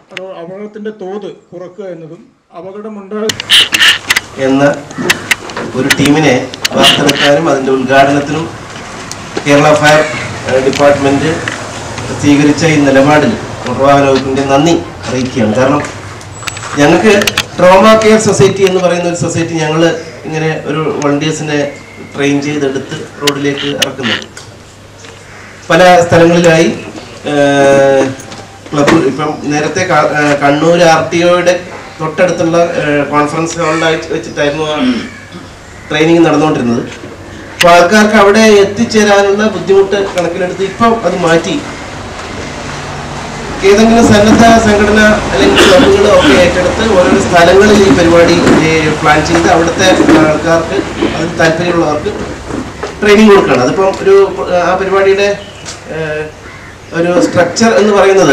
Raw- അപകടത്തിന്റെ തോത് കുറക്കുക എന്നതും അപകടമുണ്ടാ എന്ന ഒരു ടീമിനെ വാർത്തെടുക്കാനും അതിൻ്റെ ഉദ്ഘാടനത്തിനും കേരള ഫയർ ഏഹ്, ഡിപ്പാർട്ട്മെന്റ് സ്വീകരിച്ച ഈ നിലപാടിൽ മോട്ടോർ വാഹന വകുപ്പിന്റെ നന്ദി അറിയിക്കുകയാണ് കാരണം ഞങ്ങൾക്ക് ട്രോമ കെയർ സൊസൈറ്റി എന്ന് പറയുന്ന ഒരു സൊസൈറ്റി ഞങ്ങൾ ഇങ്ങനെ ഒരു വോളണ്ടിയേഴ്സിനെ ട്രെയിൻ ചെയ്തെടുത്ത് റോഡിലേക്ക് ഇറക്കുന്നുണ്ട് പല സ്ഥലങ്ങളിലായി ഏഹ്, ക്ലബ്ബ് ഇപ്പം നേരത്തെ ക- ഏഹ്, കണ്ണൂർ ആർ ടി ഒയുടെ തൊട്ടടുത്തുള്ള ഏഹ്, കോൺഫറൻസ് ഹാളിലായി വെച്ചിട്ടായിരുന്നു ആ ട്രെയിനിങ് നടന്നുകൊണ്ടിരുന്നത് അപ്പോൾ ആൾക്കാർക്ക് അവിടെ എത്തിച്ചേരാനുള്ള ബുദ്ധിമുട്ട് കണക്കിലെടുത്ത് ഇപ്പം അത് മാറ്റി ഏതെങ്കിലും സന്നദ്ധ സംഘടന അല്ലെങ്കിൽ ക്ലബ്ബുകൾ ഒക്കെ ഏറ്റെടുത്ത് ഓരോരോ സ്ഥലങ്ങളിൽ ഈ പരിപാടി ഏഹ്, പ്ലാൻ ചെയ്ത് അവിടുത്തെ ആൾക്കാർക്ക് അതിൽ താല്പര്യമുള്ളവർക്ക് ട്രെയിനിങ് കൊടുക്കുകയാണ് അതിപ്പം ഒരു ഏഹ്, ആ പരിപാടിയുടെ ഏഹ്, ഒരു സ്ട്രക്ചർ എന്ന് പറയുന്നത്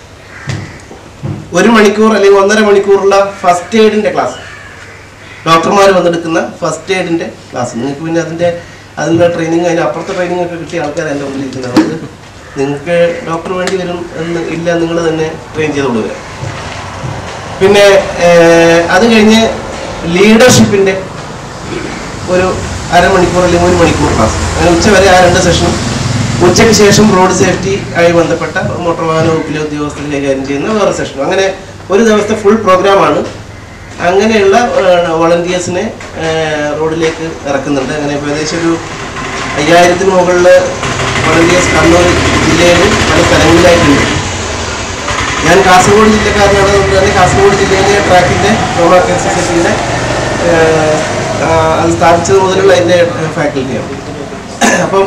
ഒരു മണിക്കൂർ അല്ലെങ്കിൽ ഒന്നര മണിക്കൂറുള്ള ഫസ്റ്റ് എയ്ഡിന്റെ ക്ലാസ് ഡോക്ടർമാർ വന്നെടുക്കുന്ന ഫസ്റ്റ് എയ്ഡിന്റെ ക്ലാസ് നിങ്ങൾക്ക് പിന്നെ അതിന്റെ അതിനുള്ള ട്രെയിനിങ് അതിന് അപ്പുറത്തെ ട്രെയിനിങ് ഒക്കെ കിട്ടിയ ആൾക്കാർ എൻ്റെ മുന്നിൽ ഇരിക്കുന്നത് അതുകൊണ്ട് നിങ്ങൾക്ക് ഡോക്ടർ വേണ്ടി വരും എന്ന് ഇല്ല നിങ്ങൾ തന്നെ ട്രെയിൻ ചെയ്തോളൂ വരാം പിന്നെ ഏഹ്, അത് കഴിഞ്ഞ് ലീഡർഷിപ്പിന്റെ ഒരു അരമണിക്കൂർ അല്ലെങ്കിൽ ഒരു മണിക്കൂർ ക്ലാസ് അങ്ങനെ ഉച്ച വരെ ആ രണ്ട് സെഷനും ഉച്ചയ്ക്ക് ശേഷം റോഡ് സേഫ്റ്റി ആയി ബന്ധപ്പെട്ട മോട്ടോർ വാഹന വകുപ്പിലെ ഉദ്യോഗസ്ഥർ കൈകാര്യം ചെയ്യുന്ന വേറെ സെഷനും അങ്ങനെ ഒരു ദിവസത്തെ ഫുൾ പ്രോഗ്രാമാണ് അങ്ങനെയുള്ള വോളണ്ടിയേഴ്സിനെ റോഡിലേക്ക് ഇറക്കുന്നുണ്ട് അങ്ങനെ ഇപ്പോൾ ഏകദേശം ഒരു അയ്യായിരത്തിന് മുകളിൽ വോളണ്ടിയേഴ്സ് കണ്ണൂർ ജില്ലയിൽ പല സ്ഥലങ്ങളിലായിട്ടുണ്ട് ഞാൻ കാസർഗോഡ് ജില്ലക്കാരനാണ് അതുകൊണ്ട് തന്നെ കാസർഗോഡ് ജില്ലയിലെ ട്രാക്കിൻ്റെ റോമ കെയർ സൊസൈറ്റിയുടെ ഏഹ്, ആ, അത് സ്ഥാപിച്ചത് മുതലുള്ള എൻ്റെ ഫാക്കൽറ്റിയാണ് അപ്പം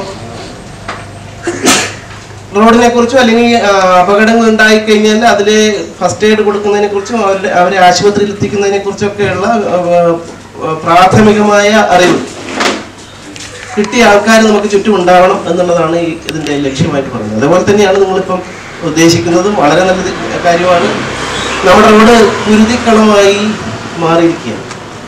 റോഡിനെ കുറിച്ചും അല്ലെങ്കിൽ ആ, അപകടങ്ങൾ ഉണ്ടായി കഴിഞ്ഞാൽ അതിൽ ഫസ്റ്റ് എയ്ഡ് കൊടുക്കുന്നതിനെ കുറിച്ചും അവരുടെ അവരെ ആശുപത്രിയിൽ എത്തിക്കുന്നതിനെ കുറിച്ചൊക്കെയുള്ള ആ, ആ, പ്രാഥമികമായ അറിവ് കിട്ടിയ ആൾക്കാർ നമുക്ക് ചുറ്റും ഉണ്ടാവണം എന്നുള്ളതാണ് ഈ ഇതിന്റെ ലക്ഷ്യമായിട്ട് പറയുന്നത് അതുപോലെ തന്നെയാണ് നിങ്ങളിപ്പം ഉദ്ദേശിക്കുന്നതും വളരെ നല്ല കാര്യമാണ് നമ്മുടെ റോഡ് കുരുതിക്കളമായി മാറിയിരിക്കുകയാണ്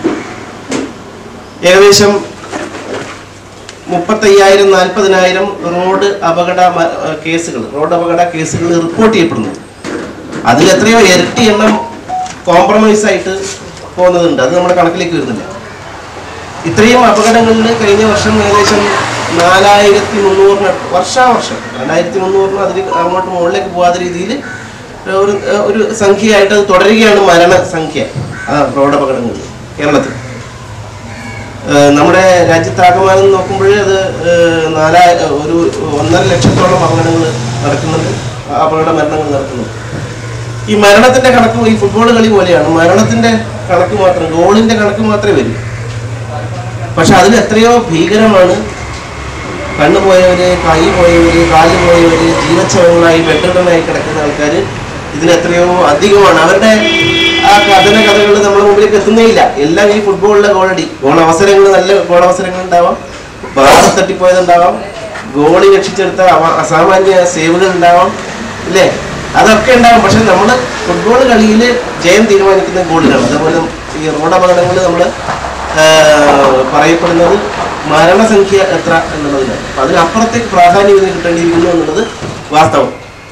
ഏകദേശം മുപ്പത്തയ്യായിരം നാൽപ്പതിനായിരം റോഡ് അപകട മ- ഏഹ് കേസുകൾ റോഡ് അപകട കേസുകൾ റിപ്പോർട്ട് ചെയ്യപ്പെടുന്നു അതിൽ എത്രയോ ഇരട്ടി എണ്ണം കോംപ്രമൈസ് ആയിട്ട് പോകുന്നതുണ്ട് അത് നമ്മുടെ കണക്കിലേക്ക് വരുന്നില്ല ഇത്രയും അപകടങ്ങളിൽ കഴിഞ്ഞ വർഷം ഏകദേശം നാലായിരത്തി മുന്നൂറിന് വർഷാവർഷം രണ്ടായിരത്തി മുന്നൂറിന് അതിൽ അങ്ങോട്ട് മുകളിലേക്ക് പോകാത്ത രീതിയിൽ ഒരു ഒരു സംഖ്യയായിട്ട് അത് തുടരുകയാണ് മരണസംഖ്യ ആ റോഡ് അപകടങ്ങളിൽ കേരളത്തിൽ ഏഹ് നമ്മുടെ രാജ്യത്താകമാനം നോക്കുമ്പോൾ അത് ഏഹ് നാലാ ഒരു ഒന്നര ലക്ഷത്തോളം അപകടങ്ങൾ നടക്കുന്നുണ്ട് അപകട മരണങ്ങൾ നടക്കുന്നുണ്ട് ഈ മരണത്തിന്റെ കണക്ക് ഈ ഫുട്ബോൾ കളി പോലെയാണ് മരണത്തിന്റെ കണക്ക് മാത്രം ഗോളിന്റെ കണക്ക് മാത്രമേ വരൂ പക്ഷെ അതിൽ എത്രയോ ഭീകരമാണ് കണ്ണു പോയവര് കൈ പോയവര് കാല് പോയവര് ജീവച്ഛവങ്ങളായി ബെഡ്രിഡനായി കിടക്കുന്ന ആൾക്കാർ ഇതിന് എത്രയോ അധികമാണ് അവരുടെ ആ കഥന കഥകൾ നമ്മുടെ മുമ്പിലേക്ക് എത്തുന്നേയില്ല എല്ലാം ഈ ഫുട്ബോളിലെ ഗോളടി ഗോൾ അവസരങ്ങൾ നല്ല ഗോൾ അവസരങ്ങൾ ഉണ്ടാവാം ബാർ തട്ടിപ്പോയതുണ്ടാവാം ഗോളി രക്ഷിച്ചെടുത്ത അവ- അസാമാന്യ സേവുകൾ ഉണ്ടാവാം ഇല്ലേ അതൊക്കെ ഉണ്ടാവും പക്ഷെ നമ്മൾ ഫുട്ബോൾ കളിയിൽ ജയം തീരുമാനിക്കുന്ന ഗോളിലാണ് അതേപോലെ ഈ റോഡ് അപകടങ്ങൾ നമ്മൾ പറയപ്പെടുന്നത് മരണസംഖ്യ എത്ര എന്നുള്ളതിനാണ് അപ്പൊ അതിനപ്പുറത്തേക്ക് പ്രാധാന്യം ഇതിന് കിട്ടേണ്ടിയിരിക്കുന്നു എന്നുള്ളത് വാസ്തവം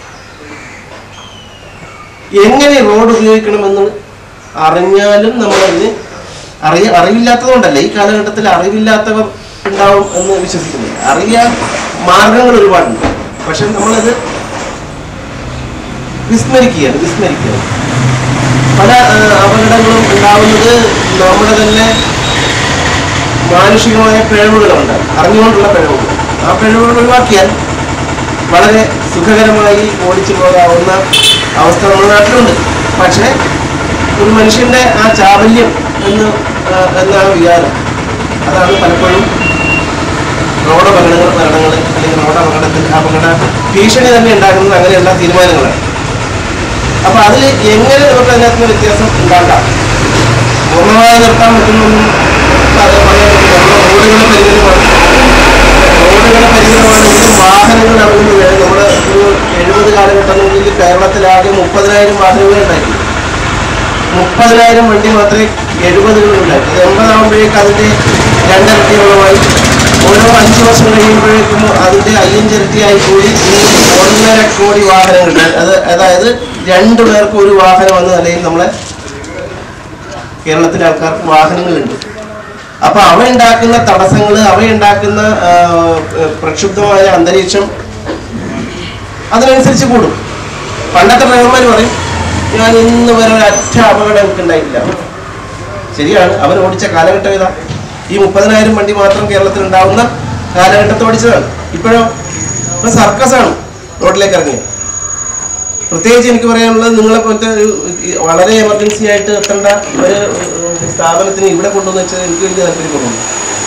എങ്ങനെ റോഡ് ഉപയോഗിക്കണമെന്ന് അറിഞ്ഞാലും നമ്മളതിന് അറിയ അറിവില്ലാത്തതുകൊണ്ടല്ല ഈ കാലഘട്ടത്തിൽ അറിവില്ലാത്തവർ ഉണ്ടാവും എന്ന് വിശ്വസിക്കുന്നില്ല അറിയാൻ മാർഗങ്ങൾ ഒരുപാടുണ്ട് പക്ഷെ നമ്മളത് വിസ്മരിക്കുകയാണ് വിസ്മരിക്കുകയാണ് പല ആ, അപകടങ്ങളും ഉണ്ടാവുന്നത് നമ്മുടെ തന്നെ മാനുഷികമായ പിഴവുകളുണ്ട് അറിഞ്ഞുകൊണ്ടുള്ള പിഴവുകൾ ആ പിഴവുകൾ ഒഴിവാക്കിയാൽ വളരെ സുഖകരമായി ഓടിച്ചു പോകാവുന്ന അവസ്ഥ നമ്മുടെ നാട്ടിലുണ്ട് പക്ഷേ ഒരു മനുഷ്യന്റെ ആ ചാബല്യം എന്ന് ആ, എന്ന ആ വികാരം അതാണ് പലപ്പോഴും റോഡ് അപകടങ്ങൾ മരണങ്ങൾ അല്ലെങ്കിൽ റോഡ് അപകടത്തിൽ അപകട ഭീഷണി തന്നെ ഉണ്ടാക്കുന്നത് അങ്ങനെയുള്ള തീരുമാനങ്ങളാണ് അപ്പൊ അതിൽ എങ്ങനെ നമുക്ക് അതിനകത്ത് നിന്ന് വ്യത്യാസം ഉണ്ടാക്കാം പൂർണ്ണമായി നിർത്താൻ പറ്റുന്നൊന്നും പറയാൻ പറയാൻ പറ്റില്ല നമ്മുടെ റോഡുകളുടെ പരിമിതമാണ് റോഡുകളുടെ പരിമിതമാണെങ്കിലും വാഹനങ്ങൾ ഇറങ്ങുന്നത് നമ്മുടെ ഒരു എഴുപത് കാലഘട്ടങ്ങളിൽ കേരളത്തിലാകെ മുപ്പതിനായിരം വാഹനങ്ങൾ ഉണ്ടായിരുന്നു മുപ്പതിനായിരം വണ്ടി മാത്രമേ എഴുപതുകളിൽ ഉണ്ടായിരുന്നു അത് എൺപതാകുമ്പോഴേക്ക് അതിന്റെ രണ്ടരട്ടിയോളമായി ഓരോ അഞ്ച് വർഷം കഴിയുമ്പോഴേക്കും അതിന്റെ അയ്യഞ്ചിരട്ടിയായി കൂടി ഇനി ഒന്നര കോടി വാഹനങ്ങൾ അത് അതായത് രണ്ടു പേർക്ക് ഒരു വാഹനം എന്ന നിലയിൽ നമ്മളെ കേരളത്തിലെ ആൾക്കാർക്ക് വാഹനങ്ങളുണ്ട് അപ്പൊ അവ ഉണ്ടാക്കുന്ന തടസ്സങ്ങൾ അവ ഉണ്ടാക്കുന്ന ആ, പ്രക്ഷുബ്ധമായ അന്തരീക്ഷം അതിനനുസരിച്ച് കൂടും പണ്ടത്തെ ഡ്രൈവർമാർ പറയും ഞാൻ ഇന്ന് വരെ ഒരൊറ്റ അപകടം എനിക്ക് ഉണ്ടായിട്ടില്ല ശരിയാണ് അവർ ഓടിച്ച കാലഘട്ടം ഏതാ ഈ മുപ്പതിനായിരം വണ്ടി മാത്രം കേരളത്തിൽ ഉണ്ടാവുന്ന കാലഘട്ടത്തെ ഓടിച്ചതാണ് ഇപ്പോഴോ ഇപ്പൊ സർക്കസാണ് റോഡിലേക്ക് ഇറങ്ങിയത് പ്രത്യേകിച്ച് എനിക്ക് പറയാനുള്ളത് നിങ്ങളെ പോലത്തെ ഒരു ഈ വളരെ എമർജൻസി ആയിട്ട് എത്തേണ്ട ഒരു ഉം, സ്ഥാപനത്തിന് ഇവിടെ കൊണ്ടുവന്ന് വെച്ചാൽ എനിക്ക് വലിയ താല്പര്യം കൊണ്ടുവന്നു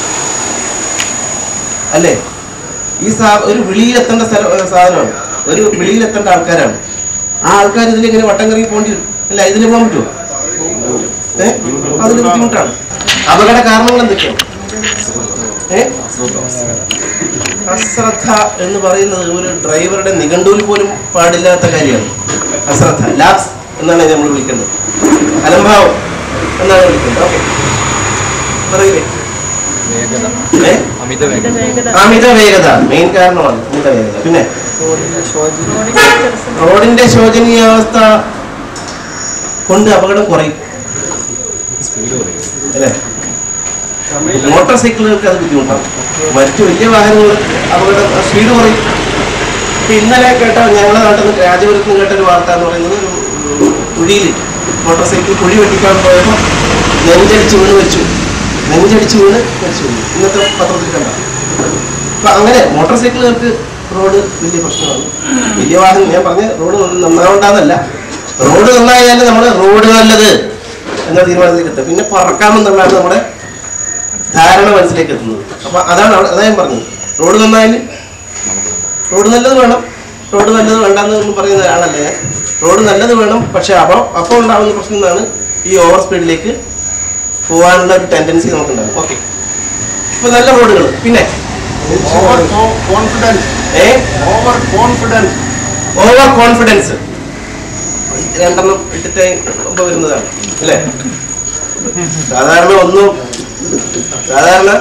അല്ലേ ഈ സ്ഥാ ഒരു വിളിയിലെത്തേണ്ട സ്ഥലം ഏ, സാധനമാണ് ഒരു വിളിയിലെത്തേണ്ട ആൾക്കാരാണ് ആ ആൾക്കാർ ഇതിലിങ്ങനെ വട്ടം കറങ്ങി പോകേണ്ടി വരും അല്ല ഇതിന് പോകാൻ പറ്റുമോ ഏഹ് അതിന് ബുദ്ധിമുട്ടാണ് അപകട കാരണങ്ങൾ എന്തൊക്കെയാണ് ഏ അശ്രദ്ധ എന്ന് പറയുന്നത് ഒരു ഡ്രൈവറുടെ നിഘണ്ടുവിൽ പോലും പാടില്ലാത്ത കാര്യമാണ് അശ്രദ്ധ ലാപ്സ് എന്നാണ് നമ്മൾ വിളിക്കേണ്ടത് അലംഭാവം എന്നാണ് വിളിക്കേണ്ടത് ഓക്കെ പറയില്ലേ ഏ അമിത വേഗം അമിത വേഗത മെയിൻ കാരണമാണ് അമിത വേഗത പിന്നെ റോഡിന്റെ ശോചനീയാവസ്ഥ കൊണ്ട് അപകടം കുറയും സ്പീഡ് കുറയും അല്ലേ മോട്ടോർ സൈക്കിളുകൾക്ക് അത് ബുദ്ധിമുട്ടാണ് മറ്റു വലിയ വാഹനങ്ങൾ അപകടം സ്പീഡ് കുറയും ഇപ്പൊ ഇന്നലെ കേട്ട ഞങ്ങളുടെ നാട്ടിൽ നിന്ന് രാജപുരത്ത് നിന്ന് കേട്ട ഒരു വാർത്ത എന്ന് പറയുന്നത് ഒരു കുഴിയിൽ മോട്ടോർ സൈക്കിൾ കുഴി വെട്ടിക്കാൻ പോയപ്പോൾ നെഞ്ചടിച്ച് വീണ് വെച്ചു നെഞ്ചടിച്ച് വീണ് വെച്ചു ഇന്നത്തെ പത്രത്തിൽ കണ്ട അപ്പൊ അങ്ങനെ മോട്ടോർ സൈക്കിളുകൾക്ക് റോഡ് വലിയ പ്രശ്നമാണ് വലിയ വാഹനം ഞാൻ പറഞ്ഞ റോഡ് നന്നാവണ്ടെന്നല്ല റോഡ് നന്നായാലും നമ്മൾ റോഡ് നല്ലത് എന്ന തീരുമാനത്തിലേക്ക് എത്തും പിന്നെ പറക്കാമെന്നുള്ളതാണ് നമ്മുടെ ധാരണ മനസ്സിലേക്ക് എത്തുന്നത് അപ്പൊ അതാണ് അവിടെ അതാ ഞാൻ പറഞ്ഞത് റോഡ് നന്നായാലും റോഡ് നല്ലത് വേണം റോഡ് നല്ലത് വേണ്ടെന്ന് ഒന്നും പറയുന്ന ഒരാളല്ല ഞാൻ റോഡ് നല്ലത് വേണം പക്ഷെ അപ്പോൾ അപ്പോൾ ഉണ്ടാകുന്ന പ്രശ്നം എന്നാണ് ഈ ഓവർ സ്പീഡിലേക്ക് പോകാനുള്ള ഒരു ടെൻഡൻസി നമുക്കുണ്ടാകും ഓക്കെ ഇപ്പൊ നല്ല റോഡുകൾ പിന്നെ over confidence uh over confidence over confidence രണ്ടെണ്ണം ഇട്ടിട്ട് മുമ്പ് വരുന്നതാണ് അല്ലേ സാധാരണ ഒന്നും സാധാരണ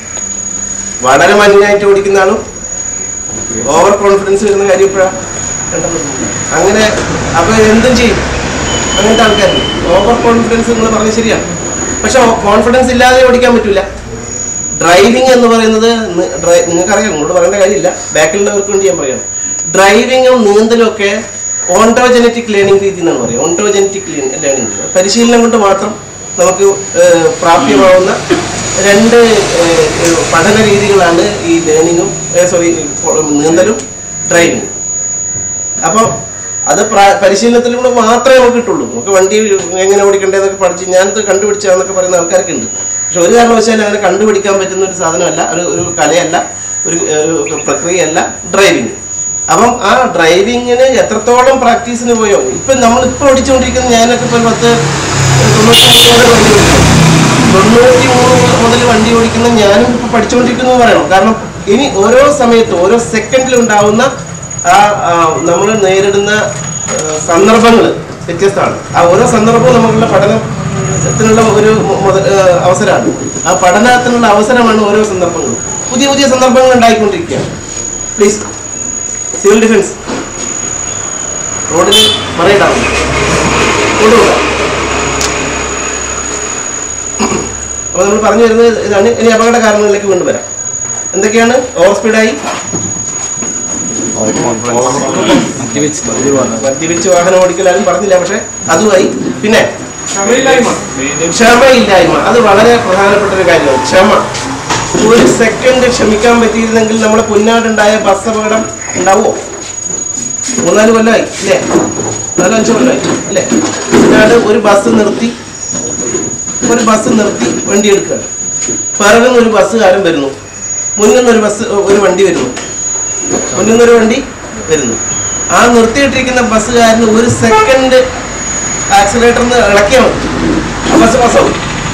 വളരെ മഞ്ഞായിട്ട് ഓടിക്കുന്ന ആളും ഓവർ കോൺഫിഡൻസ് വരുന്ന കാര്യം ഇപ്പോഴാ രണ്ടെണ്ണം അങ്ങനെ അപ്പൊ എന്തും ചെയ്യും അങ്ങനത്തെ ആൾക്കാരുണ്ട് ഓവർ കോൺഫിഡൻസ് നിങ്ങൾ പറഞ്ഞത് ശരിയാണ് പക്ഷെ കോൺഫിഡൻസ് ഇല്ലാതെ ഓടിക്കാൻ പറ്റൂല ഡ്രൈവിംഗ് എന്ന് പറയുന്നത് നി- ഡ്രൈ- നിങ്ങൾക്കറിയാം നിങ്ങളോട് പറയേണ്ട കാര്യമില്ല ബാക്കിലുള്ളവർക്ക് വേണ്ടി ഞാൻ പറയാം ഡ്രൈവിങ്ങും നീന്തലും ഒക്കെ ഓണ്ടോജനറ്റിക് ലേണിംഗ് രീതി എന്നാണ് പറയുക ഓണ്ടോജനറ്റിക് ലേണിംഗ് പരിശീലനം കൊണ്ട് മാത്രം നമുക്ക് ഏഹ്, പ്രാപ്യമാവുന്ന രണ്ട് ഏഹ്, ഏഹ്, പഠന രീതികളാണ് ഈ ലേണിങ്ങും സോറി നീന്തലും ഡ്രൈവിങ്ങും അപ്പോൾ അത് പ്രാ- പരിശീലനത്തിലൂടെ മാത്രമേ നമുക്ക് കിട്ടുള്ളൂ നമുക്ക് വണ്ടി എങ്ങനെ ഓടിക്കണ്ടേന്നൊക്കെ പഠിച്ച് ഞാനത് കണ്ടുപിടിച്ചാന്നൊക്കെ പറയുന്ന ആൾക്കാരൊക്കെ ഉണ്ട് പക്ഷെ ഒരു കാരണവശാലും അങ്ങനെ കണ്ടുപിടിക്കാൻ പറ്റുന്ന ഒരു സാധനമല്ല ഒരു ഒരു കലയല്ല ഒരു ഒരു പ്രക്രിയയല്ല ഡ്രൈവിങ് അപ്പം ആ ഡ്രൈവിങ്ങിന് എത്രത്തോളം പ്രാക്ടീസിന് പോയോ ഇപ്പം നമ്മൾ ഇപ്പോൾ ഓടിച്ചുകൊണ്ടിരിക്കുന്ന ഞാനൊക്കെ ഇപ്പോൾ പത്ത് തൊണ്ണൂറ്റി മൂന്ന് വണ്ടി ഓടിക്കും തൊണ്ണൂറ്റി മൂന്ന് മുതൽ വണ്ടി ഓടിക്കുന്ന ഞാനും ഇപ്പൊ പഠിച്ചുകൊണ്ടിരിക്കുന്നു എന്ന് പറയണം കാരണം ഇനി ഓരോ സമയത്തും ഓരോ സെക്കൻഡിലും ഉണ്ടാവുന്ന ആ നമ്മൾ നേരിടുന്ന സന്ദർഭങ്ങൾ വ്യത്യസ്തമാണ് ആ ഓരോ സന്ദർഭവും നമുക്കുള്ള പഠനത്തിനുള്ള ഒരു മുതൽ അവസരമാണ് ആ പഠനത്തിനുള്ള അവസരമാണ് ഓരോ സന്ദർഭങ്ങളും പുതിയ പുതിയ സന്ദർഭങ്ങൾ ഉണ്ടായിക്കൊണ്ടിരിക്കുകയാണ് പ്ലീസ് സിവിൽ ഡിഫൻസ് റോഡിൽ മറയിടാവും കൊണ്ടുപോകാം അപ്പോൾ നമ്മൾ പറഞ്ഞു വരുന്നത് ഇതാണ് ഇനി അപകട കാരണങ്ങളിലേക്ക് വീണ്ടും വരാം എന്തൊക്കെയാണ് ഓവർ സ്പീഡായി മദ്യപിച്ച് മദ്യപിച്ച് വാഹനം ഓടിക്കലാരും പറഞ്ഞില്ല പക്ഷെ അതുമായി പിന്നെ ക്ഷമയില്ലായ്മ ക്ഷമയില്ലായ്മ അത് വളരെ പ്രധാനപ്പെട്ട ഒരു കാര്യമാണ് ക്ഷമ ഒരു സെക്കൻഡ് ക്ഷമിക്കാൻ പറ്റിയിരുന്നെങ്കിൽ നമ്മളെ പുന്നാടുണ്ടായ ബസ് അപകടം ഉണ്ടാവുമോ മൂന്നാല് കൊല്ലമായി ഇല്ലേ നാലഞ്ച് കൊല്ലമായി ഇല്ലേ പുന്നാട് ഒരു ബസ് നിർത്തി ഒരു ബസ് നിർത്തി വണ്ടി എടുക്കുകയാണ് പിറകിൽ നിന്ന് ഒരു ബസ്സുകാരൻ വരുന്നു മുന്നിൽ നിന്ന് ഒരു ബസ് ഒരു വണ്ടി വരുന്നു മുന്നിൽ നിന്നൊരു വണ്ടി വരുന്നു ആ നിർത്തിയിട്ടിരിക്കുന്ന ബസ്സുകാരന് ഒരു സെക്കൻഡ് ആക്സിലേറ്ററിന് ഇളക്കിയാൽ മതി ആ ബസ് പാസ്സാവും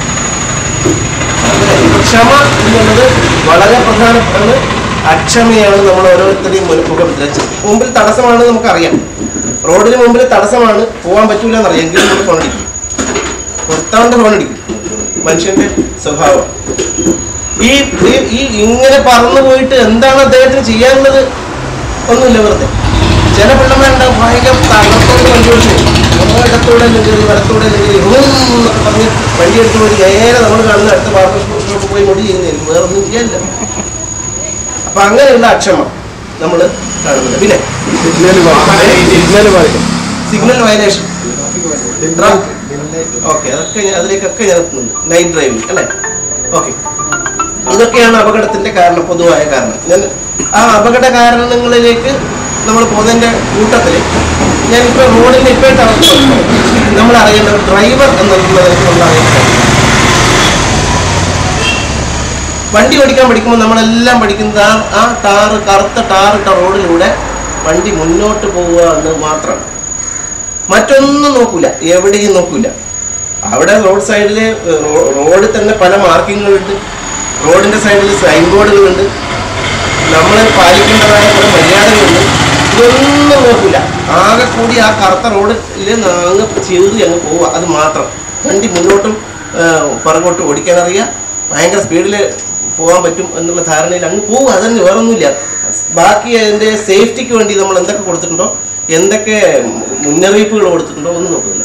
അപ്പൊ ക്ഷമ എന്നുള്ളത് വളരെ പ്രധാനമാണ് അക്ഷമയാണ് നമ്മൾ ഓരോരുത്തരെയും മുൻമുഖം വെച്ചത് മുമ്പിൽ തടസ്സമാണ് നമുക്കറിയാം റോഡിന് മുമ്പിൽ തടസ്സമാണ് പോകാൻ പറ്റൂല എന്നറിയാം എങ്കിലും നമ്മൾ ഫോൺ അടിക്കും നിർത്താണ്ട് ഫോൺ അടിക്കും മനുഷ്യന്റെ സ്വഭാവം ഈ ഈ- ഈ ഇങ്ങനെ പറന്നു പോയിട്ട് എന്താണ് അദ്ദേഹത്തിന് ചെയ്യാനുള്ളത് ഒന്നുമില്ല വെറുതെ ചില പിള്ളമാരുണ്ടാവും ഭയങ്കര തകർത്തോട് വണ്ടി ഓടിച്ചു ഇടത്തൂടെ അല്ലെങ്കിൽ വലത്തൂടെ അല്ലെങ്കിൽ എന്നൊക്കെ പറഞ്ഞ് വണ്ടി എടുത്ത് പോയി നേരെ നമ്മൾ കാണുന്ന അടുത്ത ബാർബർ ഷോപ്പ് പോയി മുടി ചെയ്യുന്നതായിരിക്കും വേറെ ഒന്നും ചെയ്യാനില്ല അപ്പൊ അങ്ങനെയുള്ള അക്ഷമ നമ്മൾ കാണുന്നത് പിന്നെ സിഗ്നൽ പാലിക്കും സിഗ്നൽ വയലേഷൻ ഓക്കെ അതൊക്കെ ഞാൻ- അതിലേക്കൊക്കെ ഞാൻ എത്തുന്നുണ്ട് നൈറ്റ് ഡ്രൈവിംഗ് അല്ലേ ഓക്കെ ഇതൊക്കെയാണ് അപകടത്തിന്റെ കാരണം പൊതുവായ കാരണം ഞാൻ ആ അപകട കാരണങ്ങളിലേക്ക് നമ്മൾ പോകുന്നതിന്റെ കൂട്ടത്തിൽ ഞാനിപ്പോൾ റോഡിന്റെ ഇപ്പോഴത്തെ അവസ്ഥ നമ്മൾ അറിയേണ്ട ഒരു ഡ്രൈവർ എന്നുള്ളതിലേക്ക് നമ്മൾ അറിയേണ്ടത് വണ്ടി ഓടിക്കാൻ പഠിക്കുമ്പോൾ നമ്മളെല്ലാം പഠിക്കുന്നത് ആ ആ ടാറ് കറുത്ത ടാറിട്ട റോഡിലൂടെ വണ്ടി മുന്നോട്ട് പോവുക എന്ന് മാത്രം മറ്റൊന്നും നോക്കൂല എവിടെയും നോക്കൂല അവിടെ റോഡ് സൈഡിൽ റോഡിൽ തന്നെ പല മാർക്കിങ്ങുകളുണ്ട് റോഡിന്റെ സൈഡിൽ സൈൻ ബോർഡുകളുണ്ട് നമ്മൾ പാലിക്കേണ്ടതായ കുറെ മര്യാദകളുണ്ട് ഇതൊന്നും നോക്കൂല ആകെ കൂടി ആ കറുത്ത റോഡിൽ അങ്ങ് ചീറി അങ്ങ് പോവുക അത് മാത്രം വണ്ടി മുന്നോട്ടും ആ, പുറകോട്ടും ഓടിക്കാൻ അറിയാം ഭയങ്കര സ്പീഡിൽ പോകാൻ പറ്റും എന്നുള്ള ധാരണയിൽ അങ്ങ് പോവുക അതന്നെ വേറൊന്നുമില്ല ബാക്കി അതിൻ്റെ സേഫ്റ്റിക്ക് വേണ്ടി നമ്മൾ എന്തൊക്കെ കൊടുത്തിട്ടുണ്ടോ എന്തൊക്കെ മുന്നറിയിപ്പുകൾ കൊടുത്തിട്ടുണ്ടോ ഒന്നും നോക്കുന്നില്ല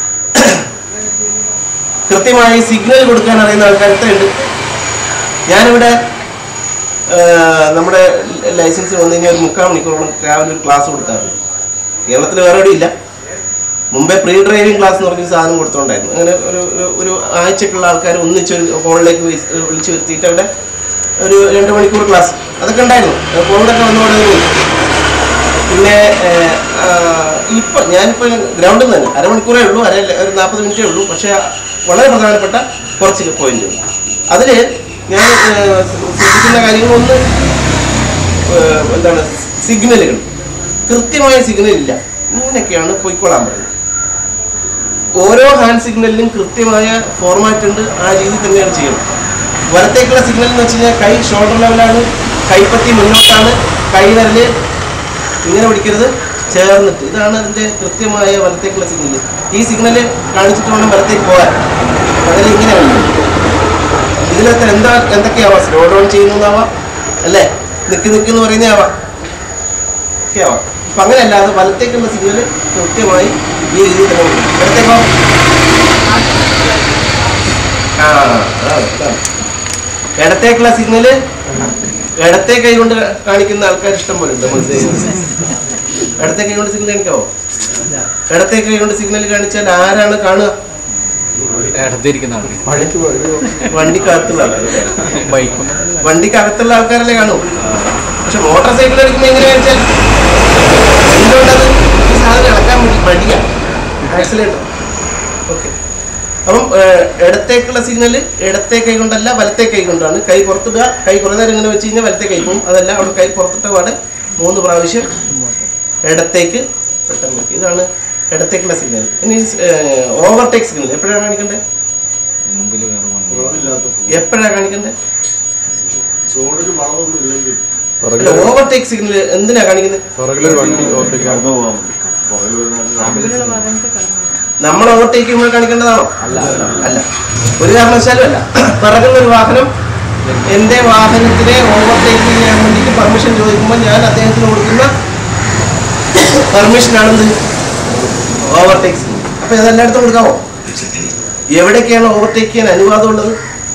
കൃത്യമായി സിഗ്നൽ കൊടുക്കാൻ അറിയുന്ന ആൾക്കാർ എത്രയുണ്ട് ഞാനിവിടെ ആ, നമ്മുടെ ലൈസൻസ് വന്നു കഴിഞ്ഞാൽ ഒരു മുക്കാൽ മണിക്കൂറോളം രാവിലെ ഒരു ക്ലാസ് കൊടുക്കാറുണ്ട് കേരളത്തിൽ വേറെ എവിടെയും ഇല്ല മുമ്പേ പ്രീ ഡ്രൈവിംഗ് ക്ലാസ് എന്ന് പറഞ്ഞൊരു സാധനം കൊടുത്തോണ്ടായിരുന്നു അങ്ങനെ ഒരു ഒരു- ഒരു ആഴ്ചക്കുള്ള ആൾക്കാർ ഒന്നിച്ച് ഒരു ഹോളിലേക്ക് വിളിച്ചു വരുത്തിയിട്ട് അവിടെ ഒരു രണ്ട് മണിക്കൂർ ക്ലാസ് അതൊക്കെ ഉണ്ടായിരുന്നു കോവിഡൊക്കെ വന്നതോടെ അത് പോയി. പിന്നെ ഏഹ്, ആ, ഇപ്പൊ ഞാനിപ്പോൾ ഗ്രൗണ്ടിൽ നിന്ന് തന്നെ അരമണിക്കൂറേ ഉള്ളൂ അര ഒരു നാൽപ്പത് മിനിറ്റേ ഉള്ളൂ പക്ഷേ വളരെ പ്രധാനപ്പെട്ട കുറച്ച് പോയിന്റ് അതിൽ ഞാൻ ഏഹ്, ശ്രദ്ധിക്കുന്ന കാര്യങ്ങളൊന്ന് ഏഹ്, എന്താണ് സിഗ്നലുകൾ കൃത്യമായ സിഗ്നൽ ഇല്ല ഇങ്ങനെയൊക്കെയാണ് പോയിക്കൊള്ളാൻ പറയുന്നത് ഓരോ ഹാൻഡ് സിഗ്നലിനും കൃത്യമായ ഫോർമാറ്റ് ഉണ്ട് ആ രീതി തന്നെയാണ് ചെയ്യുന്നത് വലത്തേക്കുള്ള സിഗ്നൽ എന്ന് വെച്ച് കഴിഞ്ഞാൽ കൈ ഷോൾഡർ ലെവലാണ് കൈപ്പത്തി മുന്നോട്ടാണ് കൈ വിരല് ഇങ്ങനെ പിടിക്കരുത് ചേർന്നിട്ട് ഇതാണ് അതിന്റെ കൃത്യമായ വലത്തേക്കുള്ള സിഗ്നൽ ഈ സിഗ്നൽ കാണിച്ചിട്ട് വേണം വലത്തേക്ക് പോകാൻ അതിൽ ഇങ്ങനെ വേണം ഇതിനകത്ത് എന്താ എന്തൊക്കെയാവാം സ്ലോ ഡൗൺ ചെയ്യുന്നതാവാം അല്ലേ നിക്ക് നിക്ക് എന്ന് പറയുന്നതാവാം ഒക്കെ ആവാം അപ്പൊ അങ്ങനെയല്ലാതെ വലത്തേക്കുള്ള സിഗ്നൽ കൃത്യമായി ഈ രീതിയിൽ തന്നെ കൊടുക്കണം. ഇടത്തേക്കോ ആ അതാണ് അതാണ് ഇടത്തേക്കുള്ള സിഗ്നല് ഇടത്തെ കൈ കൊണ്ട് കാണിക്കുന്ന ആൾക്കാർ ഇഷ്ടം പോലെ ഉണ്ട് മനസ്സിലായി ഇടത്തെ കൈ കൊണ്ട് സിഗ്നൽ കാണിക്കാവോ ഇടത്തെ കൈ കൊണ്ട് സിഗ്നൽ കാണിച്ചാൽ ആരാണ് കാണുക ഇടത്തിരിക്കുന്ന ആൾക്ക് വണ്ടിക്കകത്തുള്ള ആൾക്കാർ ബൈക്കും വണ്ടിക്കകത്തുള്ള ആൾക്കാരല്ലേ കാണൂ പക്ഷെ മോട്ടോർ സൈക്കിൾ എടുക്കുമ്പോൾ എങ്ങനെ കാണിച്ചാൽ എന്തുകൊണ്ടത് ഈ സാധനം ഇളക്കാൻ വേണ്ടി മടിയാ ആക്സിലേറ്റർ ഓക്കെ അപ്പം ഏഹ്, ഇടത്തേക്കുള്ള സിഗ്നൽ ഇടത്തെ കൈ കൊണ്ടല്ല വലത്തെ കൈ കൊണ്ടാണ് കൈ പുറത്തിടുക കൈ കുറേ നേരം ഇങ്ങനെ വെച്ച് കഴിഞ്ഞാൽ വലത്തെ കൈ പോകും അതല്ല അവിടെ കൈ പുറത്തിട്ട പാടെ മൂന്ന് പ്രാവശ്യം ഇടത്തേക്ക് പെട്ടെന്ന് വെക്കുക ഇതാണ് ഇടത്തേക്കുള്ള സിഗ്നൽ ഇനി ഓവർടേക്ക് സിഗ്നൽ എപ്പോഴാണ് കാണിക്കേണ്ടത് മുമ്പിൽ വേറെ വണ്ടി എപ്പോഴാണ് കാണിക്കേണ്ടത് റോഡിൽ വളമൊന്നും ഇല്ലെങ്കിൽ ഓവർടേക്ക് സിഗ്നൽ എന്തിനാ കാണിക്കുന്നത് പുറകിലൊരു വണ്ടി ഓവർടേക്ക് നമ്മൾ ഓവർടേക്ക് ചെയ്യുമ്പോൾ കാണിക്കേണ്ടതാണോ അല്ല ഒരു കാരണവശാലും അല്ല പിറകുള്ള ഒരു വാഹനം എന്റെ വാഹനത്തിനെ ഓവർടേക്ക് ചെയ്യാൻ വേണ്ടിയിട്ട് പെർമിഷൻ ചോദിക്കുമ്പോൾ ഞാൻ അദ്ദേഹത്തിന് കൊടുക്കുന്ന പെർമിഷൻ ആണെന്ന് ഓവർടേക്ക് അപ്പൊ ഇതെല്ലായിടത്തും കൊടുക്കാമോ എവിടേക്കാണ് ഓവർടേക്ക് ചെയ്യാൻ അനുവാദം ഉള്ളത്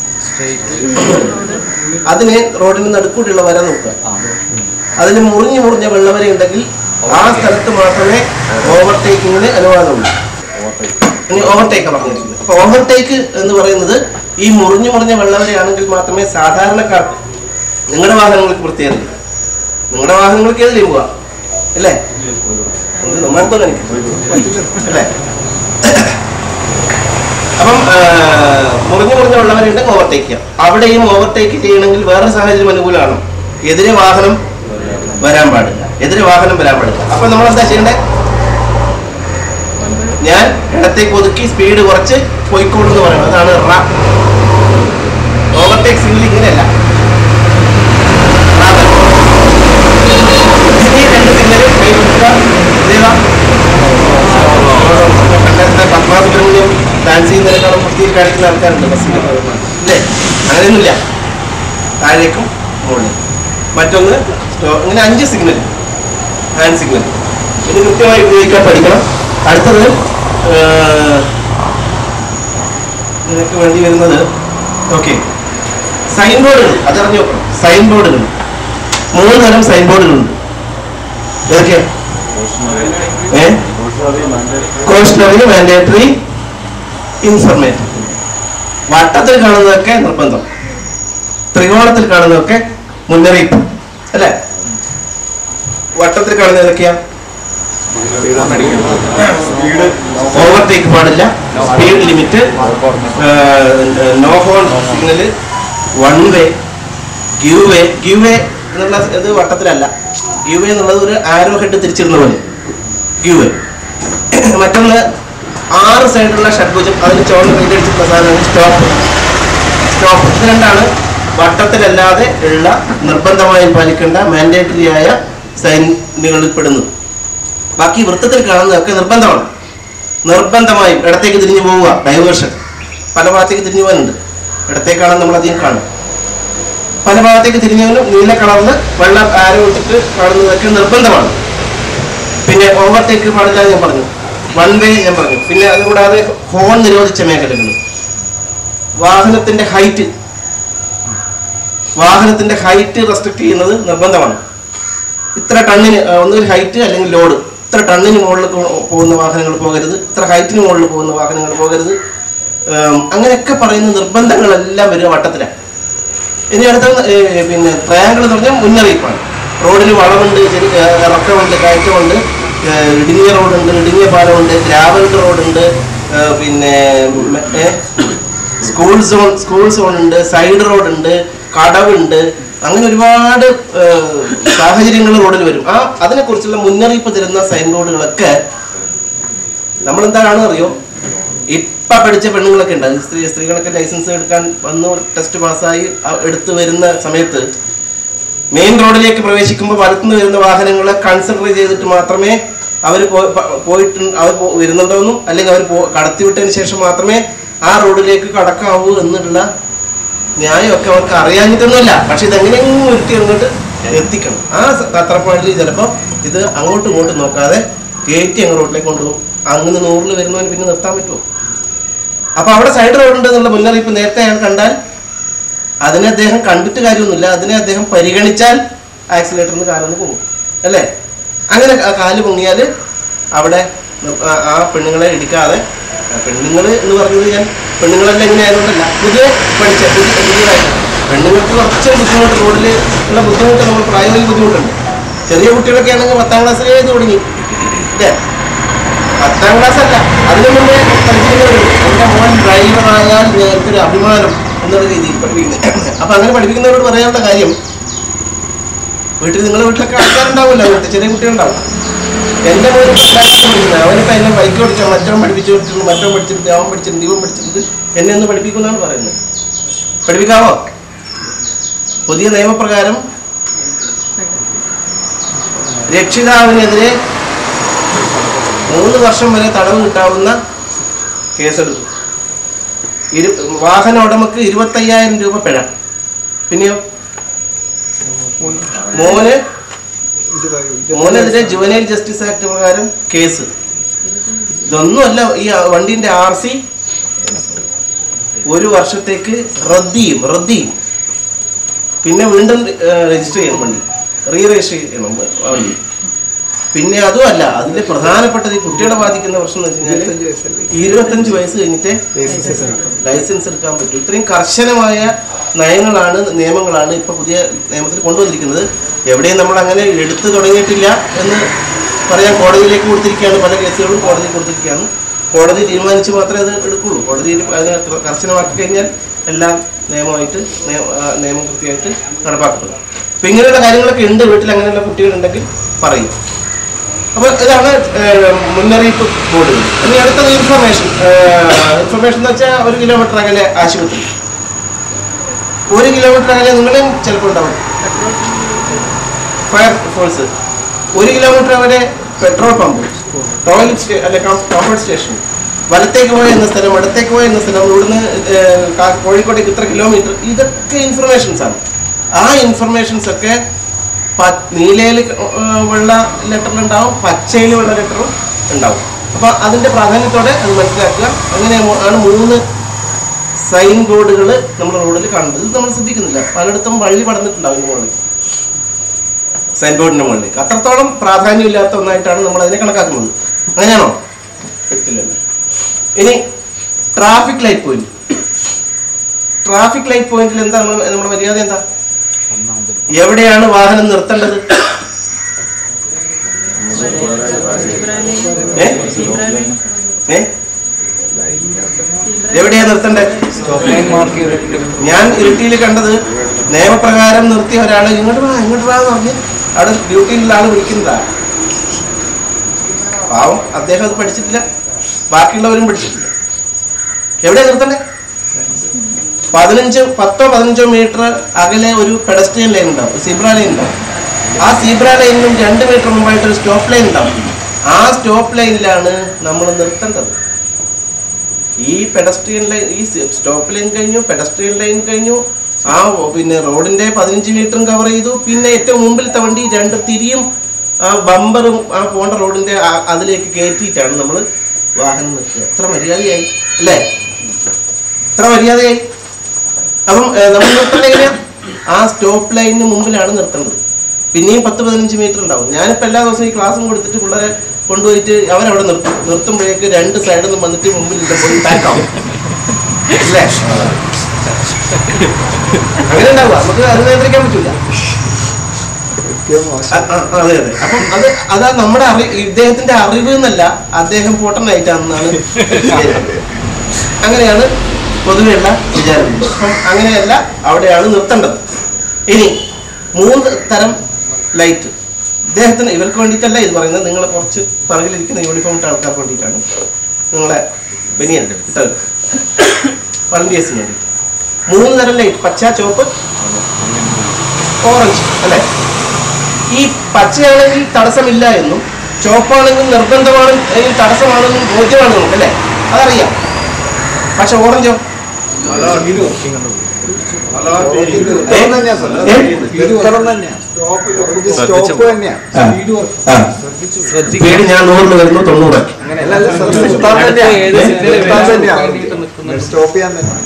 അതിന് റോഡിന് നടുക്കൂടിയുള്ള വര നോക്കുക അതിന് മുറിഞ്ഞു മുറിഞ്ഞ വെള്ളവര ഉണ്ടെങ്കിൽ ആ സ്ഥലത്ത് മാത്രമേ ഓവർടേക്കിങ്ങിന് അനുവാദമുള്ളൂ ഇനി ഓവർടേക്ക് പറഞ്ഞിരിക്കുന്നത് അപ്പൊ ഓവർടേക്ക് എന്ന് പറയുന്നത് ഈ മുറിഞ്ഞു മുറിഞ്ഞ വെള്ളവരയാണെങ്കിൽ മാത്രമേ സാധാരണക്കാർക്ക് നിങ്ങളുടെ വാഹനങ്ങൾക്ക് പ്രത്യേകത നിങ്ങളുടെ വാഹനങ്ങൾക്ക് ഏതിലേ പോവാ അല്ലേ ഇത് നമ്മളെന്തോ കാണിക്കും അല്ലേ അപ്പം ആ, മുറിഞ്ഞു മുറിഞ്ഞ ഉള്ളവരുണ്ടെങ്കിൽ ഓവർടേക്ക് ചെയ്യാം അവിടെയും ഓവർടേക്ക് ചെയ്യണമെങ്കിൽ വേറെ സാഹചര്യം അനുകൂലമാണ് എതിരെ വാഹനം വരാൻ പാടില്ല എതിരെ വാഹനം വരാൻ പാടില്ല അപ്പൊ നമ്മൾ എന്താ ചെയ്യണ്ടേ ഞാൻ ഇടത്തേക്ക് ഒതുക്കി സ്പീഡ് കുറച്ച് പോയിക്കോളൂ എന്ന് പറയുന്നത് അതാണ് റ ഓവർടേക്ക് സിഗ്നൽ ഇങ്ങനെയല്ല റ തന്നെ. ഈ രണ്ട് സിഗ്നൽ കൈ കൊടുക്കുക ഇതേതാ പണ്ടത്തെ പത്മാ സുബ്രഹ്മണ്യം ഡാൻസ് ചെയ്യുന്നതിനേക്കാളും വൃത്തിയിൽ കാണിക്കുന്ന ആൾക്കാരുണ്ട് ബസ്സിൽ അല്ലേ അങ്ങനെയൊന്നുമില്ല താഴേക്കും മുകളിലേക്കും മറ്റൊന്ന് സ്റ്റോ ഇങ്ങനെ അഞ്ച് സിഗ്നൽ ഹാൻഡ് സിഗ്നൽ ഇത് കൃത്യമായി ഉപയോഗിക്കാൻ പഠിക്കണം അടുത്തത് ഏർ, നിനക്ക് വേണ്ടി വരുന്നത് ഓക്കെ സൈൻ ബോർഡുകൾ അതറിഞ്ഞു നോക്കണം സൈൻ ബോർഡുകൾ മൂന്ന് തരം സൈൻ ബോർഡുകളുണ്ട് ഏതൊക്കെ ഏ കോഷണറി മാൻഡേറ്ററി ഇൻഫർമേറ്ററി വട്ടത്തിൽ കാണുന്നതൊക്കെ നിർബന്ധം ത്രികോണത്തിൽ കാണുന്നതൊക്കെ മുന്നറിയിപ്പ് അല്ലേ വട്ടത്തിൽ കാണുന്നത് ഏതൊക്കെയാ ഓവർടേക്ക് പാടില്ല speed limit no horn signal one way give way give way എന്നുള്ള ഇത് വട്ടത്തിലല്ല ഗീവ് വേ എന്നുള്ളത് ഒരു ആരോ ഹെഡ് തിരിച്ചിരുന്ന പോലെ ഗീവ് വേ മറ്റൊന്ന് ആറ് സൈഡിലുള്ള ഷഡ്ഭുജം അതിന് ചോറിന് കൈതടിച്ചിട്ടുള്ള സാധനമാണ് സ്റ്റോപ്പ് സ്റ്റോപ്പ് ഇത് രണ്ടാണ് വട്ടത്തിലല്ലാതെ ഉള്ള നിർബന്ധമായും പാലിക്കേണ്ട മാൻഡേറ്ററി ആയ സൈനുകളിൽ പെടുന്നത് ബാക്കി വൃത്തത്തിൽ കാണുന്നതൊക്കെ നിർബന്ധമാണ് നിർബന്ധമായും ഇടത്തേക്ക് തിരിഞ്ഞു പോവുക ഡൈവേർഷൻ പല ഭാഗത്തേക്ക് തിരിഞ്ഞു പോകാനുണ്ട് ഇടത്തേക്കാണെന്ന് നമ്മൾ അധികം കാണും പല ഭാഗത്തേക്ക് തിരിഞ്ഞവനും നീല കളറിൽ വെള്ള ആരോ ഇട്ടിട്ട് കാണുന്നതൊക്കെ നിർബന്ധമാണ് പിന്നെ ഓവർടേക്ക് പാടില്ല എന്ന് ഞാൻ പറഞ്ഞു വൺ വേ ഞാൻ പറഞ്ഞു പിന്നെ അതുകൂടാതെ ഹോൺ നിരോധിച്ച മേഖലകൾ വാഹനത്തിന്റെ ഹൈറ്റ് വാഹനത്തിന്റെ ഹൈറ്റ് റെസ്ട്രിക്ട് ചെയ്യുന്നത് നിർബന്ധമാണ് ഇത്ര ടണ്ണിന് ആ, ഒന്നുകിൽ ഹൈറ്റ് അല്ലെങ്കിൽ ലോഡ് ഇത്ര ടണ്ണിന് മുകളിൽ കൊ- പോകുന്ന വാഹനങ്ങൾ പോകരുത് ഇത്ര ഹൈറ്റിന് മുകളിൽ പോകുന്ന വാഹനങ്ങൾ പോകരുത് ഉം, അങ്ങനെയൊക്കെ പറയുന്ന നിർബന്ധങ്ങളെല്ലാം വരിക വട്ടത്തിലാണ് ഇനി അടുത്ത ഏ, പിന്നെ ട്രയാങ്കിൾ എന്ന് പറഞ്ഞാൽ മുന്നറിയിപ്പാണ് റോഡിന് വളവുണ്ട് ചെറിയ ഏ, ഇറക്കമുണ്ട് കയറ്റമുണ്ട് ഏ, ഇടുങ്ങിയ റോഡുണ്ട് ഇടുങ്ങിയ പാലമുണ്ട് ഗ്രാവൽഡ് റോഡുണ്ട് ഏ, പിന്നെ മ- ഏ, സ്കൂൾ സോൺ സ്കൂൾ സോൺ ഉണ്ട് സൈഡ് റോഡ് ഉണ്ട് കടവുണ്ട് അങ്ങനെ ഒരുപാട് സാഹചര്യങ്ങൾ റോഡിൽ വരും ആ അതിനെക്കുറിച്ചുള്ള മുന്നറിയിപ്പ് തരുന്ന സൈൻ ബോർഡുകളൊക്കെ നമ്മൾ എന്താണെന്ന് അറിയോ ഇപ്പൊ പഠിച്ച പെണ്ണുങ്ങളൊക്കെ ഉണ്ട് അത് സ്ത്രീ സ്ത്രീകളൊക്കെ ലൈസൻസ് എടുക്കാൻ വന്നു ടെസ്റ്റ് പാസ്സായി അ- എടുത്തു വരുന്ന സമയത്ത് മെയിൻ റോഡിലേക്ക് പ്രവേശിക്കുമ്പോൾ വലത്തുനിന്ന് വരുന്ന വാഹനങ്ങളെ കൺസിഡർ ചെയ്തിട്ട് മാത്രമേ അവർ പോയിട്ട് അവർ പോ- വരുന്നുണ്ടോന്നും അല്ലെങ്കിൽ അവർ കടത്തിവിട്ടതിന് ശേഷം മാത്രമേ ആ റോഡിലേക്ക് കടക്കാവൂ എന്നുള്ള ന്യായമൊക്കെ അവർക്ക് അറിയാഞ്ഞിട്ടൊന്നുമല്ല പക്ഷെ ഇതെങ്ങനെയെങ്കിലും ഉരുട്ടി അങ്ങോട്ട് എത്തിക്കണം ആ സ- തത്രപ്പാടിൽ ചിലപ്പോൾ ഇത് അങ്ങോട്ടും ഇങ്ങോട്ടും നോക്കാതെ കയറ്റി അങ്ങ് റോഡിലേക്ക് കൊണ്ടുപോകും അങ്ങനെ നൂറിൽ വരുന്നവന് പിന്നെ നിർത്താൻ പറ്റുമോ അപ്പൊ അവിടെ സൈഡ് റോഡ് ഉണ്ട് എന്നുള്ള മുന്നറിയിപ്പ് നേരത്തെ അയാൾ കണ്ടാൽ അതിനെ അദ്ദേഹം കണ്ടിട്ട് കാര്യമൊന്നുമില്ല അതിനെ അദ്ദേഹം പരിഗണിച്ചാൽ ആക്സിലേറ്ററിന് കാലൊന്ന് പോകും അല്ലേ അങ്ങനെ ആ കാല് പൊങ്ങിയാൽ അവിടെ നി- ആ- ആ പെണ്ണുങ്ങളെ ഇടിക്കാതെ പെണ്ണുങ്ങൾ എന്ന് പറഞ്ഞത് ഞാൻ പെണ്ണുങ്ങളെല്ലാം ഇങ്ങനെ ആയതുകൊണ്ടല്ല പുതിയ പഠിച്ച പുതിയ പുതിയതായിട്ട് പെണ്ണുങ്ങൾക്ക് കുറച്ച് ബുദ്ധിമുട്ട് റോഡിൽ ഉള്ള ബുദ്ധിമുട്ട് നമ്മൾ പ്രായോഗിക ബുദ്ധിമുട്ടുണ്ട് ചെറിയ കുട്ടികളൊക്കെ ആണെങ്കിൽ പത്താം ക്ലാസ്സിലേ ഇത് തുടങ്ങി അല്ലേ പത്താം ക്ലാസ് അല്ല അതിനു മുന്നേ പഠിപ്പിക്കുന്നവരുണ്ട് എൻ്റെ മോൻ ഡ്രൈവറായാൽ ഞങ്ങൾക്കൊരു അഭിമാനം എന്നുള്ള രീതിയിൽ പഠിപ്പിക്കുന്നത് അപ്പൊ അങ്ങനെ പഠിപ്പിക്കുന്നവരോട് പറയാനുള്ള കാര്യം വീട്ടിൽ നിങ്ങളുടെ വീട്ടിലൊക്കെ ആൾക്കാരുണ്ടാവില്ല അങ്ങനത്തെ ചെറിയ കുട്ടികളുണ്ടാവും എൻ്റെ മോൻ പഠിക്കുന്നത് അവനിപ്പോ എന്നെ ബൈക്ക് ഓടിച്ചാൽ മറ്റവൻ പഠിപ്പിച്ചു കൊടുത്തിട്ടുണ്ട് മറ്റവൻ പഠിച്ചിട്ടുണ്ട് അവൻ പഠിച്ചിട്ടുണ്ട് ഇവൻ പഠിച്ചിട്ടുണ്ട് എന്നെ ഒന്ന് പഠിപ്പിക്കുമെന്നാണ് പറയുന്നത് പഠിപ്പിക്കാവോ പുതിയ നിയമപ്രകാരം രക്ഷിതാവിനെതിരെ മൂന്ന് വർഷം വരെ തടവ് കിട്ടാവുന്ന കേസെടുക്കും ഇരു വാഹന ഉടമക്ക് ഇരുപത്തയ്യായിരം രൂപ പിഴ പിന്നെയോ മോന് മോനെതിരെ ജുവനൈൽ ജസ്റ്റിസ് ആക്ട് പ്രകാരം കേസ് ഇതൊന്നുമല്ല ഈ വണ്ടിന്റെ ആർ സി ഒരു വർഷത്തേക്ക് റദ്ദ് ചെയ്യും റദ്ദ് ചെയ്യും പിന്നെ വീണ്ടും രജിസ്റ്റർ ചെയ്യണം വണ്ടി റീ രജിസ്റ്റർ ചെയ്യണം വണ്ടി പിന്നെ അതുമല്ല അതിന്റെ പ്രധാനപ്പെട്ടത് ഈ കുട്ടികളെ ബാധിക്കുന്ന പ്രശ്നം എന്ന് വെച്ച് കഴിഞ്ഞാൽ ഇരുപത്തഞ്ച് വയസ്സ് കഴിഞ്ഞിട്ട് ലൈസൻസ് എടുക്കാൻ പറ്റും ഇത്രയും കർശനമായ നയങ്ങളാണ് നിയമങ്ങളാണ് ഇപ്പൊ പുതിയ നിയമത്തിൽ കൊണ്ടുവന്നിരിക്കുന്നത് എവിടെയും നമ്മൾ അങ്ങനെ എടുത്തു തുടങ്ങിയിട്ടില്ല എന്ന് പറയാൻ കോടതിയിലേക്ക് കൊടുത്തിരിക്കുകയാണ് പല കേസുകളും കോടതിയിൽ കൊടുത്തിരിക്കുകയാണ് കോടതി തീരുമാനിച്ച് മാത്രമേ അത് എടുക്കുള്ളൂ കോടതി അതിനെ കർശനമാക്കി കഴിഞ്ഞാൽ എല്ലാം നിയമമായിട്ട് നിയമ- ആ, നിയമം കൃത്യമായിട്ട് നടപ്പാക്കപ്പെടും അപ്പൊ ഇങ്ങനെയുള്ള കാര്യങ്ങളൊക്കെ ഉണ്ട് വീട്ടിൽ അങ്ങനെയുള്ള കുട്ടികളുണ്ടെങ്കിൽ പറയും അപ്പൊ ഇതാണ് ഏഹ്, മുന്നറിയിപ്പ് ബോർഡുകൾ ഇനി അടുത്തത് ഇൻഫർമേഷൻ ഇൻഫർമേഷൻ എന്ന് വെച്ചാൽ ഒരു കിലോമീറ്റർ അകലെ ആശുപത്രി ഒരു കിലോമീറ്റർ അകലെ നിങ്ങളും ചിലപ്പോൾ ഉണ്ടാവും ഫയർ ഫോഴ്സ് ഒരു കിലോമീറ്റർ അകലെ പെട്രോൾ പമ്പ് ടോയ്ലറ്റ് സ്റ്റേ അല്ലെ കംഫർട്ട് സ്റ്റേഷൻ വലത്തേക്ക് പോയ എന്ന സ്ഥലം ഇടത്തേക്ക് പോയ എന്ന സ്ഥലം ഇവിടുന്ന് ഏഹ്, കാ- കോഴിക്കോട്ടേക്ക് ഇത്ര കിലോമീറ്റർ ഇതൊക്കെ ഇൻഫർമേഷൻസ് ആണ് ആ ഇൻഫർമേഷൻസ് ഒക്കെ പ- നീലയിൽ വെള്ള ലെറ്ററിലുണ്ടാവും പച്ചയിൽ വെള്ള ലെറ്ററും ഉണ്ടാവും അപ്പൊ അതിന്റെ പ്രാധാന്യത്തോടെ അത് മനസ്സിലാക്കുക അങ്ങനെ മൂ- ആണ് മൂന്ന് സൈൻ ബോർഡുകൾ നമ്മൾ റോഡിൽ കാണുന്നത് ഇത് നമ്മൾ ശ്രദ്ധിക്കുന്നില്ല പലയിടത്തും വഴി പടന്നിട്ടുണ്ടാവും ഇതിന് മുകളിൽ സൈൻ ബോർഡിന്റെ മുകളിലേക്ക് അത്രത്തോളം പ്രാധാന്യമില്ലാത്ത ഒന്നായിട്ടാണ് നമ്മൾ അതിനെ കണക്കാക്കുന്നത് അങ്ങനെയാണോ ഒരിക്കലുമല്ല. ഇനി traffic light point traffic light പോയിന്റിൽ എന്താ നമ്മൾ നമ്മുടെ മര്യാദ എന്താ ഒന്നാമത് എവിടെയാണ് വാഹനം നിർത്തേണ്ടത് ഏ? ഏ? എവിടെയാ നിർത്തേണ്ടത് സ്റ്റോപ്പ് ലൈൻ മാർക്ക് ചെയ്തിട്ട് ഞാൻ ഇരുട്ടിയിൽ കണ്ടത് നിയമപ്രകാരം നിർത്തിയ ഒരാളെ ഇങ്ങോട്ട് വാ ഇങ്ങോട്ട് വാ എന്ന് പറഞ്ഞ് അവിടെ ഡ്യൂട്ടിയിലുള്ള ആള് വിളിക്കുന്നതാ പാവം അദ്ദേഹം അത് പഠിച്ചിട്ടില്ല ബാക്കിയുള്ളവരും പഠിച്ചിട്ടില്ല എവിടെയാ നിർത്തണ്ടേ പതിനഞ്ച് പത്തോ പതിനഞ്ചോ മീറ്റർ അകലെ ഒരു പെഡസ്ട്രിയൻ ലൈൻ ഉണ്ടാവും സീബ്ര ലൈൻ ഉണ്ടാവും ആ സീബ്ര ലൈനിനും രണ്ട് മീറ്റർ മുമ്പായിട്ട് ഒരു സ്റ്റോപ്പ് ലൈൻ ഉണ്ടാവും ആ സ്റ്റോപ്പ് ലൈനിലാണ് നമ്മൾ നിർത്തേണ്ടത് ഈ പെഡസ്ട്രിയൻ ലൈൻ ഈ സ്റ്റോപ്പ് ലൈൻ കഴിഞ്ഞു പെഡസ്ട്രിയൻ ലൈൻ കഴിഞ്ഞു ആ ഓ, പിന്നെ റോഡിന്റെ പതിനഞ്ച് മീറ്ററും കവർ ചെയ്തു പിന്നെ ഏറ്റവും മുമ്പിലത്തെ വണ്ടി രണ്ട് തിരിയും ആ ബമ്പറും ആ പോണ്ട റോഡിന്റെ ആ- അതിലേക്ക് കയറ്റിയിട്ടാണ് നമ്മൾ വാഹനം നിർത്തുക എത്ര മര്യാദയായി അല്ലേ എത്ര മര്യാദയായി അപ്പം ഏ, നമ്മൾ നിർത്തേണ്ടത് എങ്ങനെയാ ആ സ്റ്റോപ്പ് ലൈനിന് മുമ്പിലാണ് നിർത്തേണ്ടത് പിന്നെയും പത്ത് പതിനഞ്ച് മീറ്റർ ഉണ്ടാവും ഞാനിപ്പോൾ എല്ലാ ദിവസവും ഈ ക്ലാസ്സും കൊടുത്തിട്ട് പിള്ളേരെ കൊണ്ടുപോയിട്ട് അവരവിടെ നിർത്തും നിർത്തുമ്പോഴേക്ക് രണ്ട് സൈഡിൽ നിന്ന് വന്നിട്ട് മുമ്പിൽ ഇല്ല പോയി ബാക്കാവും അല്ലേ അങ്ങനെ ഉണ്ടാവുക നമുക്ക് അത് നിയന്ത്രിക്കാൻ പറ്റില്ല അ- അ- അതെ അതെ അപ്പം അത് അതാ നമ്മുടെ അറി ഇദ്ദേഹത്തിന്റെ അറിവ് എന്നല്ല അദ്ദേഹം പൊട്ടനായിട്ടാണെന്നാണ് വിചാരിക്കുന്നത്. അങ്ങനെയാണ് പൊതുവെയുള്ള വിചാരം അപ്പം അങ്ങനെയല്ല അവിടെയാണ് നിർത്തേണ്ടത് ഇനി മൂന്ന് തരം ലൈറ്റ് ഇദ്ദേഹത്തിന് ഇവർക്ക് വേണ്ടിയിട്ടല്ല ഇത് പറയുന്നത് നിങ്ങൾ കുറച്ച് പറകിലിരിക്കുന്ന യൂണിഫോം ഇട്ട ആൾക്കാർക്ക് വേണ്ടിയിട്ടാണ് നിങ്ങളെ ബനിയൻ ഇട്ടത് വളണ്ടിയേഴ്സിന് വേണ്ടി മൂന്ന് തരം ലൈറ്റ് പച്ച ചുവപ്പ് ഓറഞ്ച് അല്ലേ ഈ പച്ചയാണെങ്കിൽ തടസ്സമില്ല എന്നും ചുവപ്പാണെങ്കിൽ നിർബന്ധമാണ് അല്ലെങ്കിൽ തടസ്സമാണെന്നും ബോധ്യമാണ് നമുക്ക് അല്ലേ അതറിയാം പക്ഷെ ഓറഞ്ചോ സ്റ്റോപ്പ് തന്നെയാ സ്പീഡ് ഞാൻ നൂറിൽ വരുന്നു തൊണ്ണൂറ് സ്റ്റോപ്പ് ചെയ്യാൻ തന്നെ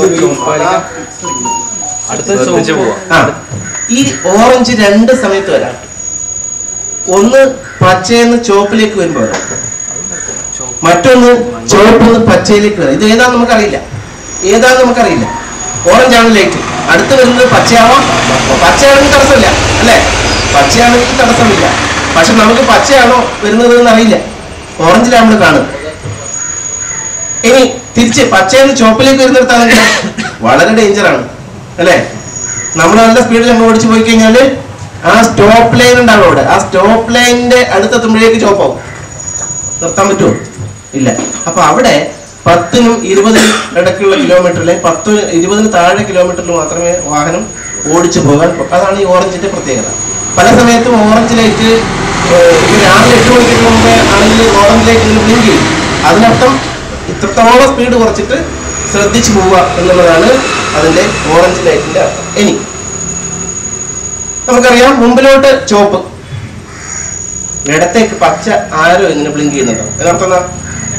അടുത്ത ചുവപ്പ് ആ ഈ ഓറഞ്ച് രണ്ട് സമയത്ത് വരാം ഒന്ന് പച്ചയെന്ന് ചുവപ്പിലേക്ക് വരുമ്പോൾ വരാം മറ്റൊന്ന് ചുവപ്പിൽ നിന്ന് പച്ചയിലേക്ക് വരാം ഇത് ഏതാന്ന് നമുക്കറിയില്ല ഏതാന്ന് നമുക്കറിയില്ല ഓറഞ്ച് ആണ് ലൈറ്റ് അടുത്ത് വരുന്നത് പച്ചയാവാം പച്ചയാണെങ്കിൽ തടസ്സമില്ല അല്ലേ പച്ചയാണെങ്കിൽ തടസ്സമില്ല പക്ഷെ നമുക്ക് പച്ചയാണോ വരുന്നത് എന്ന് അറിയില്ല ഓറഞ്ചിലാണ് നമ്മൾ കാണുന്നത് ഇനി തിരിച്ച് പച്ചയെന്ന് ചുവപ്പിലേക്ക് വരുന്നിടത്താണെങ്കിൽ വളരെ ഡേഞ്ചറാണ് അല്ലേ നമ്മൾ നല്ല സ്പീഡിൽ നമ്മൾ ഓടിച്ചു പോയി കഴിഞ്ഞാൽ ആ സ്റ്റോപ്പ് ലൈൻ ഉണ്ടാവും അവിടെ ആ സ്റ്റോപ്പ് ലൈനിന്റെ അടുത്തെത്തുമ്പോഴേക്ക് ചോപ്പാവും നിർത്താൻ പറ്റുമോ ഇല്ല അപ്പൊ അവിടെ പത്തിനും ഇരുപതിനും ഇടയ്ക്കുള്ള കിലോമീറ്ററിലെ പത്ത് ഇരുപതിന് താഴെ കിലോമീറ്ററിൽ മാത്രമേ വാഹനം ഓടിച്ചു പോകാൻ പ- അതാണ് ഈ ഓറഞ്ചിന്റെ പ്രത്യേകത പല സമയത്തും ഓറഞ്ച് ലൈറ്റ് ഇപ്പൊ രാവിലെ എട്ട് മണിക്ക് മുമ്പേ ആണെങ്കിൽ ഓറഞ്ച് ലൈറ്റ് ഇങ്ങനെ ബ്ലിങ്ക് ചെയ്യും അതിനർത്ഥം ഇത്രത്തോളം സ്പീഡ് കുറച്ചിട്ട് ശ്രദ്ധിച്ചു പോവുക എന്നുള്ളതാണ് അതിന്റെ ഓറഞ്ച് ലൈറ്റിന്റെ അർത്ഥം ഇനി നമുക്കറിയാം മുമ്പിലോട്ട് ചുവപ്പ് ഇടത്തേക്ക് പച്ച ആരോ ഇങ്ങനെ ബ്ലിങ്ക് ചെയ്യുന്നുണ്ടോ അതിനർത്ഥം എന്താ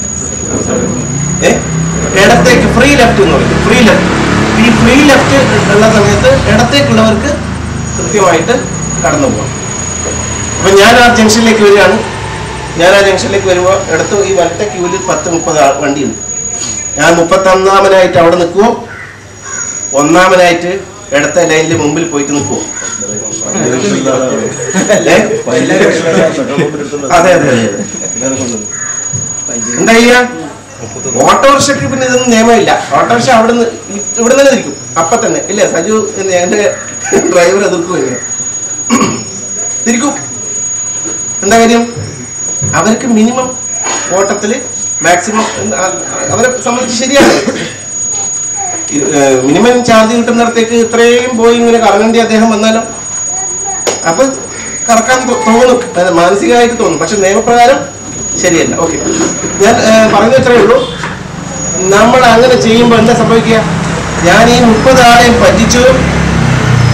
ഏ ഇടത്തേക്ക് ഫ്രീ ലെഫ്റ്റ് എന്ന് പറയും ഫ്രീ ലെഫ്റ്റ് ഈ ഫ്രീ ലെഫ്റ്റ് ഉള്ള സമയത്ത് ഇടത്തേക്കുള്ളവർക്ക് കൃത്യമായിട്ട് കടന്നു പോകാം അപ്പൊ ഞാൻ ആ ജംഗ്ഷനിലേക്ക് വരികയാണ് ഞാൻ ആ ജംഗ്ഷനിലേക്ക് വരുമ്പോൾ ഇടത്ത് ഈ വലത്തെ ക്യൂവിൽ പത്ത് മുപ്പത് ആൾ വണ്ടിയുണ്ട് ഞാൻ മുപ്പത്തൊന്നാമനായിട്ട് അവിടെ നിൽക്കുമോ ഒന്നാമനായിട്ട് ഇടത്തെ ലൈനിൽ മുമ്പിൽ പോയിട്ട് നിൽക്കുമോ ഏ? അതെ അതെ അതെ എന്താ ചെയ്യാ ഓട്ടോറിക്ഷക്ക് പിന്നെ ഇതൊന്നും നിയമമില്ല ഓട്ടോറിക്ഷ അവിടെ നിന്ന് ഇവിടെ തന്നെ തിരിക്കും അപ്പൊ തന്നെ ഇല്ലേ സജു എന്ന് എന്റെ ഡ്രൈവർ എതിർക്കുമല്ലേ തിരിക്കും എന്താ കാര്യം അവർക്ക് മിനിമം ഓട്ടത്തില് മാക്സിമം അവരെ സംബന്ധിച്ച് ശരിയാണ് മിനിമം ചാർജ് കിട്ടുന്നിടത്തേക്ക് ഇത്രയും പോയി ഇങ്ങനെ കറങ്ങേണ്ടി അദ്ദേഹം വന്നാലോ അപ്പൊ കറക്കാൻ തോ- തോന്നും അതായത് മാനസികമായിട്ട് തോന്നും പക്ഷെ നിയമപ്രകാരം ശരിയല്ല ഓക്കെ ഞാൻ ഏ, പറയുന്നത് ഇത്രയേ ഉള്ളൂ നമ്മൾ അങ്ങനെ ചെയ്യുമ്പോൾ എന്താ സംഭവിക്കുക ഞാൻ ഈ മുപ്പത് ആളെയും പറ്റിച്ചു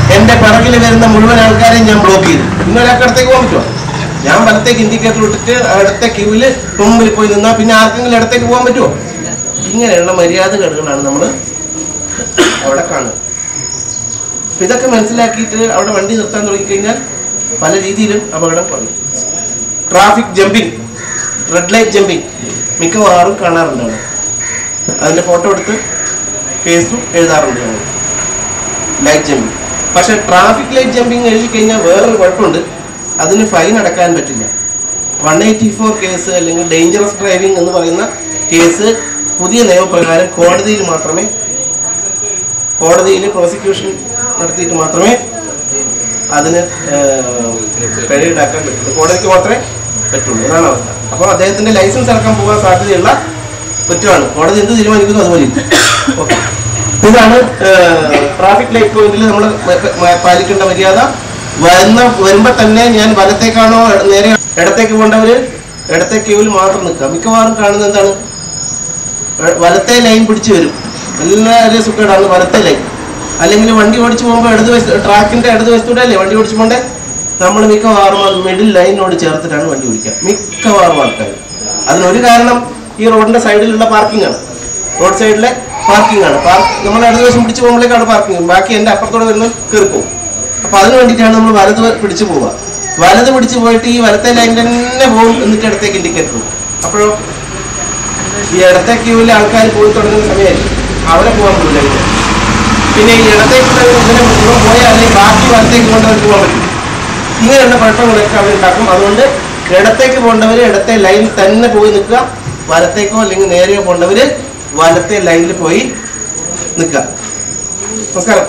എന്റെ പിറകിൽ വരുന്ന മുഴുവൻ ആൾക്കാരെയും ഞാൻ ബ്ലോക്ക് ചെയ്തു പിന്നെ ഒരാൾക്ക് അടുത്തേക്ക് പോകാൻ പറ്റുമോ ഞാൻ വലത്തേക്ക് ഇൻഡിക്കേറ്റർ ഇട്ടിട്ട് അടുത്ത ക്യൂവിൽ മുമ്പിൽ പോയി നിന്നാൽ പിന്നെ ആർക്കെങ്കിലും ഇടത്തേക്ക് പോകാൻ പറ്റുമോ ഇങ്ങനെയുള്ള മര്യാദകേടുകളാണ് നമ്മൾ അവിടെ കാണുന്നത് അപ്പൊ ഇതൊക്കെ മനസ്സിലാക്കിയിട്ട് അവിടെ വണ്ടി നിർത്താൻ തുടങ്ങിക്കഴിഞ്ഞാൽ പല രീതിയിലും അപകടം കുറയും traffic jumping red light jumping മിക്കവാറും കാണാറുണ്ട് അവിടെ അതിന്റെ ഫോട്ടോ എടുത്ത് കേസും എഴുതാറുണ്ട് ഞങ്ങൾ ലൈറ്റ് ജമ്പിങ് പക്ഷെ ട്രാഫിക് ലൈറ്റ് ജമ്പിങ് എഴുതി കഴിഞ്ഞാൽ വേറൊരു കുഴപ്പമുണ്ട് അതിന് ഫൈൻ അടക്കാൻ പറ്റില്ല വൺ എയ്റ്റി ഫോർ കേസ് അല്ലെങ്കിൽ ഡേഞ്ചറസ് ഡ്രൈവിംഗ് എന്ന് പറയുന്ന കേസ് പുതിയ നിയമപ്രകാരം കോടതിയിൽ മാത്രമേ കോടതിയിൽ പ്രോസിക്യൂഷൻ നടത്തിയിട്ട് മാത്രമേ അതിന് പിഴ ഈടാക്കാൻ പറ്റുള്ളൂ കോടതിക്ക് മാത്രമേ പറ്റുള്ളൂ അതാണ് അവസ്ഥ അപ്പോൾ അദ്ദേഹത്തിന്റെ ലൈസൻസ് ഇറക്കാൻ പോകാൻ സാധ്യതയുള്ള കുറ്റമാണ് കോടതി എന്ത് തീരുമാനിക്കുന്നു അതുപോലെ ഇരിക്കും. Okay. ഇതാണ് ട്രാഫിക് ലൈറ്റ് പോയിന്റിൽ നമ്മൾ പാലിക്കേണ്ട മര്യാദ വരുന്ന വരുമ്പോ തന്നെ ഞാൻ വലത്തേക്കാണോ നേരെ ഇടത്തേക്ക് പോകേണ്ടവര് ഇടത്തെ ക്യൂവിൽ മാത്രം നിൽക്കുക മിക്കവാറും കാണുന്നത് എന്താണ് വ- വലത്തെ ലൈൻ പിടിച്ചു വരും എല്ലാവരും സുഖമാണ് വലത്തെ ലൈൻ അല്ലെങ്കിൽ വണ്ടി ഓടിച്ചു പോകുമ്പോൾ ഇടത് വശത്ത് ട്രാക്കിന്റെ ഇടത് വശത്തൂടെ അല്ലേ വണ്ടി ഓടിച്ചു പോകണ്ടേ നമ്മൾ മിക്കവാറും അത് മിഡിൽ ലൈനിനോട് ചേർത്തിട്ടാണ് വണ്ടി ഓടിക്കുക മിക്കവാറും ആൾക്കാർ അതിനൊരു കാരണം ഈ റോഡിന്റെ സൈഡിലുള്ള പാർക്കിംഗ് ആണ് റോഡ് സൈഡിലെ പാർക്കിംഗ് ആണ് പാർക്ക് നമ്മൾ ഇടത് വശം പിടിച്ചു പോകുമ്പോഴേക്കാണ് പാർക്കിംഗ് ബാക്കി എൻ്റെ അപ്പുറത്തോടെ വരുന്ന കീർക്കും അപ്പൊ അതിന് വേണ്ടിയിട്ടാണ് നമ്മൾ വലത് പിടിച്ചു പോവുക വലത് പിടിച്ചു പോയിട്ട് ഈ വലത്തെ ലൈൻ തന്നെ പോകും എന്നിട്ട് ഇടത്തേക്ക് ഇൻഡിക്കേറ്റർ പോകും അപ്പോഴോ ഈ ഇടത്തെ ക്യൂവിൽ ആൾക്കാർ പോയി തുടങ്ങുന്ന സമയമായിരിക്കും അവിടെ പോകാൻ പറ്റില്ല ഇവര്. പിന്നെ ഈ ഇടത്തേക്കുള്ളവർ ഇങ്ങനെ മുഴുവൻ പോയാലേ ബാക്കി വലത്തേക്ക് കൊണ്ടവർക്ക് പോകാൻ പറ്റും ഇങ്ങനെയുള്ള കുഴപ്പങ്ങളൊക്കെ അവരുണ്ടാക്കും അതുകൊണ്ട് ഇടത്തേക്ക് പോകേണ്ടവർ ഇടത്തെ ലൈനിൽ തന്നെ പോയി നിൽക്കുക വലത്തേക്കോ അല്ലെങ്കിൽ നേരെയോ പോകേണ്ടവര് വലത്തെ ലൈനിൽ പോയി നിൽക്കുക നമസ്കാരം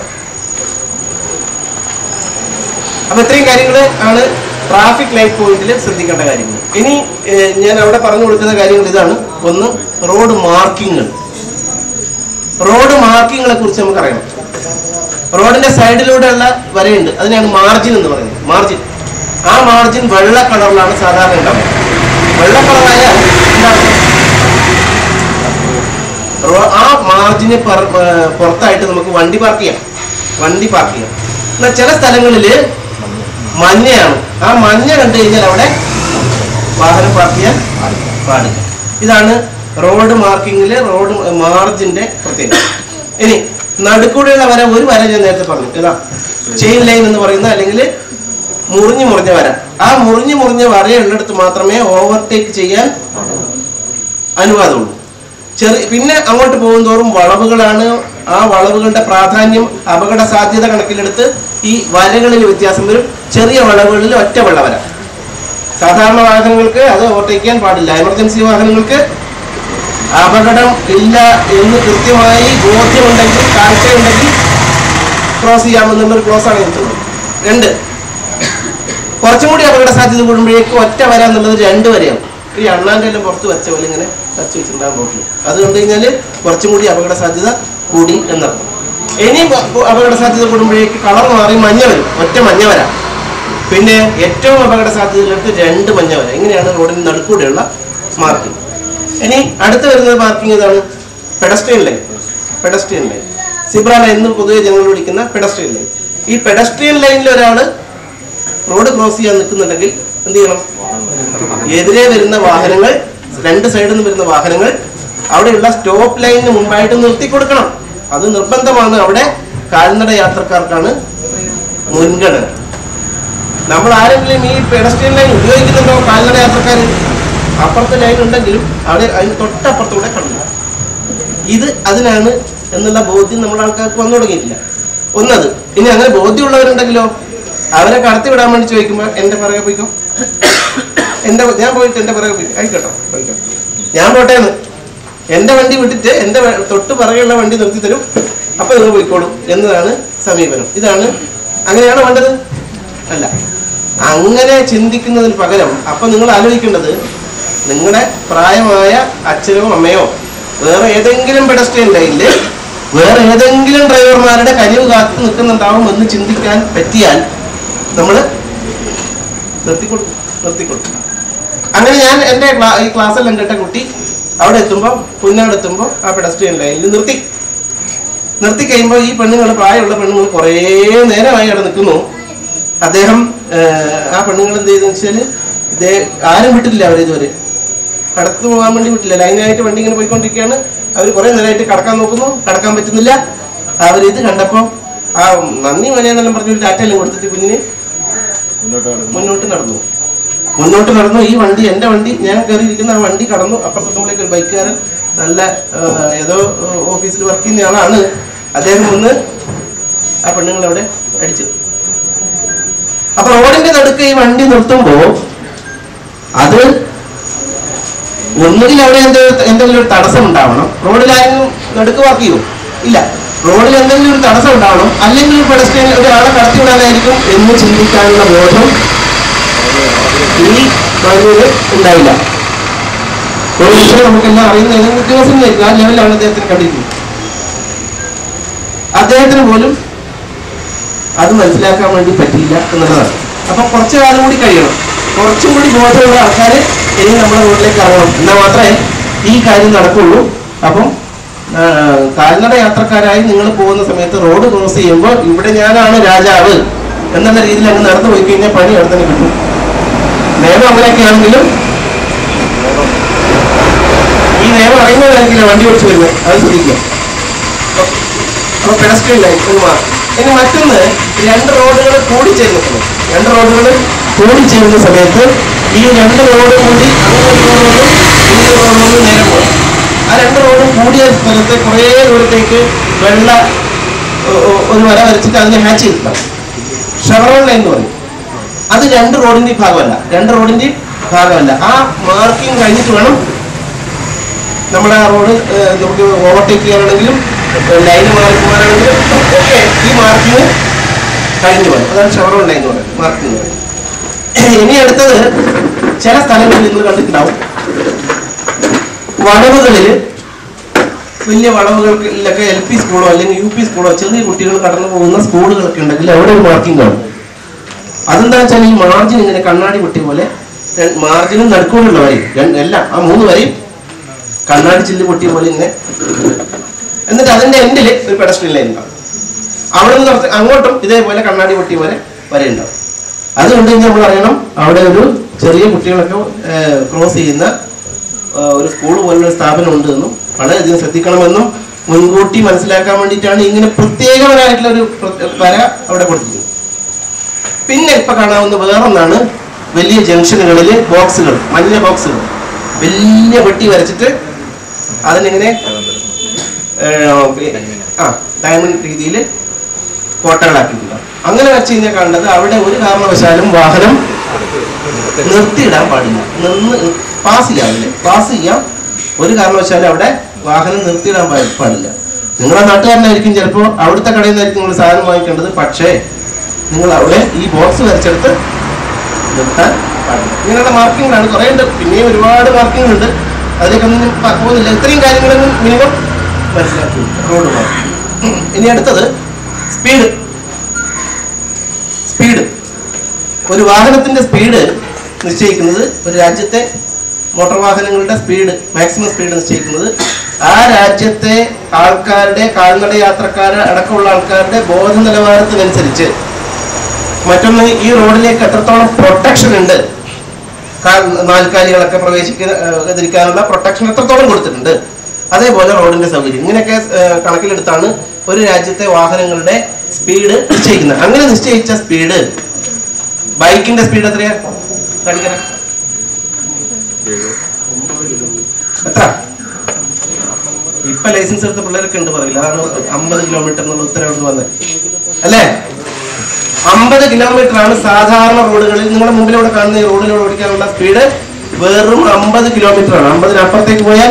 അപ്പൊ ഇത്രയും കാര്യങ്ങൾ ആണ് ട്രാഫിക് ലൈറ്റ് പോയിന്റിൽ ശ്രദ്ധിക്കേണ്ട കാര്യങ്ങൾ ഇനി ഏഹ്, ഞാൻ അവിടെ പറഞ്ഞു കൊടുക്കുന്ന കാര്യങ്ങൾ ഇതാണ് ഒന്ന് റോഡ് മാർക്കിങ്ങുകൾ റോഡ് മാർക്കിങ്ങുകളെ കുറിച്ച് നമുക്കറിയണം റോഡിന്റെ സൈഡിലൂടെയുള്ള വരയുണ്ട് അതിനാണ് മാർജിൻ എന്ന് പറയുന്നത് മാർജിൻ ആ മാർജിൻ വെള്ള കളറിലാണ് സാധാരണ ഉണ്ടാവുക വെള്ള കളറായാൽ എന്താണ് റോ- ആ മാർജിന് പറ- ഏർ പുറത്തായിട്ട് നമുക്ക് വണ്ടി പാർക്ക് ചെയ്യാം വണ്ടി പാർക്ക് ചെയ്യാം എന്നാൽ ചില സ്ഥലങ്ങളിൽ മഞ്ഞയാണ് ആ മഞ്ഞ കണ്ടു കഴിഞ്ഞാൽ അവിടെ വാഹനം പാർക്ക് ചെയ്യാൻ പാടില്ല ഇതാണ് റോഡ് മാർക്കിങ്ങില് റോഡ് മാർജിന്റെ പ്രത്യേകത ഇനി നടുക്കൂടെയുള്ള വര ഒരു വര ഞാൻ നേരത്തെ പറഞ്ഞു ഏതാ ചെയിൻ ലൈൻ എന്ന് പറയുന്ന അല്ലെങ്കിൽ മുറിഞ്ഞു മുറിഞ്ഞ വര ആ മുറിഞ്ഞു മുറിഞ്ഞ വരയുള്ളിടത്ത് മാത്രമേ ഓവർടേക്ക് ചെയ്യാൻ അനുവാദമുള്ളൂ ചെറിയ പിന്നെ അങ്ങോട്ട് പോകുന്തോറും വളവുകളാണ് ആ വളവുകളുടെ പ്രാധാന്യം അപകട സാധ്യത കണക്കിലെടുത്ത് ഈ വരകളിൽ വ്യത്യാസം വരും ചെറിയ വളവുകളിൽ ഒറ്റ വെള്ള വര സാധാരണ വാഹനങ്ങൾക്ക് അത് ഓവർടേക്ക് ചെയ്യാൻ പാടില്ല എമർജൻസി വാഹനങ്ങൾക്ക് അപകടം ഇല്ല എന്ന് കൃത്യമായി ബോധ്യമുണ്ടെങ്കിൽ കാഴ്ചയുണ്ടെങ്കിൽ ക്രോസ് ചെയ്യാമെന്നുള്ളൊരു ക്ലോസ് ആണ് എടുത്തുള്ളത് രണ്ട് കുറച്ചും കൂടി അപകട സാധ്യത കൂടുമ്പോഴേക്കും ഒറ്റ വര എന്നുള്ളത് രണ്ട് വരെയാണ് ഈ അണ്ണാന്റെ എല്ലാം പുറത്ത് വെച്ച പോലെ ഇങ്ങനെ വച്ച് വെച്ചിട്ടുണ്ടാകും റോട്ടിൽ അത് കണ്ടു കഴിഞ്ഞാൽ കുറച്ചും കൂടി അപകട സാധ്യത കൂടി എന്നർത്ഥം ഇനി ബ- അപകട സാധ്യത കൂടുമ്പോഴേക്ക് കളർ മാറി മഞ്ഞ വരും ഒറ്റ മഞ്ഞ വരാം പിന്നെ ഏറ്റവും അപകട സാധ്യതയിലെടുത്ത് രണ്ട് മഞ്ഞ വര ഇങ്ങനെയാണ് റോഡിന് നടുക്കൂടെയുള്ള മാർക്കിംഗ് ഇനി അടുത്ത് വരുന്നത് മാർക്കിംഗ് ഏതാണ് pedestrian line pedestrian line zebra line എന്ന് പൊതുവെ ജനങ്ങൾ വിളിക്കുന്ന പെഡസ്ട്രിയൻ ലൈൻ ഈ പെഡസ്ട്രിയൻ ലൈനിൽ ഒരാൾ റോഡ് ക്രോസ് ചെയ്യാൻ നിൽക്കുന്നുണ്ടെങ്കിൽ എന്ത് ചെയ്യണം എതിരെ വരുന്ന വാഹനങ്ങൾ രണ്ട് സൈഡിൽ നിന്ന് വരുന്ന വാഹനങ്ങൾ അവിടെയുള്ള സ്റ്റോപ്പ് ലൈനിന് മുമ്പായിട്ട് നിർത്തി കൊടുക്കണം അത് നിർബന്ധമാണ് അവിടെ കാൽനട യാത്രക്കാർക്കാണ് മുൻഗണന നമ്മൾ ആരെങ്കിലും ഈ പെഡസ്ട്രിയൻ ലൈൻ ഉപയോഗിക്കുന്നുണ്ടോ കാൽനട യാത്രക്കാർ അപ്പുറത്തെ ലൈൻ ഉണ്ടെങ്കിലും അവിടെ അതിന് തൊട്ടപ്പുറത്തൂടെ കണ്ടു ഇത് അതിനാണ് എന്നുള്ള ബോധ്യം നമ്മുടെ ആൾക്കാർക്ക് വന്നു തുടങ്ങിയിട്ടില്ല ഒന്നത് ഇനി അങ്ങനെ ബോധ്യമുള്ളവരുണ്ടെങ്കിലോ അവരെ കടത്തി വിടാൻ വേണ്ടി ചോദിക്കുമ്പോൾ എന്റെ പിറകെ പോയിക്കോ എന്റെ ഞാൻ പോയിട്ട് എന്റെ പിറകെ പോയി ആയിക്കോട്ടോ പോയിക്കോ ഞാൻ പോട്ടേന്ന് എന്റെ വണ്ടി വിട്ടിട്ട് എന്റെ വ- തൊട്ട് പിറകെയുള്ള വണ്ടി നിർത്തി തരും അപ്പൊ നിങ്ങൾ പോയിക്കോളും എന്നതാണ് സമീപനം ഇതാണ് അങ്ങനെയാണോ വേണ്ടത് അല്ല അങ്ങനെ ചിന്തിക്കുന്നതിന് പകരം അപ്പൊ നിങ്ങൾ ആലോചിക്കേണ്ടത് നിങ്ങളുടെ പ്രായമായ അച്ഛനോ അമ്മയോ വേറെ ഏതെങ്കിലും പെഡസ്ട്രിയൻ ലൈനില് വേറെ ഏതെങ്കിലും ഡ്രൈവർമാരുടെ കനിവ് കാത്തു നിൽക്കുന്നുണ്ടാവും എന്ന് ചിന്തിക്കാൻ പറ്റിയാൽ നമ്മൾ നിർത്തിക്കൊടുക്കും നിർത്തിക്കൊടുക്കും അങ്ങനെ ഞാൻ എൻ്റെ ക്ലാ- ഈ ക്ലാസ്സെല്ലാം കേട്ട കുട്ടി അവിടെ എത്തുമ്പോൾ പുന്നാട് എത്തുമ്പോൾ ആ പെഡസ്ട്രിയൻ ലൈനിൽ നിർത്തി നിർത്തി കഴിയുമ്പോൾ ഈ പെണ്ണുങ്ങൾ പ്രായമുള്ള പെണ്ണുങ്ങൾ കുറേ നേരമായി അവിടെ നിൽക്കുന്നു അദ്ദേഹം ഏഹ്, ആ പെണ്ണുങ്ങൾ എന്ത് ചെയ്തെന്ന് വെച്ചാൽ ഇതേ ആരും വിട്ടിട്ടില്ല അവർ ഇതുവരെ കടത്തു പോകാൻ വേണ്ടി വിട്ടില്ല ലൈനായിട്ട് വണ്ടി ഇങ്ങനെ പോയിക്കൊണ്ടിരിക്കുകയാണ് അവർ കുറേ നേരമായിട്ട് കടക്കാൻ നോക്കുന്നു കടക്കാൻ പറ്റുന്നില്ല അവരിത് കണ്ടപ്പോൾ ആ നന്ദി മനയെന്നെല്ലാം പറഞ്ഞൊരു ടാറ്റയെല്ലാം കൊടുത്തിട്ട് കുഞ്ഞിന് മുന്നോട്ട് നടന്നു മുന്നോട്ട് നടന്നു ഈ വണ്ടി എൻ്റെ വണ്ടി ഞാൻ കയറിയിരിക്കുന്ന ആ വണ്ടി കടന്നു അപ്പുറത്തുമ്പോഴേക്ക് ഒരു ബൈക്കുകാരൻ നല്ല ആ, ഏതോ ഓഫീസിൽ വർക്ക് ചെയ്യുന്ന ആളാണ് അദ്ദേഹം വന്ന് ആ പെണ്ണുങ്ങളെ അവിടെ അടിച്ചു അപ്പൊ റോഡിന്റെ നടുക്ക് ഈ വണ്ടി നിർത്തുമ്പോ അത് ഒന്നുകിൽ അവിടെ എന്തെങ്കിലും എന്തെങ്കിലും ഒരു തടസ്സം ഉണ്ടാവണം റോഡിലാരെങ്കിലും നടുക്ക് വർക്ക് ചെയ്യും ഇല്ല റോഡിൽ എന്തെങ്കിലും ഒരു തടസ്സം ഉണ്ടാവണം അല്ലെങ്കിൽ ഒരു പെഡസ്ട്രിയൻ ഒരാളെ കടത്തിവിടാനായിരിക്കും എന്ന് ചിന്തിക്കാനുള്ള ബോധം ഈ മാനുവല് ഉണ്ടായില്ല ഒരു വിഷയം നമുക്കെല്ലാം അറിയുന്ന ഏതെങ്കിലും ഉദ്യോഗസ്ഥനായിരിക്കും ആ ലെവലിലാണ് അദ്ദേഹത്തിന് കണ്ടിരിക്കുന്നത് അദ്ദേഹത്തിന് പോലും അത് മനസ്സിലാക്കാൻ വേണ്ടി പറ്റിയില്ല എന്നുള്ളതാണ് അപ്പൊ കുറച്ചു കാലം കൂടി കഴിയണം കുറച്ചും കൂടി ബോധമുള്ള ആൾക്കാർ ഇനി നമ്മുടെ റോഡിലേക്ക് ഇറങ്ങണം എന്നാൽ മാത്രമേ ഈ കാര്യം നടക്കുള്ളൂ അപ്പം ആ, കാൽനട യാത്രക്കാരായി നിങ്ങൾ പോകുന്ന സമയത്ത് റോഡ് ക്രോസ് ചെയ്യുമ്പോൾ ഇവിടെ ഞാനാണ് രാജാവ് എന്നുള്ള രീതിയിൽ അങ്ങ് നടന്നു പോയി കഴിഞ്ഞാൽ പണി അവിടെ തന്നെ കിട്ടും നിയമം അങ്ങനെയൊക്കെ ആണെങ്കിലും ഈ നിയമം അറിയുന്നവരായിരിക്കില്ല വണ്ടി ഓടിച്ചു വരുന്നത് അത് ശ്രദ്ധിക്കുക അപ്പൊ പെഡസ്ട്രിയൻ ലൈൻ എന്ന് മാറും ഇനി മറ്റൊന്ന് രണ്ട് റോഡുകൾ കൂടിച്ചേരുന്ന സമയത്ത് രണ്ട് റോഡുകൾ കൂടിച്ചേരുന്ന സമയത്ത് ഈ രണ്ട് റോഡ് കൂടി അങ്ങോട്ട് റോഡും ഇങ്ങോട്ട് റോഡും നേരെ പോകും ആ രണ്ട് റോഡും കൂടിയ സ്ഥലത്ത് കുറേ ദൂരത്തേക്ക് വെള്ള ഒ- ഒ- ഒരു വര വരച്ചിട്ട് അതിനെ ഹാച്ച് ചെയ്തിട്ടാണ് ഷവറോൺ ലൈൻ എന്ന് പറയും അത് രണ്ട് റോഡിന്റെ ഭാഗമല്ല രണ്ട് റോഡിന്റെ ഭാഗമല്ല ആ മാർക്കിംഗ് കഴിഞ്ഞിട്ട് വേണം നമ്മുടെ ആ റോഡ് ഏഹ്, നമുക്ക് ഓവർടേക്ക് ചെയ്യാനാണെങ്കിലും ലൈൻ മാറി പോകാനാണെങ്കിലും ഒക്കെ ഈ മാർക്കിങ് കഴിഞ്ഞു പോയി അതാണ് ഷവറോൺ ലൈൻ എന്ന് പറയുന്നത് മാർക്കിങ് ഇനി അടുത്തത് ചില സ്ഥലങ്ങളിൽ നിങ്ങൾ കണ്ടിട്ടുണ്ടാവും വളവുകളിൽ വലിയ വളവുകൾക്കിലൊക്കെ എൽ പി സ്കൂളോ അല്ലെങ്കിൽ യു പി സ്കൂളോ ചെറിയ കുട്ടികൾ കടന്നു പോകുന്ന സ്കൂളുകളൊക്കെ ഉണ്ടെങ്കിൽ അവിടെ ഒരു മാർക്കിംഗ് കാണും അതെന്താ വെച്ചാൽ ഈ മാർജിൻ ഇങ്ങനെ കണ്ണാടി പൊട്ടിയ പോലെ ര- മാർജിനും നടുക്കോടുള്ള വരയും രണ്ട് എല്ലാം ആ മൂന്ന് വരയും കണ്ണാടി ചില്ല് പൊട്ടിയ പോലെ ഇങ്ങനെ എന്നിട്ട് അതിന്റെ എൻഡിൽ ഒരു പെഡസ്ട്രിയൻ ലൈൻ ഉണ്ടാവും അവിടെ നിന്ന് കുറച്ച് അങ്ങോട്ടും ഇതേപോലെ കണ്ണാടി പൊട്ടിയ പോലെ വരയുണ്ടാവും അതുകൊണ്ട് ഇനി നമ്മൾ അറിയണം അവിടെ ഒരു ചെറിയ കുട്ടികളൊക്കെ ക്രോസ് ചെയ്യുന്ന ആ, ഒരു സ്കൂൾ പോലുള്ള ഒരു സ്ഥാപനം ഉണ്ട് എന്നും വളരെയധികം ശ്രദ്ധിക്കണമെന്നും മുൻകൂട്ടി മനസ്സിലാക്കാൻ വേണ്ടിയിട്ടാണ് ഇങ്ങനെ പ്രത്യേകമായിട്ടുള്ള ഒരു പ്ര- വര അവിടെ കൊടുത്തിരിക്കുന്നത് പിന്നെ ഇപ്പൊ കാണാവുന്ന വേറൊന്നാണ് വലിയ ജംഗ്ഷനുകളിൽ ബോക്സുകൾ മഞ്ഞ ബോക്സുകൾ വലിയ വെട്ടി വരച്ചിട്ട് അതിനിങ്ങനെ ഏഹ്, പി- ആ ഡയമണ്ട് രീതിയിൽ കോട്ടകളാക്കിയിട്ടുണ്ടാവും അങ്ങനെ വെച്ച് കഴിഞ്ഞാൽ കാണുന്നത് അവിടെ ഒരു കാരണവശാലും വാഹനം നിർത്തിയിടാൻ പാടില്ല നിന്ന് പാസ് ചെയ്യാവില്ലേ പാസ് ചെയ്യാം ഒരു കാരണവശാലും അവിടെ വാഹനം നിർത്തിയിടാൻ പാ- പാടില്ല നിങ്ങളുടെ നാട്ടുകാരനായിരിക്കും ചിലപ്പോൾ അവിടുത്തെ കടയിൽ നിന്നായിരിക്കും നിങ്ങൾ സാധനം വാങ്ങിക്കേണ്ടത് പക്ഷേ നിങ്ങൾ അവിടെ ഈ ബോക്സ് വരച്ചെടുത്ത് നിർത്താൻ പാടില്ല ഇങ്ങനെയുള്ള മാർക്കിങ്ങാണ് കുറേ ഉണ്ട് പിന്നെയും ഒരുപാട് മാർക്കിങ്ങുണ്ട് അതിലേക്കൊന്നും ഞാൻ പ- പോകുന്നില്ല ഇത്രയും കാര്യങ്ങളൊന്നും മിനിമം മനസ്സിലാക്കി റോഡ് മാർക്കിംഗ് ഇനി അടുത്തത് സ്പീഡ് സ്പീഡ് ഒരു വാഹനത്തിന്റെ സ്പീഡ് നിശ്ചയിക്കുന്നത് ഒരു രാജ്യത്തെ മോട്ടോർ വാഹനങ്ങളുടെ സ്പീഡ് മാക്സിമം സ്പീഡ് നിശ്ചയിക്കുന്നത് ആ രാജ്യത്തെ ആൾക്കാരുടെ കാൽനട യാത്രക്കാർ അടക്കമുള്ള ആൾക്കാരുടെ ബോധ നിലവാരത്തിനനുസരിച്ച് മറ്റൊന്ന് ഈ റോഡിലേക്ക് എത്രത്തോളം പ്രൊട്ടക്ഷൻ ഉണ്ട് കാൽ- നാൽക്കാലികളൊക്കെ പ്രവേശിക്കാതിരിക്കാനുള്ള പ്രൊട്ടക്ഷൻ എത്രത്തോളം കൊടുത്തിട്ടുണ്ട് അതേപോലെ റോഡിന്റെ സൗകര്യം ഇങ്ങനെയൊക്കെ ഏഹ്, കണക്കിലെടുത്താണ് ഒരു രാജ്യത്തെ വാഹനങ്ങളുടെ സ്പീഡ് നിശ്ചയിക്കുന്നത് അങ്ങനെ നിശ്ചയിച്ച സ്പീഡ് ബൈക്കിന്റെ സ്പീഡ് എത്രയാ കാണിക്കണേ എത്ര ഇപ്പൊ ലൈസൻസ് എടുത്ത പിള്ളേരൊക്കെ ഉണ്ട് പറയില്ല അതാണ് അമ്പത് കിലോമീറ്റർ എന്നുള്ള ഉത്തരവ് വന്നത് അല്ലേ അമ്പത് കിലോമീറ്റർ ആണ് സാധാരണ റോഡുകളിൽ നിങ്ങളുടെ മുമ്പിലൂടെ കാണുന്ന ഈ റോഡിലൂടെ ഓടിക്കാനുള്ള സ്പീഡ് വെറും അമ്പത് കിലോമീറ്റർ ആണ് അമ്പതിനപ്പുറത്തേക്ക് പോയാൽ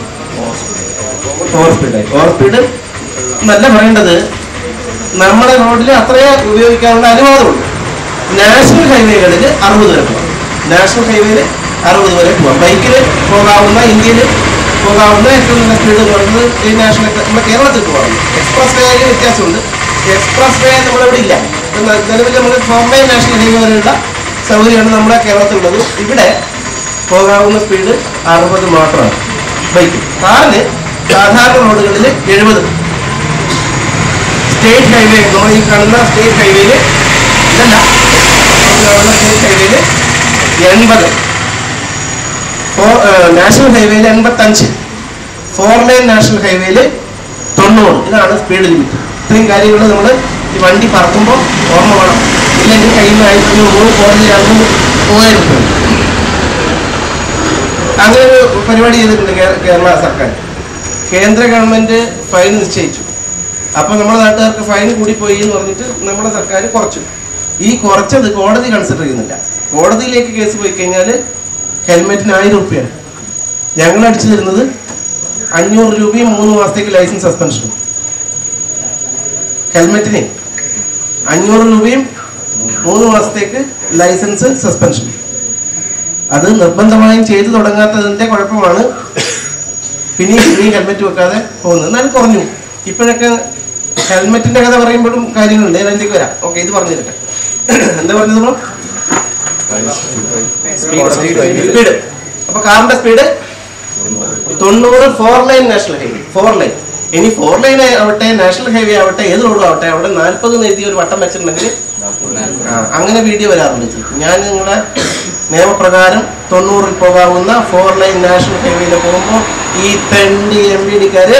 ഓവർ സ്പീഡായി ഓവർ സ്പീഡ് എന്നല്ല പറയേണ്ടത് നമ്മുടെ റോഡിൽ അത്രയേ ഉപയോഗിക്കാനുള്ള അനുവാദമുള്ളൂ നാഷണൽ ഹൈവേകളിൽ അറുപത് വരെ പോകാം നാഷണൽ ഹൈവേയിൽ അറുപത് വരെ പോകാം ബൈക്കിൽ പോകാവുന്ന ഇന്ത്യയിൽ പോകാവുന്ന ഏറ്റവും നല്ല സ്പീഡ് എന്ന് പറയുന്നത് ഈ നാഷണൽ നമ്മുടെ കേരളത്തിൽ പോകാം എക്സ്പ്രസ് വേയിൽ വ്യത്യാസമുണ്ട് എക്സ്പ്രസ് വേ നമ്മളിവിടെ ഇല്ല ഇപ്പം ന- നിലവിൽ നമുക്ക് ബോംബെ നാഷണൽ ഹൈവേ വരെയുള്ള സൗകര്യമാണ് നമ്മുടെ കേരളത്തിലുള്ളത് ഇവിടെ പോകാവുന്ന സ്പീഡ് അറുപത് മാത്രമാണ് ബൈക്ക് കാറിന് സാധാരണ റോഡുകളിൽ എഴുപത് സ്റ്റേറ്റ് ഹൈവേ ഈ കാണുന്ന സ്റ്റേറ്റ് ഹൈവേയിൽ ഇതല്ല ഈ കാണുന്ന സ്റ്റേറ്റ് ഹൈവേയിൽ എൺപത് ഫോർ നാഷണൽ ഹൈവേയിൽ എൺപത്തഞ്ച് ഫോർ ലൈൻ നാഷണൽ ഹൈവേയിൽ തൊണ്ണൂറ് ഇതാണ് സ്പീഡ് ലിമിറ്റ് ഇത്രയും കാര്യങ്ങൾ നമ്മൾ ഈ വണ്ടി പറക്കുമ്പോൾ ഓർമ്മ വേണം ഇല്ലെങ്കിൽ കയ്യിൽ നിന്ന് ആയിരത്തി മൂന്ന് കോടതിയിലാകുമ്പോൾ പോയായിരുന്നു അങ്ങനെ ഒരു പരിപാടി ചെയ്തിട്ടുണ്ട് കേ- കേരള സർക്കാർ കേന്ദ്ര ഗവൺമെന്റ് ഫൈൻ നിശ്ചയിച്ചു അപ്പൊ നമ്മുടെ നാട്ടുകാർക്ക് ഫൈൻ കൂടിപ്പോയി എന്ന് പറഞ്ഞിട്ട് നമ്മുടെ സർക്കാർ കുറച്ചു ഈ കുറച്ചത് കോടതി കൺസിഡർ ചെയ്യുന്നില്ല കോടതിയിലേക്ക് കേസ് പോയി കഴിഞ്ഞാൽ ഹെൽമെറ്റിന് ആയിരം റുപ്യാണ് ഞങ്ങൾ അടിച്ചു തരുന്നത് അഞ്ഞൂറ് രൂപയും മൂന്ന് മാസത്തേക്ക് ലൈസൻസ് സസ്പെൻഷനും ഹെൽമെറ്റിന് അഞ്ഞൂറ് രൂപയും മൂന്ന് മാസത്തേക്ക് ലൈസൻസ് സസ്പെൻഷൻ അത് നിർബന്ധമായും ചെയ്തു തുടങ്ങാത്തതിന്റെ കുഴപ്പമാണ് പിന്നെയും പിന്നെയും ഹെൽമെറ്റ് വെക്കാതെ പോകുന്നത് എന്നാലും കുറഞ്ഞു ഇപ്പോഴൊക്കെ ഹെൽമെറ്റിന്റെ കഥ പറയുമ്പോഴും കാര്യങ്ങളുണ്ട് ഞാൻ അതിലേക്ക് വരാം ഓക്കെ ഇത് പറഞ്ഞു തരട്ടെ എന്താ പറഞ്ഞത് നമ്മൾ സ്പീഡ് അപ്പൊ കാറിന്റെ സ്പീഡ് തൊണ്ണൂറ് four line national highway four line ഇനി ഫോർ ലൈൻ ആവട്ടെ നാഷണൽ ഹൈവേ ആവട്ടെ ഏത് റോഡും ആവട്ടെ അവിടെ നാൽപ്പത് എഴുതി ഒരു വട്ടം വെച്ചിട്ടുണ്ടെങ്കിൽ ആ, അങ്ങനെ വീഡിയോ വരാറുണ്ട് ഇതിൽ. ഞാൻ നിങ്ങളെ നിയമപ്രകാരം തൊണ്ണൂറിൽ പോകാവുന്ന ഫോർ ലൈൻ നാഷണൽ ഹൈവേയിൽ പോകുമ്പോൾ ഈ തെണ്ടി എം ബി ഡിക്കാര്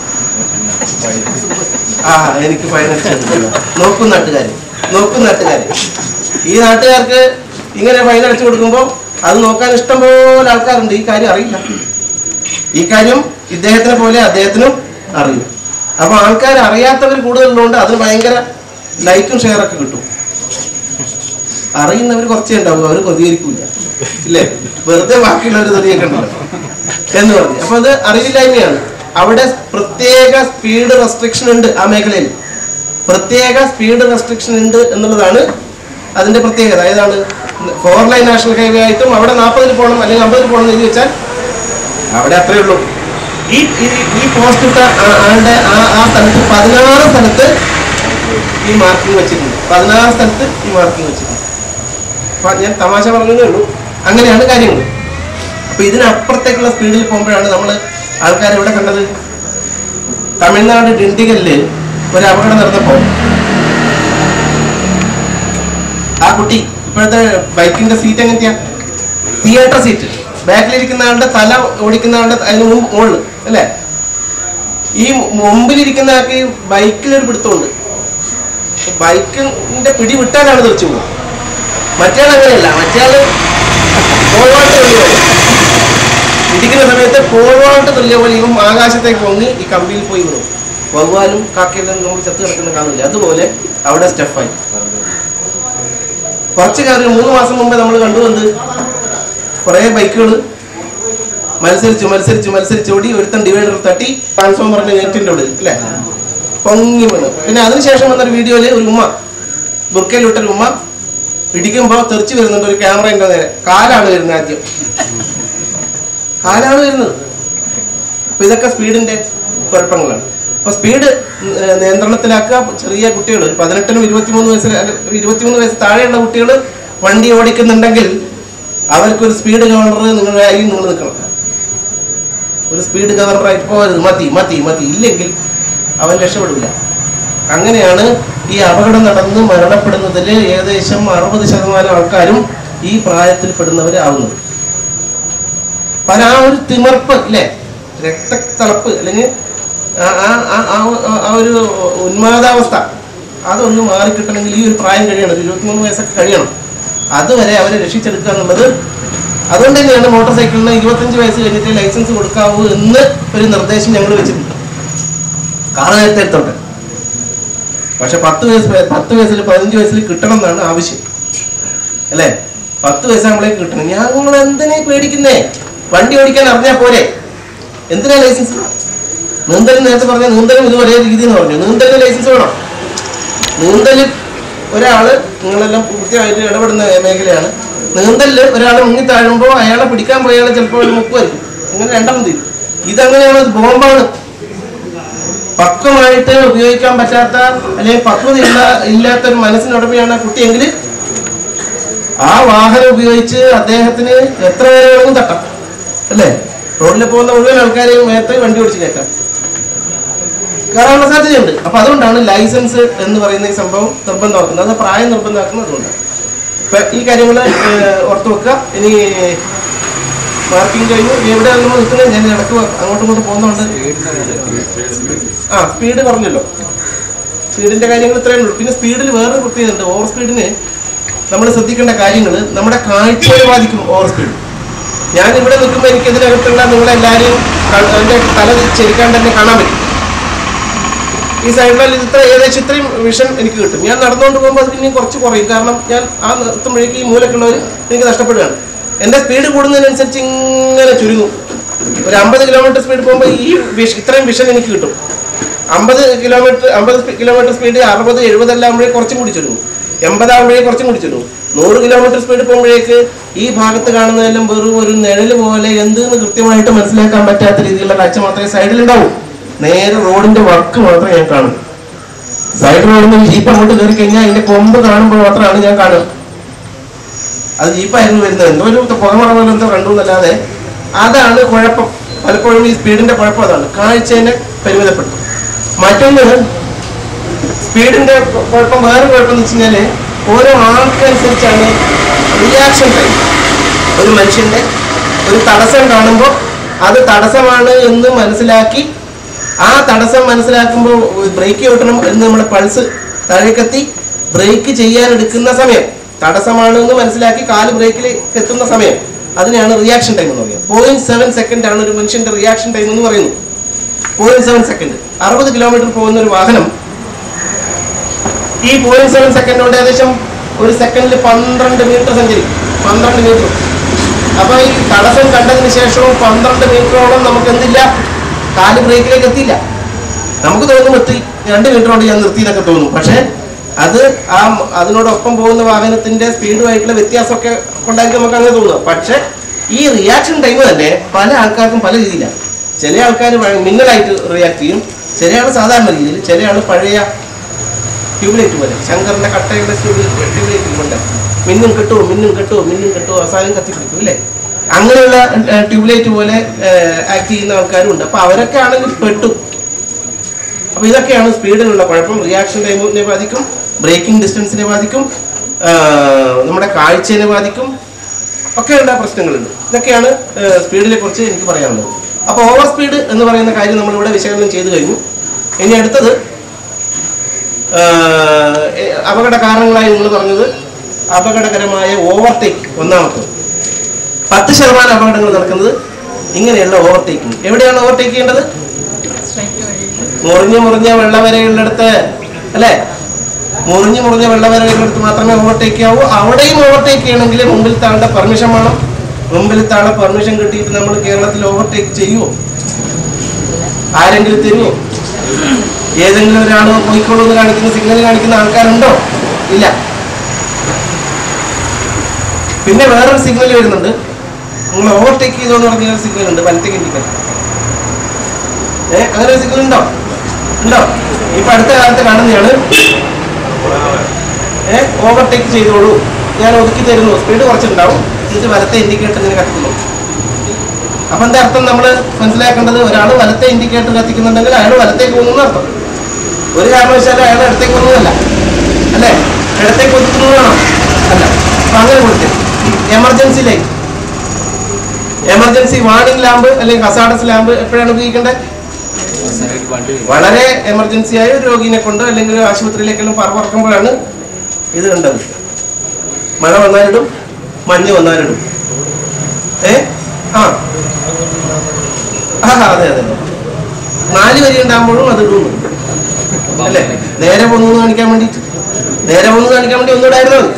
ആ എനിക്ക് ഫൈനടിച്ചു നോക്കും നാട്ടുകാര് നോക്കും നാട്ടുകാര് ഈ നാട്ടുകാർക്ക് ഇങ്ങനെ ഫൈൻ അടച്ചു കൊടുക്കുമ്പോൾ അത് നോക്കാൻ ഇഷ്ടംപോലെ ആൾക്കാരുണ്ട് ഈ കാര്യം അറിയില്ല ഈ കാര്യം ഇദ്ദേഹത്തിനെ പോലെ അദ്ദേഹത്തിനും അറിയും അപ്പൊ ആൾക്കാർ അറിയാത്തവർ കൂടുതലുള്ളതുകൊണ്ട് അതിന് ഭയങ്കര ലൈക്കും ഷെയറൊക്കെ കിട്ടും അറിയുന്നവർ കുറച്ചേ ഉണ്ടാവും അവർ പ്രതികരിക്കൂല ഇല്ലേ വെറുതെ ബാക്കിയുള്ളവർ തെളിയിക്കണ്ടല്ലോ എന്ന് പറഞ്ഞു അപ്പൊ അത് അറിവില്ലായ്മയാണ് അവിടെ പ്രത്യേക സ്പീഡ് റെസ്ട്രിക്ഷൻ ഉണ്ട് ആ മേഖലയിൽ പ്രത്യേക സ്പീഡ് റെസ്ട്രിക്ഷൻ ഉണ്ട് എന്നുള്ളതാണ് അതിന്റെ പ്രത്യേകത ഏതാണ് ഫോർ ലൈൻ നാഷണൽ ഹൈവേ ആയിട്ടും അവിടെ നാൽപ്പതിൽ പോകണം അല്ലെങ്കിൽ അമ്പതിൽ പോകണം എന്ന് എഴുതി വെച്ചാൽ അവിടെ അത്രേ ഉള്ളൂ ഈ ഈ- ഈ പോസ്റ്റ് ഇട്ട ആ- ആളുടെ ആ ആ സ്ഥലത്ത് പതിനാറ് സ്ഥലത്ത് ഈ മാർക്കിംഗ് വെച്ചിട്ടുണ്ട് പതിനാറ് സ്ഥലത്ത് ഈ മാർക്കിംഗ് വെച്ചിട്ടുണ്ട് അപ്പൊ ഞാൻ തമാശ പറഞ്ഞതേ ഉള്ളൂ അങ്ങനെയാണ് കാര്യങ്ങൾ അപ്പൊ ഇതിനപ്പുറത്തേക്കുള്ള സ്പീഡിൽ പോകുമ്പോഴാണ് നമ്മൾ ആൾക്കാർ എവിടെ കണ്ടത് തമിഴ്നാട് ഡിണ്ടിഗലില് ഒരു അപകടം നടന്നപ്പോ ആ കുട്ടി ഇപ്പോഴത്തെ ബൈക്കിന്റെ സീറ്റ് എങ്ങനെയാ തിയേറ്റർ സീറ്റ് ബാക്കിലിരിക്കുന്ന ആളുടെ തല ഓടിക്കുന്ന ആളുടെ അതിന് മുമ്പ് മുകളിൽ അല്ലേ ഈ മുമ്പിലിരിക്കുന്ന ആൾക്ക് ഈ ബൈക്കിലൊരു പിടുത്തമുണ്ട് ബൈക്കിന്റെ പിടി വിട്ടാലാണ് തെറിച്ചു പോകും മറ്റേ അങ്ങനെയല്ല മറ്റേ പോൾവാട്ട് തുള്ളിയ പോലെ ഇടിക്കുന്ന സമയത്ത് പോൾവാട്ട് തുള്ളിയ പോലെ ഇവൻ ആകാശത്തേക്ക് പൊങ്ങി ഈ കമ്പിയിൽ പോയി വീണു വവ്വാലും കാക്കയെല്ലാം നമ്മൾ ചത്ത് കിടക്കുന്ന കാണില്ല അതുപോലെ അവിടെ സ്റ്റെഫായി കുറച്ച് കാര്യം മൂന്ന് മാസം മുമ്പേ നമ്മൾ കണ്ടുവന്ന് കുറേ ബൈക്കുകൾ മത്സരിച്ചു മത്സരിച്ചു മത്സരിച്ച് ഓടി ഒരുത്തൻ ഡിവൈഡർ തട്ടി ട്രാൻസ്ഫോമറിന്റെ നെറ്റിന്റെ ഉള്ളിൽ അല്ലേ പൊങ്ങി വീണു പിന്നെ അതിനുശേഷം വന്നൊരു വീഡിയോയില് ഒരു ഉമ്മ ബുർക്കയിലിട്ടൊരു ഉമ്മ ഇടിക്കുമ്പോ തെറിച്ച് വരുന്നുണ്ട് ഒരു ക്യാമറയുടെ നേരെ കാലാണ് വരുന്നത് ആദ്യം കാലാണ് വരുന്നത് അപ്പൊ ഇതൊക്കെ സ്പീഡിന്റെ കുഴപ്പങ്ങളാണ് അപ്പൊ സ്പീഡ് നിയന്ത്രണത്തിലാക്കുക ചെറിയ കുട്ടികൾ ഒരു പതിനെട്ടിനും ഇരുപത്തിമൂന്ന് വയസ്സിൽ അല്ല, ഒരു ഇരുപത്തിമൂന്ന് വയസ്സ് താഴെയുള്ള കുട്ടികൾ വണ്ടി ഓടിക്കുന്നുണ്ടെങ്കിൽ അവർക്കൊരു സ്പീഡ് ഗവർണർ നിങ്ങളുടെ കയ്യിൽ നിങ്ങൾ നിൽക്കണം ഒരു സ്പീഡ് ഗവർണറായിട്ട് പോകരുത് മതി മതി മതി ഇല്ലെങ്കിൽ അവൻ രക്ഷപ്പെടില്ല അങ്ങനെയാണ് ഈ അപകടം നടന്ന് മരണപ്പെടുന്നതിൽ ഏകദേശം അറുപത് ശതമാനം ആൾക്കാരും ഈ പ്രായത്തിൽ പെടുന്നവരാവുന്നത് പല ആ ഒരു തിമർപ്പ് അല്ലേ രക്തത്തളപ്പ് അല്ലെങ്കിൽ ആ- ആ- ആ- ആ- ആ ഒരു ഉന്മാദാവസ്ഥ അതൊന്ന് മാറിക്കിട്ടണമെങ്കിൽ ഈ ഒരു പ്രായം കഴിയണം ഒരു ഇരുപത്തിമൂന്ന് വയസ്സൊക്കെ കഴിയണം അതുവരെ അവരെ രക്ഷിച്ചെടുക്കുക എന്നുള്ളത് അതുകൊണ്ട് തന്നെയാണ് മോട്ടോർ സൈക്കിളിന് ഇരുപത്തഞ്ച് വയസ്സ് കഴിഞ്ഞിട്ട് ലൈസൻസ് കൊടുക്കാവൂ എന്ന് ഒരു നിർദ്ദേശം ഞങ്ങൾ വെച്ചിട്ടുണ്ട് കാർ നേരത്തെ എടുത്തോട്ടെ പക്ഷെ പത്ത് വയസ്സ് വരെ- പത്ത് വയസ്സിൽ പതിനഞ്ച് വയസ്സിൽ കിട്ടണം എന്നാണ് ആവശ്യം അല്ലേ പത്ത് വയസ്സാകുമ്പോഴേക്ക് കിട്ടണം ഞങ്ങൾ എന്തിനാ പേടിക്കുന്നേ വണ്ടി ഓടിക്കാൻ അറിഞ്ഞാൽ പോരെ എന്തിനാ ലൈസൻസ് നീന്തൽ നേരത്തെ പറഞ്ഞ നീന്തലും ഇത് ഒരേ രീതി എന്ന് പറഞ്ഞു നീന്തലിന് ലൈസൻസ് വേണം നീന്തല് ഒരാള് നിങ്ങളെല്ലാം കൃത്യമായിട്ട് ഇടപെടുന്ന മേഖലയാണ് നീന്തലില് ഒരാൾ മുങ്ങി താഴുമ്പോൾ അയാളെ പിടിക്കാൻ പോയ അയാൾ ചിലപ്പോൾ ഒരു മുക്കുമായിരിക്കും അങ്ങനെ രണ്ടാമത് തീരും ഇതങ്ങനെയാണ് ഇത് ബോംബാണ് പക്വമായിട്ട് ഉപയോഗിക്കാൻ പറ്റാത്ത അല്ലെങ്കിൽ പക്വത ഇല്ല ഇല്ലാത്ത ഒരു മനസ്സിനുടമയാണ് ആ കുട്ടിയെങ്കിൽ ആ വാഹനം ഉപയോഗിച്ച് അദ്ദേഹത്തിന് എത്ര പേരെ വേണമെങ്കിലും തട്ടാം അല്ലേ റോഡിൽ പോകുന്ന മുഴുവൻ ആൾക്കാരെയും മേത്ത് വണ്ടി ഓടിച്ച് കയറ്റാം കയറാനുള്ള സാധ്യതയുണ്ട് അപ്പൊ അതുകൊണ്ടാണ് ലൈസൻസ് എന്ന് പറയുന്ന ഈ സംഭവം നിർബന്ധമാക്കുന്നത് അത് പ്രായം നിർബന്ധമാക്കുന്നത് അതുകൊണ്ടാണ് അപ്പൊ ഈ കാര്യങ്ങൾ ഓർത്ത് വെക്കുക ഇനി മാർക്കിംഗ് കഴിഞ്ഞു ഇനി എവിടെ നമ്മൾ നിൽക്കുന്നത് ഞാൻ ഇടക്ക് അങ്ങോട്ടും ഇങ്ങോട്ടും പോകുന്നുണ്ട് ആ സ്പീഡ് പറഞ്ഞല്ലോ സ്പീഡിന്റെ കാര്യങ്ങൾ ഇത്രയും ഉള്ളൂ പിന്നെ സ്പീഡിൽ വേറൊരു പ്രത്യേകത ഓവർ സ്പീഡിന് നമ്മൾ ശ്രദ്ധിക്കേണ്ട കാര്യങ്ങൾ നമ്മുടെ കാഴ്ചയെ ബാധിക്കും ഓവർ സ്പീഡ് ഞാൻ ഇവിടെ നിൽക്കുമ്പോൾ എനിക്ക് ഇതിനകത്തുള്ള നിങ്ങളെല്ലാവരെയും ക- എൻ്റെ തല ചെരിക്കാൻ തന്നെ കാണാൻ പറ്റും ഈ സൈഡിൽ ഇത് ഇത്ര ഏകദേശം ഇത്രയും വിഷൻ എനിക്ക് കിട്ടും ഞാൻ നടന്നുകൊണ്ട് പോകുമ്പോൾ അത് പിന്നെയും കുറച്ച് കുറയും കാരണം ഞാൻ ആ നിർത്തുമ്പോഴേക്ക് ഈ മൂലക്കുള്ളവർ എനിക്ക് നഷ്ടപ്പെടുകയാണ് എൻ്റെ സ്പീഡ് കൂടുന്നതിനനുസരിച്ച് ഇങ്ങനെ ചുരുങ്ങും ഒരു അമ്പത് കിലോമീറ്റർ സ്പീഡ് പോകുമ്പോൾ ഈ വിഷ ഇത്രയും വിഷൻ എനിക്ക് കിട്ടും അമ്പത് കിലോമീറ്റർ അമ്പത് കിലോമീറ്റർ സ്പീഡ് അറുപത് എഴുപതെല്ലാം ആകുമ്പോഴേ കുറച്ചും കൂടി ചുരുങ്ങും എൺപതാകുമ്പോഴേ കുറച്ചും കൂടി ചുരുങ്ങും നൂറ് കിലോമീറ്റർ സ്പീഡ് പോകുമ്പോഴേക്ക് ഈ ഭാഗത്ത് കാണുന്നതെല്ലാം വെറും ഒരു നിഴല് പോലെ എന്തെന്ന് കൃത്യമായിട്ട് മനസ്സിലാക്കാൻ പറ്റാത്ത രീതിയിലുള്ള കാഴ്ച മാത്രമേ സൈഡിലുണ്ടാവൂ നേരെ റോഡിന്റെ വർക്ക് മാത്രമേ ഞാൻ കാണൂ സൈഡ് റോഡിൽ നിന്ന് ജീപ്പ് അങ്ങോട്ട് കയറി കഴിഞ്ഞാൽ അതിന്റെ കൊമ്പ് കാണുമ്പോൾ മാത്രമാണ് ഞാൻ കാണുക അത് ജീപ്പായിരുന്നു വരുന്നത് എന്തോ ഒരു പുകമറ പോലെ എന്തോ കണ്ടു എന്നല്ലാതെ അതാണ് കുഴപ്പം പലപ്പോഴും ഈ സ്പീഡിന്റെ കുഴപ്പം അതാണ് കാഴ്ചേനെ പരിമിതപ്പെടുത്തും മറ്റൊന്ന് സ്പീഡിന്റെ കുഴപ്പം വേറെ കുഴപ്പം എന്ന് വെച്ച് കഴിഞ്ഞാല് ഓരോ ആൾക്കനുസരിച്ചാണ് റിയാക്ഷൻ ടൈം ഒരു മനുഷ്യന്റെ ഒരു തടസ്സം കാണുമ്പോൾ അത് തടസ്സമാണ് എന്ന് മനസ്സിലാക്കി ആ തടസ്സം മനസ്സിലാക്കുമ്പോൾ ബ്രേക്ക് ചവിട്ടണം എന്ന് നമ്മുടെ പൾസ് താഴേക്കെത്തി ബ്രേക്ക് ചെയ്യാൻ എടുക്കുന്ന സമയം തടസ്സമാണ് എന്ന് മനസ്സിലാക്കി കാല് ബ്രേക്കിലേക്ക് എത്തുന്ന സമയം അതിനെയാണ് റിയാക്ഷൻ ടൈം എന്ന് പറയുന്നത് പോയിന്റ് സെവൻ സെക്കൻഡ് ആണ് ഒരു മനുഷ്യന്റെ റിയാക്ഷൻ ടൈം എന്ന് പറയുന്നത് പോയിന്റ് സെവൻ സെക്കൻഡ് അറുപത് കിലോമീറ്റർ പോകുന്ന ഒരു വാഹനം ഈ പോയിന്റ് സെവൻ സെക്കൻഡ് കൊണ്ട് ഏകദേശം ഒരു സെക്കൻഡിൽ പന്ത്രണ്ട് മീറ്റർ സഞ്ചരിക്കും പന്ത്രണ്ട് മീറ്റർ അപ്പൊ ഈ തടസ്സം കണ്ടതിന് ശേഷവും പന്ത്രണ്ട് മീറ്ററോളം നമുക്ക് എന്തില്ല കാല് ബ്രേക്കിലേക്ക് എത്തിയില്ല നമുക്ക് തോന്നും എത്തി രണ്ട് മീറ്റർ കൊണ്ട് ഞാൻ നിർത്തിയെന്നൊക്കെ തോന്നും പക്ഷേ അത് ആ മ- അതിനോടൊപ്പം പോകുന്ന വാഹനത്തിന്റെ സ്പീഡുമായിട്ടുള്ള വ്യത്യാസമൊക്കെ കൊണ്ടായിരിക്കും നമുക്ക് അങ്ങനെ തോന്നുക പക്ഷെ ഈ റിയാക്ഷൻ ടൈം തന്നെ പല ആൾക്കാർക്കും പല രീതിയിലാണ് ചില ആൾക്കാർ മിന്നലായിട്ട് റിയാക്ട് ചെയ്യും ചില ആൾ സാധാരണ രീതിയിൽ ചില ആൾ പഴയ ട്യൂബ്ലൈറ്റ് പോലെ ശങ്കറിന്റെ കട്ടയുടെ ട്യൂബ്ലൈറ്റ് പോലെ മിന്നും കെട്ടുമോ മിന്നും കെട്ടുമോ മിന്നും കെട്ടുമോ അവസാനം കത്തിപ്പിടിക്കും അല്ലേ അങ്ങനെയുള്ള ട്യൂബ്ലൈറ്റ് പോലെ ആക്ട് ചെയ്യുന്ന ആൾക്കാരും ഉണ്ട് അപ്പൊ അവരൊക്കെ ആണെങ്കിൽ പെട്ടു അപ്പൊ ഇതൊക്കെയാണ് സ്പീഡിനുള്ള കുഴപ്പം റിയാക്ഷൻ ടൈമിനെ ബാധിക്കും ബ്രേക്കിംഗ് ഡിസ്റ്റൻസിനെ ബാധിക്കും ആ, നമ്മുടെ കാഴ്ചയെ ബാധിക്കും ഒക്കെയുള്ള പ്രശ്നങ്ങളുണ്ട് ഇതൊക്കെയാണ് സ്പീഡിനെ കുറിച്ച് എനിക്ക് പറയാനുള്ളത് അപ്പോൾ ഓവർ സ്പീഡ് എന്ന് പറയുന്ന കാര്യം നമ്മളിവിടെ വിശകലനം ചെയ്തു കഴിഞ്ഞു ഇനി അടുത്തത് ആഹ് എ- അപകട കാരണങ്ങളായി നിങ്ങൾ പറഞ്ഞത് അപകടകരമായ ഓവർടേക്ക് ഒന്നാമത്തെ പത്ത് ശതമാനം അപകടങ്ങൾ നടക്കുന്നത് ഇങ്ങനെയുള്ള ഓവർടേക്കിംഗ് എവിടെയാണ് ഓവർടേക്ക് ചെയ്യേണ്ടത് മുറിഞ്ഞു മുറിഞ്ഞ വെള്ളവരയുള്ളിടത്ത് അല്ലേ മുറിഞ്ഞു മുറിഞ്ഞ വെള്ളവരയുള്ളിടത്ത് മാത്രമേ ഓവർടേക്ക് ചെയ്യാവൂ അവിടെയും ഓവർടേക്ക് ചെയ്യണമെങ്കിൽ മുമ്പിൽ താളുടെ പെർമിഷൻ വേണം മുമ്പിൽ താളെ പെർമിഷൻ കിട്ടിയിട്ട് നമ്മൾ കേരളത്തിൽ ഓവർടേക്ക് ചെയ്യുമോ ആരെങ്കിലും തരുമോ ഏതെങ്കിലും ഒരാൾ പോയിക്കോളൂ എന്ന് കാണിക്കുന്ന സിഗ്നൽ കാണിക്കുന്ന ആൾക്കാരുണ്ടോ ഇല്ല പിന്നെ വേറൊരു സിഗ്നൽ വരുന്നുണ്ട് നിങ്ങൾ ഓവർടേക്ക് ചെയ്തോ എന്ന് പറഞ്ഞ ഒരു സിഗ്നൽ ഉണ്ട് വലത്തേക്ക് ഇൻഡിക്കേറ്റർ ഏ അങ്ങനെ ഒരു സിഗ്നൽ ഉണ്ടോ ഉണ്ടോ ഇപ്പൊ അടുത്ത കാലത്ത് കാണുന്നതാണ് ഏ ഓവർടേക്ക് ചെയ്തോളൂ ഞാൻ ഒതുക്കി തരുന്നു സ്പീഡ് കുറച്ചുണ്ടാവും എന്നിട്ട് വലത്തെ ഇൻഡിക്കേറ്റർ ഇങ്ങനെ കത്തിക്കുന്നു അപ്പൊ എന്താ അർത്ഥം നമ്മൾ മനസ്സിലാക്കേണ്ടത് ഒരാൾ വലത്തെ ഇൻഡിക്കേറ്റർ കത്തിക്കുന്നുണ്ടെങ്കിൽ അയാൾ വലത്തേക്ക് പോകുന്നു എന്ന് അർത്ഥം ഒരു കാരണവശാലും അയാൾ ഇടത്തേക്ക് പോകുന്നതല്ല അല്ലേ ഇടത്തേക്ക് ഒതുക്കുന്നതാണോ അല്ല അപ്പൊ അങ്ങനെ കൊടുത്തേ emergency light emergency warning lamp അല്ലെങ്കിൽ ഹസാഡസ് ലാമ്പ് എപ്പോഴാണ് ഉപയോഗിക്കേണ്ടത് സൈഡ് വണ്ടി വളരെ എമർജൻസി ആയ ഒരു രോഗിനെ കൊണ്ട് അല്ലെങ്കിൽ ഒരു ആശുപത്രിയിലേക്കെല്ലാം പറവറക്കുമ്പോഴാണ് ഇത് കണ്ടത് മഴ വന്നാലിടും മഞ്ഞ് വന്നാലിടും ഏ ആ ആ അതെ അതെ നാല് വരി ഉണ്ടാകുമ്പോഴും അത് ഇടുന്നു അല്ലേ നേരെ പോന്നു എന്ന് കാണിക്കാൻ വേണ്ടിയിട്ട് നേരെ പോന്നു കാണിക്കാൻ വേണ്ടി ഒന്നുകൂടായിരുന്നു അത്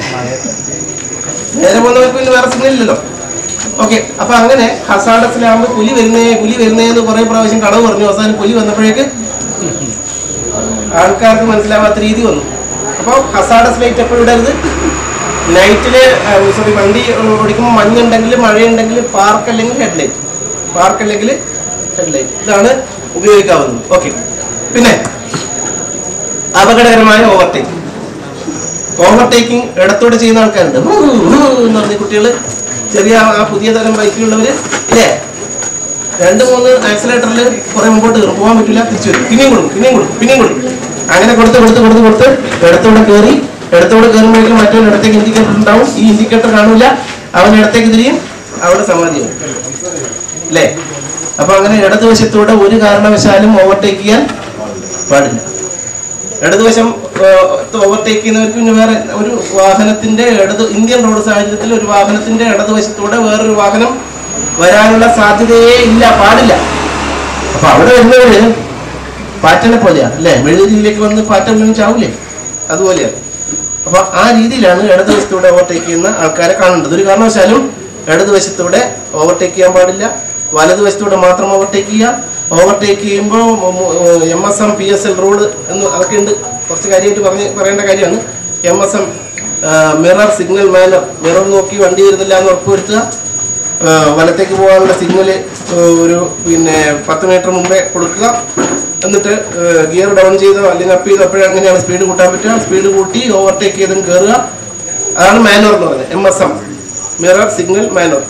നേരെ പോകുന്നവർക്ക് പിന്നെ വേറെ സിഗ്നൽ ഇല്ലല്ലോ ഓക്കെ അപ്പൊ അങ്ങനെ ഹസാഡസിലാകുമ്പോൾ പുലി വരുന്നേ പുലി വരുന്നേ എന്ന് കുറെ പ്രാവശ്യം കളവ് പറഞ്ഞു അവസാനം പുലി വന്നപ്പോഴേക്ക് ആൾക്കാർക്ക് മനസ്സിലാവാത്ത രീതി വന്നു അപ്പോൾ ഹസാഡസ് ലൈറ്റ് എപ്പോഴും ഇടരുത് നൈറ്റില് സോറി വണ്ടി ഓടിക്കുമ്പോൾ മഞ്ഞുണ്ടെങ്കിൽ മഴയുണ്ടെങ്കിൽ പാർക്ക് അല്ലെങ്കിൽ ഹെഡ്ലൈറ്റ് പാർക്ക് അല്ലെങ്കിൽ ഹെഡ്ലൈറ്റ് ഇതാണ് ഉപയോഗിക്കാവുന്നത് ഓക്കെ പിന്നെ അപകടകരമായ ഓവർടേക്കിംഗ് ഓവർടേക്കിംഗ് ഇടത്തോടെ ചെയ്യുന്ന ആൾക്കാരുണ്ട് ഹൂ, ഹൂ എന്ന് പറഞ്ഞ കുട്ടികൾ ചെറിയ ആ പുതിയ തരം ബൈക്കിലുള്ളവര് ഇല്ലേ രണ്ട് മൂന്ന് ആക്സിലേറ്ററിൽ കുറെ മുമ്പോട്ട് കയറും പോകാൻ പറ്റില്ല തിരിച്ചു വരും പിന്നെയും കൊടുക്കും പിന്നെയും കൊടുക്കും പിന്നെയും കൊടുക്കും അങ്ങനെ കൊടുത്ത് കൊടുത്ത് കൊടുത്ത് കൊടുത്ത് ഇടത്തോടെ കയറി ഇടത്തോടെ കയറുമ്പോഴേക്കും മറ്റൊരു ഇടത്തേക്ക് ഇൻഡിക്കേറ്റർ ഉണ്ടാവും ഈ ഇൻഡിക്കേറ്റർ കാണൂല അവൻ ഇടത്തേക്ക് തിരിയും അവിടെ സമാധിയാവും അല്ലേ അപ്പൊ അങ്ങനെ ഇടതുവശത്തൂടെ ഒരു കാരണവശാലും ഓവർടേക്ക് ചെയ്യാൻ പാടില്ല ഇടതുവശം ഓവർടേക്ക് ചെയ്യുന്നവർക്ക് പിന്നെ വേറെ ഒരു വാഹനത്തിന്റെ ഇടത് ഇന്ത്യൻ റോഡ് സാഹചര്യത്തിൽ ഒരു വാഹനത്തിന്റെ ഇടതുവശത്തൂടെ വേറൊരു വാഹനം വരാനുള്ള സാധ്യതയേ ഇല്ല പാടില്ല അപ്പൊ അവിടെ വരുന്നവര് പാറ്റനെ പോലെയാ അല്ലേ മെഴുകുതിരിയിലേക്ക് വന്ന് പാറ്റ വീണ് ചാവൂലേ അതുപോലെയാണ് അപ്പൊ ആ രീതിയിലാണ് ഇടതുവശത്തൂടെ ഓവർടേക്ക് ചെയ്യുന്ന ആൾക്കാരെ കാണേണ്ടത് ഒരു കാരണവശാലും ഇടതുവശത്തൂടെ ഓവർടേക്ക് ചെയ്യാൻ പാടില്ല വലതുവശത്തൂടെ മാത്രം ഓവർടേക്ക് ചെയ്യുക ഓവർടേക്ക് ചെയ്യുമ്പോൾ M S M P S L road എന്ന് അതൊക്കെ ഉണ്ട് കുറച്ച് കാര്യമായിട്ട് പറഞ്ഞ് പറയേണ്ട കാര്യമാണ് M S M mirror signal manoeuvre mirror നോക്കി വണ്ടി വരുന്നില്ല എന്ന് ഉറപ്പുവരുത്തുക ആ, വലത്തേക്ക് പോകാനുള്ള സിഗ്നല് ഒരു പിന്നെ പത്ത് മീറ്റർ മുമ്പേ കൊടുക്കുക എന്നിട്ട് ഗിയർ ഡൗൺ ചെയ്തോ അല്ലെങ്കിൽ അപ്പ് ചെയ്തോ അപ്പോഴും അങ്ങനെയാണ് സ്പീഡ് കൂട്ടാൻ പറ്റുക സ്പീഡ് കൂട്ടി ഓവർടേക്ക് ചെയ്തും കയറുക അതാണ് മാനുവർ എന്ന് പറയുന്നത് M S M mirror signal manoeuvre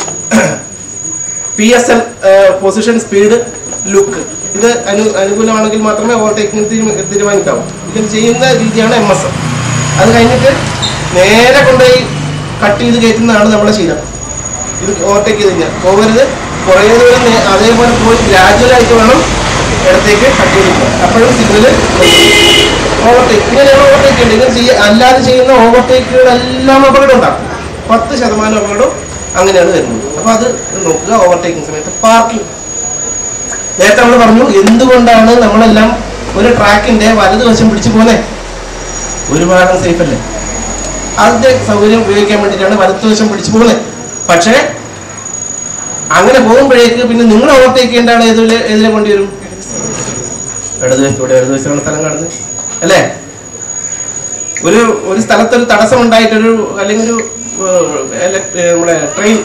P S L position speed look ഇത് അനു അനുകൂലമാണെങ്കിൽ മാത്രമേ ഓവർടേക്കിംഗ് തീരുമാനിക്കാവൂ ഇത് ചെയ്യുന്ന രീതിയാണ് എം എസ് എം അത് കഴിഞ്ഞിട്ട് നേരെ കൊണ്ടുപോയി കട്ട് ചെയ്ത് കയറ്റുന്നതാണ് നമ്മുടെ ശീലം ഇത് ഓവർടേക്ക് ചെയ്ത് കഴിഞ്ഞാൽ പോകരുത് കുറേ ദൂരം നേ- അതേപോലെ പോയി ഗ്രാജുവലായിട്ട് വേണം ഇടത്തേക്ക് കട്ട് ചെയ്ത് അപ്പോഴും സിഗ്നൽ ഓവർടേക്ക് ഇങ്ങനെയാണ് ഓവർടേക്ക് ചെയ്യേണ്ടത് ഇങ്ങനെ ചെയ്യ അല്ലാതെ ചെയ്യുന്ന ഓവർടേക്കുകളെല്ലാം അപകടം ഉണ്ടാക്കും പത്ത് ശതമാനം അപകടം അങ്ങനെയാണ് വരുന്നത് അപ്പൊ അത് നോക്കുക ഓവർടേക്കിംഗ് സമയത്ത് പാർക്കിംഗ് നേരത്തെ നമ്മൾ പറഞ്ഞു എന്തുകൊണ്ടാണ് നമ്മളെല്ലാം ഒരു ട്രാക്കിന്റെ വലതുവശം പിടിച്ചു പോകുന്നത് ഒരു ഭാഗം സേഫ് അല്ലേ അതിന്റെ സൗകര്യം ഉപയോഗിക്കാൻ വേണ്ടിയിട്ടാണ് വലതുവശം പിടിച്ചു പോകുന്നത് പക്ഷേ അങ്ങനെ പോകുമ്പോഴേക്ക് പിന്നെ നിങ്ങൾ ഓവർടേക്ക് ചെയ്യേണ്ടതാണ് ഏതിലെ ഏതിലെ കൊണ്ടുവരും ഇടതുവശത്തൂടെ ഇടതുവശമാണ് സ്ഥലം കാണുന്നത് അല്ലേ ഒരു ഒരു സ്ഥലത്തൊരു തടസ്സം ഉണ്ടായിട്ടൊരു അല്ലെങ്കിൽ ഒരു ഏഹ്, elect- ഏഹ്, നമ്മുടെ ട്രെയിൻ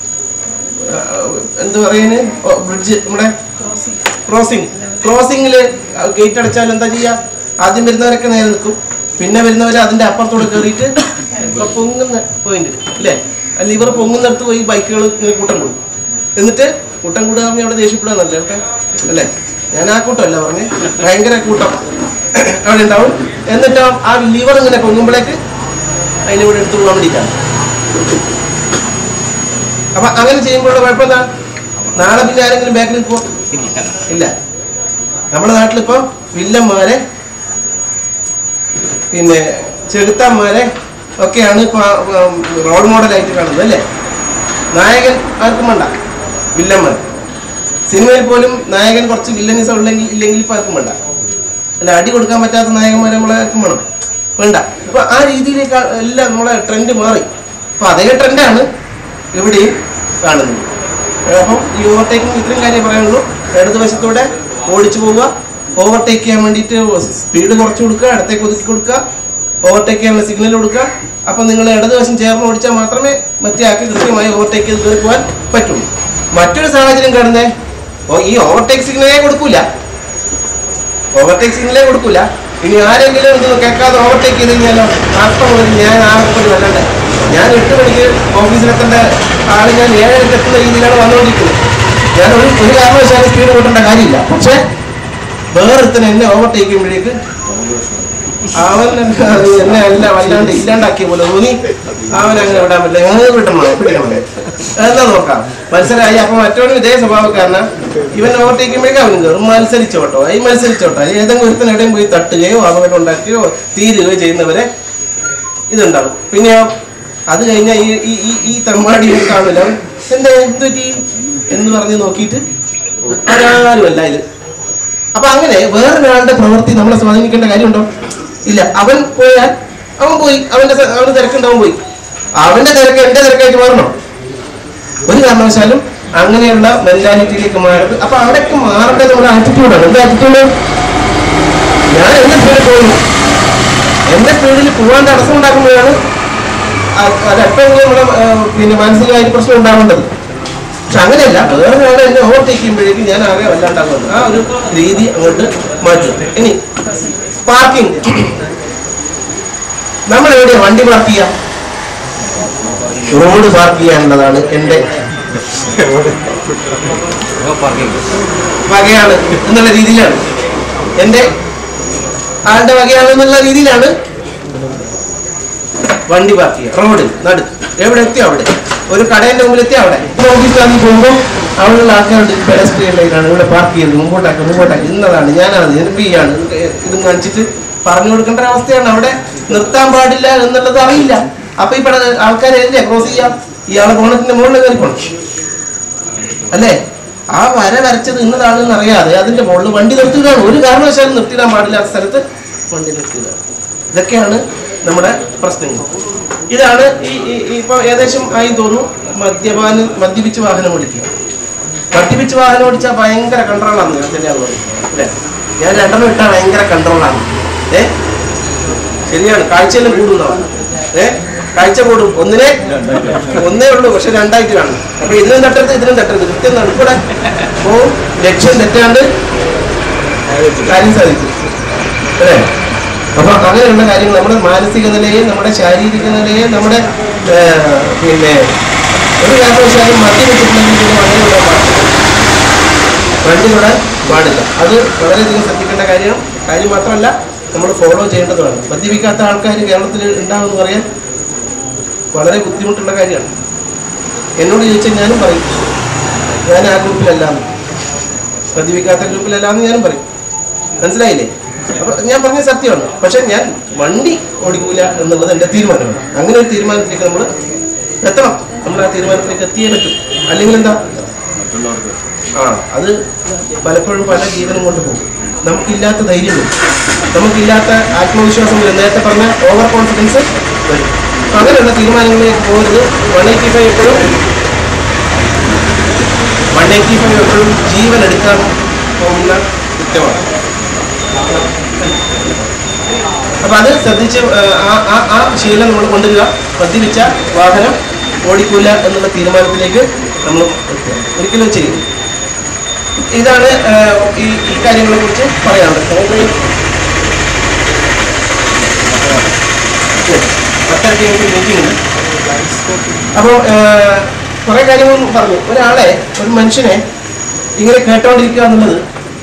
എന്ത് പറയുന്നത് ബ്രിഡ്ജ് നമ്മുടെ ക്രോസിംഗ് ക്രോസിംഗിൽ ഗേറ്റ് അടച്ചാൽ എന്താ ചെയ്യുക ആദ്യം വരുന്നവരൊക്കെ നേരെ നിൽക്കും പിന്നെ വരുന്നവർ അതിന്റെ അപ്പുറത്തോടെ കയറിയിട്ട് ഇപ്പൊ പൊങ്ങുന്ന പോയിന്റ് അല്ലേ അല്ല ഇവർ പൊങ്ങുന്നിടത്ത് പോയി ബൈക്കുകൾ ഇങ്ങനെ കൂട്ടം കൂടും എന്നിട്ട് കൂട്ടം കൂടുക പറഞ്ഞാൽ അവിടെ ദേഷ്യപ്പെടുകയെന്നല്ലേ കേട്ടോ അല്ലേ ഞാൻ ആ കൂട്ടമല്ല പറഞ്ഞേ ഭയങ്കര കൂട്ടം അവിടെ ഉണ്ടാവും എന്നിട്ട് ആ ലിവർ ഇങ്ങനെ പൊങ്ങുമ്പോഴേക്ക് അതിനെ ഇവിടെ എടുത്തു പോകാൻ വേണ്ടിയിട്ടാണ് അപ്പൊ അങ്ങനെ ചെയ്യുമ്പോഴുള്ള കുഴപ്പം എന്താ നാളെ പിന്നെ ആരെങ്കിലും ബാക്കിൽ നിൽക്കുമോ ഇല്ല നമ്മുടെ നാട്ടിലിപ്പോ വില്ലന്മാരെ പിന്നെ ചെകുത്താന്മാരെ ഒക്കെയാണ് ഇപ്പൊ റോൾ മോഡലായിട്ട് കാണുന്നത് അല്ലേ നായകൻ ആർക്കും വേണ്ട വില്ലന്മാർ സിനിമയിൽ പോലും നായകൻ കുറച്ച് വില്ലനിസം ഉണ്ടെങ്കിൽ ഇല്ലെങ്കിൽ ഇപ്പൊ ആർക്കും വേണ്ട അല്ല അടി കൊടുക്കാൻ പറ്റാത്ത നായകന്മാരെ നമ്മളെ ആർക്കും വേണം വേണ്ട അപ്പൊ ആ രീതിയിലേക്ക് ആ- എല്ലാം നമ്മളെ ട്രെൻഡ് മാറി അപ്പൊ അതേ ട്രെൻഡാണ് ഇവിടെയും കാണുന്നത് അപ്പം ഈ ഓവർടേക്കിംഗ് ഇത്രയും കാര്യം പറയാനുള്ളൂ ഇടതുവശത്തൂടെ ഓടിച്ചു പോവുക ഓവർടേക്ക് ചെയ്യാൻ വേണ്ടിയിട്ട് സ്പീഡ് കുറച്ച് കൊടുക്കുക ഇടത്തേക്ക് ഒതുക്കി കൊടുക്കുക ഓവർടേക്ക് ചെയ്യാനുള്ള സിഗ്നൽ കൊടുക്കുക അപ്പം നിങ്ങൾ ഇടതുവശം ചേർന്ന് ഓടിച്ചാൽ മാത്രമേ മറ്റേ ആൾക്ക് കൃത്യമായി ഓവർടേക്ക് ചെയ്ത് കയറി പോകാൻ പറ്റുള്ളൂ മറ്റൊരു സാഹചര്യം കാണുന്നേ ഓ ഈ ഓവർടേക്ക് സിഗ്നലേ കൊടുക്കൂല ഓവർടേക്ക് സിഗ്നലേ കൊടുക്കൂല ഇനി ആരെങ്കിലും ഇത് കേൾക്കാതെ ഓവർടേക്ക് ചെയ്ത് കഴിഞ്ഞാലോ നാൽപ്പത് മുതൽ ഞാൻ ആർക്കും വല്ലണ്ടേ ഞാൻ എട്ട് മണിക്ക് ഓഫീസിലെത്തേണ്ട ആള് ഞാൻ ഏഴരക്ക് എത്തുന്ന രീതിയിലാണ് വന്നുകൊണ്ടിരിക്കുന്നത് ഞാൻ ഒരു ഒരു കാരണവശാലും സ്പീഡ് കൂട്ടേണ്ട കാര്യമില്ല പക്ഷേ വേറൊരുത്തൻ എന്നെ ഓവർടേക്ക് ചെയ്യുമ്പോഴേക്ക് അവൻ എന്നെ അത് എന്നെ അല്ല വല്ലാണ്ട് ഇല്ലാണ്ടാക്കിയ പോലെ തോന്നി അവൻ അങ്ങനെ വിടാൻ പറ്റില്ല ഞങ്ങൾ വിട്ടണോ പിടിക്കണം എന്നാ നോക്കാം മത്സരമായി അപ്പൊ മറ്റവനും ഇതേ സ്വഭാവക്കാരനാ ഇവൻ ഓവർടേക്ക് ചെയ്യുമ്പോഴേക്കും അവനും കയറും മത്സരിച്ചോട്ടോ ഈ മത്സരിച്ചോട്ടോ ഏതെങ്കിലും ഒരുത്തൻ എവിടെയും പോയി തട്ടുകയോ അപകടം ഉണ്ടാക്കുകയോ തീരുകയോ ചെയ്യുന്നവരെ ഇതുണ്ടാവും പിന്നെയോ അത് കഴിഞ്ഞാൽ ഈ ഈ ഈ ഈ തമ്മാടി കാണില്ല എന്തേ എന്ത് പറ്റി എന്ന് പറഞ്ഞ് നോക്കിയിട്ട് ആരാരുമല്ല ഇത് അപ്പൊ അങ്ങനെ വേറൊരാളുടെ പ്രവൃത്തി നമ്മളെ സ്വാധീനിക്കേണ്ട കാര്യമുണ്ടോ ഇല്ല അവൻ പോയാൽ അവൻ പോയി അവന്റെ സ- അവന്റെ തിരക്കുണ്ടാവും പോയി അവന്റെ തിരക്ക് എന്റെ തിരക്കായിട്ട് മാറണോ ഒരു കാരണവശാലും അങ്ങനെയുള്ള മെന്റാലിറ്റിയിലേക്ക് മാറരുത് അപ്പൊ അവിടേക്ക് മാറേണ്ടത് നമ്മുടെ ആറ്റിറ്റ്യൂഡാണ് എന്താ ആറ്റിറ്റ്യൂഡ് ഞാൻ എന്റെ സ്പീഡിൽ പോകുന്നു എന്റെ സ്പീഡിൽ പോകാൻ തടസ്സം ഉണ്ടാക്കുമ്പോഴാണ് അത് അത് എപ്പോഴെങ്കിലും നമ്മുടെ ആ, പിന്നെ മാനസികമായിട്ട് പ്രശ്നം ഉണ്ടാവേണ്ടത് പക്ഷെ അങ്ങനെയല്ല വേറെ ഒരാളെ എന്നെ ഓവർടേക്ക് ചെയ്യുമ്പോഴേക്കും ഞാൻ ആകെ വല്ലാണ്ടാകുന്നത് ആ ഒരു രീതി അങ്ങോട്ട് മാറ്റും ഇനി പാർക്കിംഗ് നമ്മൾ എവിടെയാ വണ്ടി പാർക്ക് ചെയ്യാം റോഡ് പാർക്ക് ചെയ്യാനുള്ളതാണ് എൻ്റെ വകയാണ് എന്നുള്ള രീതിയിലാണ് എൻ്റെ ആളുടെ വകയാണ് എന്നുള്ള രീതിയിലാണ് വണ്ടി പാർക്ക് ചെയ്യുക റോഡിൽ നടു എവിടെ എത്തി അവിടെ ഒരു കടേന്റെ മുമ്പിൽ എത്തി അവിടെ ഓഫീസ് വാങ്ങി പോകുമ്പോൾ അവിടെയുള്ള ആൾക്കാരുടെ പെഡസ്ട്രിയൻ ലൈനാണ് ഇവിടെ പാർക്ക് ചെയ്തത് മുമ്പോട്ടാക്കി മുമ്പോട്ടാക്കി ഇന്നതാണ് ഞാനാണ് എൻ പി ആണ് ഇതും കാണിച്ചിട്ട് പറഞ്ഞു കൊടുക്കേണ്ട ഒരു അവസ്ഥയാണ് അവിടെ നിർത്താൻ പാടില്ല എന്നുള്ളത് അറിയില്ല അപ്പൊ ഈ ആൾക്കാർ എതിരെ ക്രോസ് ചെയ്യാം ഇയാളെ ബോണറ്റിന്റെ മുകളിൽ കയറി പോണം അല്ലേ ആ വര വരച്ചത് ഇന്നതാണെന്ന് അറിയാതെ അതിന്റെ മുകളിൽ വണ്ടി നിർത്തുകയാണ് ഒരു കാരണവശാലും നിർത്തിയിടാൻ പാടില്ലാത്ത സ്ഥലത്ത് വണ്ടി നിർത്തുകയാണ് ഇതൊക്കെയാണ് നമ്മുടെ പ്രശ്നങ്ങൾ ഇതാണ് ഈ ഈ- ഈ ഇപ്പൊ ഏകദേശം ആയി തോന്നുന്നു മദ്യപാനം മദ്യപിച്ച് വാഹനം ഓടിക്കുക മദ്യപിച്ച് വാഹനം ഓടിച്ചാൽ ഭയങ്കര കൺട്രോളാണ് ചില ആളുകൾ അല്ലേ ഞാൻ രണ്ടെണ്ണം ഇട്ടാൽ ഭയങ്കര കൺട്രോളാണ് ഏ ശരിയാണ് കാഴ്ചയെല്ലാം കൂടുന്നതാണ് ഏ കാഴ്ച കൂടും ഒന്നിനെ ഒന്നേ ഉള്ളൂ പക്ഷെ രണ്ടായിട്ട് കാണും അപ്പൊ ഇതിനും തട്ടരുത് ഇതിനും തട്ടരുത് കൃത്യം നടുക്കൂടെ പോവും ലക്ഷ്യം തെറ്റാണ്ട് കാര്യം സാധിക്കും അല്ലേ അപ്പൊ അങ്ങനെയുള്ള കാര്യങ്ങൾ നമ്മുടെ മാനസിക നിലയെ നമ്മുടെ ശാരീരിക നിലയെ നമ്മുടെ ഏ, പിന്നെ ഒരു കാരണവശാലും മദ്യപിച്ചിട്ടുണ്ടെങ്കിൽ പിന്നെ വണ്ടി വിടാൻ പാടില്ല വണ്ടി വിടാൻ പാടില്ല അത് വളരെയധികം ശ്രദ്ധിക്കേണ്ട കാര്യം കാര്യം മാത്രമല്ല നമ്മൾ ഫോളോ ചെയ്യേണ്ടതുമാണ് മദ്യപിക്കാത്ത ആൾക്കാർ കേരളത്തിൽ ഉണ്ടാവുമെന്ന് പറയാൻ വളരെ ബുദ്ധിമുട്ടുള്ള കാര്യമാണ് എന്നോട് ചോദിച്ചാൽ ഞാനും പറയും ഞാൻ ആ ഗ്രൂപ്പിലല്ല എന്ന്. മദ്യപിക്കാത്ത ഗ്രൂപ്പിലല്ല എന്ന് ഞാനും പറയും മനസ്സിലായില്ലേ അപ്പൊ ഞാൻ പറഞ്ഞ സത്യമാണ് പക്ഷെ ഞാൻ വണ്ടി ഓടിക്കൂല എന്നുള്ളത് എൻ്റെ തീരുമാനമാണ് അങ്ങനെ ഒരു തീരുമാനത്തിലേക്ക് നമ്മൾ എത്തണം നമ്മൾ ആ തീരുമാനത്തിലേക്ക് എത്തിയേ പറ്റും അല്ലെങ്കിൽ എന്താ ആ അത് പലപ്പോഴും പല ജീവനും കൊണ്ട് പോകും നമുക്കില്ലാത്ത ധൈര്യം വരും നമുക്കില്ലാത്ത ആത്മവിശ്വാസം വരും നേരത്തെ പറഞ്ഞ ഓവർ കോൺഫിഡൻസ് വരും അപ്പൊ അങ്ങനെയുള്ള തീരുമാനങ്ങളിലേക്ക് പോകരുത് വൺ എയ്റ്റി ഫൈവ് എപ്പോഴും വൺ എയ്റ്റി ഫൈവ് എപ്പോഴും ജീവൻ എടുക്കാൻ പോകുന്ന കുറ്റമാണ് അപ്പൊ അത് ശ്രദ്ധിച്ച് ആ, ആ ആ- ആ ശീലം നമ്മൾ കൊണ്ടുവരിക മദ്യപിച്ച വാഹനം ഓടിക്കൂല എന്നുള്ള തീരുമാനത്തിലേക്ക് നമ്മൾ എത്തുക. ഒരിക്കലും ചെയ്യും ഇതാണ് ആ, ഈ ഈ കാര്യങ്ങളെ കുറിച്ച് പറയാനുള്ളത് നമുക്ക് പത്തരയ്ക്ക് എനിക്ക് മീറ്റിംഗ് ഉണ്ട് അപ്പോൾ കുറെ കാര്യങ്ങൾ പറഞ്ഞു ഒരാളെ ഒരു മനുഷ്യനെ ഇങ്ങനെ കേട്ടോണ്ടിരിക്കുക എന്നുള്ളത്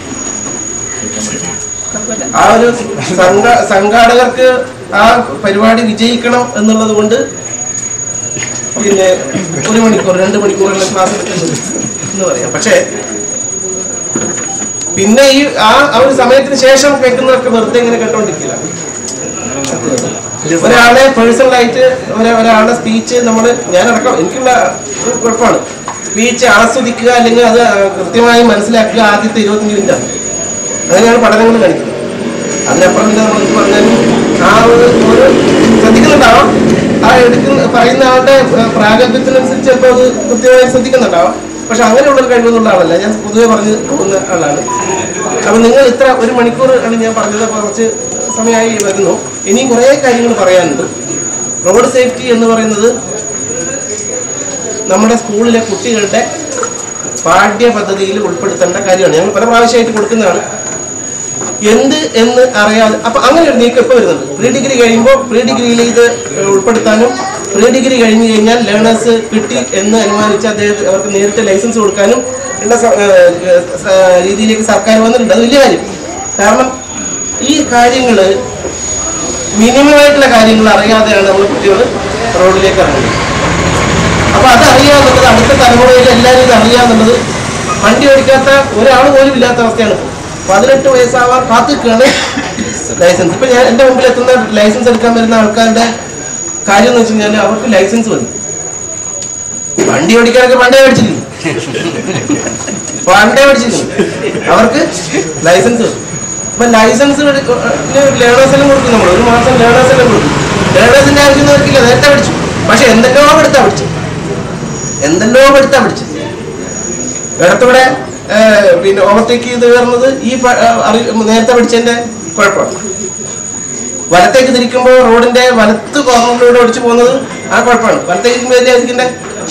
ആ ഒരു സംഘ സംഘാടകർക്ക് ആ പരിപാടി വിജയിക്കണം എന്നുള്ളത് കൊണ്ട് പിന്നെ ഒരു മണിക്കൂർ രണ്ട് മണിക്കൂറുള്ള ക്ലാസ് എടുക്കുന്നത് എന്ന് പറയാം പക്ഷേ പിന്നെ ഈ ആ ആ ഒരു സമയത്തിന് ശേഷം കേൾക്കുന്നതൊക്കെ വെറുതെ ഇങ്ങനെ കേട്ടോണ്ടിരിക്കില്ല ഒരാളെ പേഴ്സണലായിട്ട് ഒരാ ഒരാളുടെ സ്പീച്ച് നമ്മൾ ഞാനടക്കം എനിക്കുള്ള ഒരു കുഴപ്പമാണ് സ്പീച്ച് ആസ്വദിക്കുക അല്ലെങ്കിൽ അത് കൃത്യമായി മനസ്സിലാക്കുക ആദ്യത്തെ ഇരുപത്തഞ്ച് മിനിറ്റാണ് അങ്ങനെയാണ് പഠനങ്ങൾ കാണിക്കുന്നത് അതിനപ്പുറം പിന്നെ നമ്മൾ എന്ത് പറഞ്ഞാലും ആ ഒരു ഒരു ശ്രദ്ധിക്കുന്നുണ്ടാവാം ആ എടുക്കുന്ന പറയുന്ന ആളുടെ ഏഹ്, പ്രാഗൽഭ്യത്തിനനുസരിച്ച് ചിലപ്പോൾ അത് കൃത്യമായി ശ്രദ്ധിക്കുന്നുണ്ടാവാം പക്ഷെ അങ്ങനെയുള്ളൊരു കഴിവെന്നുള്ള ആളല്ല ഞാൻ പൊതുവെ പറഞ്ഞു പോകുന്ന ആളാണ് അപ്പം നിങ്ങൾ ഇത്ര ഒരു മണിക്കൂർ ആണ് ഞാൻ പറഞ്ഞത് അപ്പോൾ കുറച്ച് സമയമായി വരുന്നു ഇനിയും കുറേ കാര്യങ്ങൾ പറയാനുണ്ട് റോഡ് സേഫ്റ്റി എന്ന് പറയുന്നത് നമ്മുടെ സ്കൂളിലെ കുട്ടികളുടെ പാഠ്യ പദ്ധതിയിൽ ഉൾപ്പെടുത്തേണ്ട കാര്യമാണ് ഞങ്ങൾ പല പ്രാവശ്യമായിട്ട് കൊടുക്കുന്നതാണ് എന്ത് എന്ന് അറിയാതെ അപ്പൊ അങ്ങനെ ഒരു നീക്കം ഇപ്പൊ വരുന്നുണ്ട് പ്രീ ഡിഗ്രി കഴിയുമ്പോൾ പ്രീ ഡിഗ്രിയിൽ ഇത് ഉൾപ്പെടുത്താനും പ്രീ ഡിഗ്രി കഴിഞ്ഞ് കഴിഞ്ഞാൽ ലേണേഴ്സ് കിട്ടി എന്ന് അനുമാനിച്ച് അദ്ദേഹം അവർക്ക് നേരിട്ട് ലൈസൻസ് കൊടുക്കാനും ഉള്ള സ- ഏഹ് ഏഹ് സ- രീതിയിലേക്ക് സർക്കാർ വന്നിട്ടുണ്ട് അത് വലിയ കാര്യം കാരണം ഈ കാര്യങ്ങൾ മിനിമം ആയിട്ടുള്ള കാര്യങ്ങൾ അറിയാതെയാണ് നമ്മൾ കുട്ടികൾ റോഡിലേക്ക് ഇറങ്ങുന്നത് അപ്പൊ അത് അറിയാന്നുള്ളത് അടുത്ത തലമുറയിൽ എല്ലാവരും ഇത് അറിയാന്നുള്ളത് വണ്ടി ഓടിക്കാത്ത ഒരാൾ പോലും ഇല്ലാത്ത അവസ്ഥയാണ് ഇപ്പോൾ. പതിനെട്ട് വയസ്സാവാൻ കാത്തിക്കാണ് ലൈസൻസ് ഇപ്പൊ ഞാൻ എന്റെ മുമ്പിൽ എത്തുന്ന ലൈസൻസ് എടുക്കാൻ വരുന്ന ആൾക്കാരുടെ കാര്യം എന്ന് വെച്ച് കഴിഞ്ഞാൽ അവർക്ക് ലൈസൻസ് മതി വണ്ടി ഓടിക്കാനൊക്കെ പണ്ടേ പഠിച്ചിരിക്കുന്നു പണ്ടേ പഠിച്ചിരിക്കുന്നു അവർക്ക് ലൈസൻസ് മതി അപ്പൊ ലൈസൻസ് ലേണേഴ്സ് എല്ലാം കൊടുക്കും നമ്മൾ ഒരു മാസം ലേണേഴ്സ് എല്ലാം കൊടുക്കും ലേണേഴ്സിന്റെ ആവശ്യം നോക്കില്ല നേരത്തെ പഠിച്ചു പക്ഷെ എന്തെല്ലോ പഠിത്താ പഠിച്ചു എന്തെല്ലോ പഠിത്താ പഠിച്ചു ഇടത്തൂടെ ഏഹ്, പിന്നെ ഓവർടേക്ക് ചെയ്ത് കയറുന്നത് ഈ പ- ഏഹ്, അറി- നേരത്തെ പഠിച്ചതിന്റെ കുഴപ്പമാണ് വലത്തേക്ക് തിരിക്കുമ്പോൾ റോഡിന്റെ വലത്ത് കോർണറിലൂടെ ഓടിച്ചു പോകുന്നത് ആ കുഴപ്പമാണ് വലത്തേക്ക് തിരിക്കുമ്പോൾ ഏതിലാ തിരിക്കണ്ടേ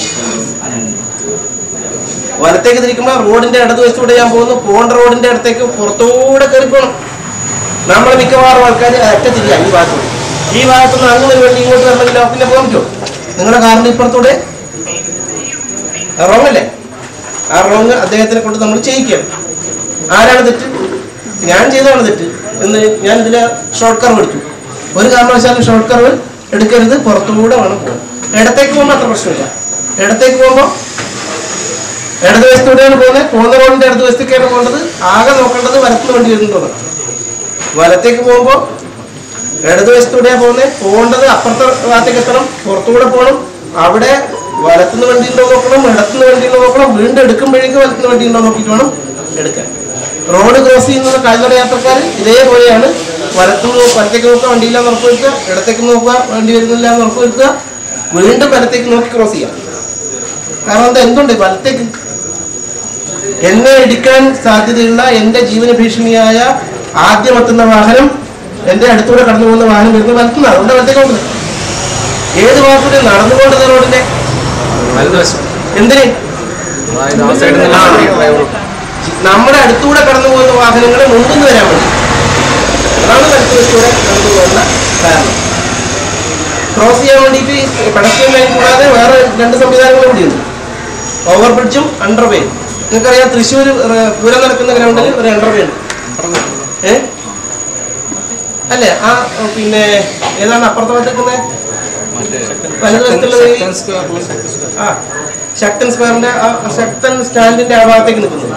വലത്തേക്ക് തിരിക്കുമ്പോൾ റോഡിന്റെ ഇടതുവശത്തൂടെ ഞാൻ പോകുന്നു പോണ്ട റോഡിന്റെ അടുത്തേക്ക് പുറത്തൂടെ കയറി പോകണം നമ്മൾ മിക്കവാറും ആൾക്കാർ ഒറ്റ തിരിയാ ഈ ഭാഗത്തൂടെ ഈ ഭാഗത്തുനിന്ന് അങ്ങനെ ഒരു വണ്ടി ഇങ്ങോട്ട് വരണമെങ്കിൽ പിന്നെ പോകാൻ പറ്റുമോ നിങ്ങളുടെ കാറിന്റെ ഇപ്പുറത്തൂടെ റോങ് അല്ലേ ആ റോങ് അദ്ദേഹത്തിനെ കൊണ്ട് നമ്മൾ ചെയ്യിക്കുകയാണ് ആരാണ് തെറ്റ് ഞാൻ ചെയ്തതാണ് തെറ്റ് എന്ന് ഞാൻ ഇതിൽ ഷോർട്ട് കർവ് എടുത്തു ഒരു കാരണവശാലും ഷോർട്ട് കർവ് എടുക്കരുത് പുറത്തുകൂടെ വേണം പോകാൻ ഇടത്തേക്ക് പോകുമ്പോൾ അത്ര പ്രശ്നമില്ല ഇടത്തേക്ക് പോകുമ്പോൾ ഇടതുവശത്തൂടെയാണ് പോകുന്നത് പോകുന്ന റോഡിന്റെ ഇടതുവശത്തേക്കാണ് പോകേണ്ടത് ആകെ നോക്കേണ്ടത് വലത്തുനിന്ന് വണ്ടി വരുന്നുണ്ടോ വലത്തേക്ക് പോകുമ്പോൾ ഇടതുവശത്തൂടെയാണ് പോകുന്നത് പോകേണ്ടത് അപ്പുറത്തെ ഭാഗത്തേക്ക് എത്തണം പുറത്തുകൂടെ പോകണം അവിടെ വലത്തുനിന്ന് വണ്ടി ഉണ്ടോ നോക്കണം ഇടത്തുനിന്ന് വണ്ടി ഉണ്ടോ നോക്കണം വീണ്ടും എടുക്കുമ്പോഴേക്കും വലത്തുനിന്ന് വണ്ടി ഉണ്ടോ നോക്കിയിട്ട് വേണം എടുക്കാൻ റോഡ് ക്രോസ് ചെയ്യുന്ന കാൽനട യാത്രക്കാർ ഇതേപോലെയാണ് വലത്തുനിന്ന് വലത്തേക്ക് നോക്കുക വണ്ടിയില്ലാന്ന് ഉറപ്പ് വരുത്തുക ഇടത്തേക്ക് നോക്കുക വണ്ടി വരുന്നില്ല എന്ന് ഉറപ്പ് വരുത്തുക വീണ്ടും വലത്തേക്ക് നോക്കി ക്രോസ് ചെയ്യാം കാരണം എന്താ എന്തുണ്ട് വലത്തേക്ക് എന്നെ ഇടിക്കാൻ സാധ്യതയുള്ള എന്റെ ജീവന ഭീഷണിയായ ആദ്യം എത്തുന്ന വാഹനം എന്റെ അടുത്തൂടെ കടന്നു പോകുന്ന വാഹനം വരുന്നത് വലത്തുന്ന അതുകൊണ്ട് വലത്തേക്ക് പോകുന്നത് ഏത് ഭാഗത്തൂടെ നടന്നുകൊണ്ടത് റോഡിന്റെ വലതുവശം എന്തിന് അതായത് ആ സൈഡിൽ നിന്ന് ഡ്രൈവർ നമ്മുടെ അടുത്തൂടെ കടന്നു പോകുന്ന വാഹനങ്ങളെ മുൻപിന്ന് വരാൻ വേണ്ടി അതാണ് വലത്തുവശത്തൂടെ കടന്നു പോകുന്ന കാരണം ക്രോസ് ചെയ്യാൻ വേണ്ടിയിട്ട് പെടസ്ട്രിയൻ ലൈൻ കൂടാതെ വേറെ രണ്ട് സംവിധാനങ്ങളും കൂടിയുണ്ട് ഓവർ ബ്രിഡ്ജും അണ്ടർവേ നിങ്ങൾക്കറിയാം തൃശ്ശൂർ പൂരം നടക്കുന്ന ഗ്രൗണ്ടിൽ ഒരു അണ്ടർവേ ഉണ്ട് ഏ അല്ലേ ആ പിന്നെ ഏതാണ് അപ്പുറത്തെ ഭാഗത്ത് നിൽക്കുന്നത് മറ്റേ വലതുവശത്തുള്ളത് ഈ- ശക്തൻ സ്ക്വയർ ആ ശക്തൻ സ്ക്വയറിന്റെ ആ ശക്തൻ സ്റ്റാൻഡിന്റെ ആ ഭാഗത്തേക്ക് നിൽക്കുന്നത്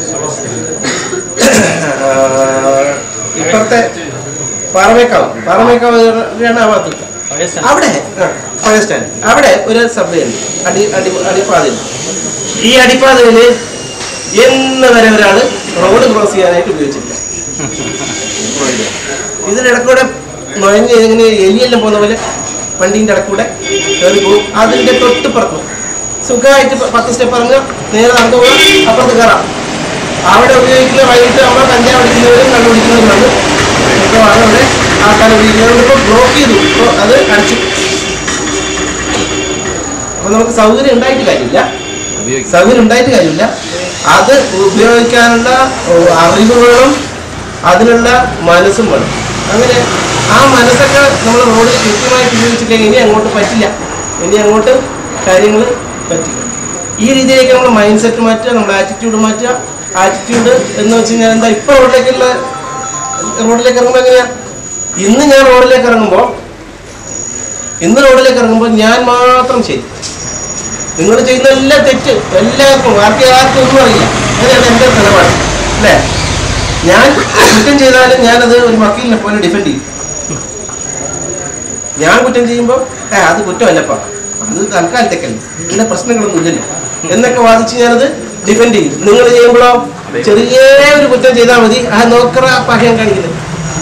ആ, ഇപ്പുറത്തെ പാറമേക്കാവ് പാറമേക്കാവ് ആണ് ആ ഭാഗത്ത് അവിടെ ആ, പഴയ സ്റ്റാൻഡ് അവിടെ ഒരു സബ്വേ ഉണ്ട് അടി അടി അടിപ്പാതയുണ്ട് ഈ അടിപ്പാതയില് എന്ന് വരെ ഒരാള് റോഡ് ക്രോസ് ചെയ്യാനായിട്ട് ഉപയോഗിച്ചിട്ടില്ല ഇതിന്റെ ഇടക്കൂടെ നുഴഞ്ഞ് ഇങ്ങനെ എലിയെല്ലാം പോകുന്ന പോലെ വണ്ടീൻ്റെ ഇടക്കൂടെ കയറി പോകും അതിന്റെ തൊട്ടുപ്പുറത്ത് സുഖമായിട്ട് പ- പത്ത് സ്റ്റെപ്പ് ഇറങ്ങുക നേരെ നടന്നു പോവുക അപ്പുറത്ത് കയറാം അവിടെ ഉപയോഗിക്കുന്ന വൈകിട്ട് നമ്മൾ കഞ്ചാവ് അടിക്കുന്നവരും കണ്ടുപിടിക്കുന്നവരുമാണ് മിക്കവാറും അവിടെ ആൾക്കാർ ഉപയോഗിക്കുന്നതുകൊണ്ട് ഇപ്പോൾ ബ്ലോക്ക് ചെയ്തു ഇപ്പോൾ അത് അടിച്ചു അപ്പൊ നമുക്ക് സൗകര്യം ഉണ്ടായിട്ട് കാര്യമില്ല ഉപയോഗിക്കും സൗകര്യം ഉണ്ടായിട്ട് കാര്യമില്ല അത് ഉപയോഗിക്കാനുള്ള ഓ, അറിവ് വേണം അതിനുള്ള മനസ്സും വേണം അങ്ങനെ ആ മനസ്സൊക്കെ നമ്മൾ റോഡിൽ കൃത്യമായിട്ട് ഉപയോഗിച്ചില്ലെങ്കിൽ ഇനി അങ്ങോട്ട് പറ്റില്ല ഇനി അങ്ങോട്ട് കാര്യങ്ങൾ പറ്റില്ല ഈ രീതിയിലേക്ക് നമ്മൾ മൈൻഡ് സെറ്റ് മാറ്റുക നമ്മുടെ ആറ്റിറ്റ്യൂഡ് മാറ്റുക ആറ്റിറ്റ്യൂഡ് എന്ന് വെച്ച് കഴിഞ്ഞാൽ എന്താ ഇപ്പൊ റോഡിലേക്കുള്ള റോഡിലേക്ക് ഇറങ്ങുമ്പോൾ എങ്ങനെയാ ഇന്ന് ഞാൻ റോഡിലേക്ക് ഇറങ്ങുമ്പോൾ ഇന്ന് റോഡിലേക്ക് ഇറങ്ങുമ്പോൾ ഞാൻ മാത്രം ശരി നിങ്ങൾ ചെയ്യുന്ന എല്ലാം തെറ്റ് എല്ലാവർക്കും ആർക്കും ആർക്കും ഒന്നും അറിയില്ല അങ്ങനെയാണ് എൻ്റെ നിലപാട് അല്ലേ ഞാൻ കുറ്റം ചെയ്താലും ഞാനത് ഒരു വക്കീലിനെ പോലെ ഡിഫെൻഡ് ചെയ്യും ഞാൻ കുറ്റം ചെയ്യുമ്പോൾ ഏ അത് കുറ്റമല്ലപ്പാ അത് തൽക്കാലത്തേക്കല്ല ഇതിന്റെ പ്രശ്നങ്ങളൊന്നും ഇല്ലല്ലോ എന്നൊക്കെ വാദിച്ച് ഞാനത് ഡിഫെൻഡ് ചെയ്യും നിങ്ങൾ ചെയ്യുമ്പോഴോ ചെറിയ ഒരു കുറ്റം ചെയ്താൽ മതി ആ നോക്കറ പഹയം കാണിക്കുന്നത്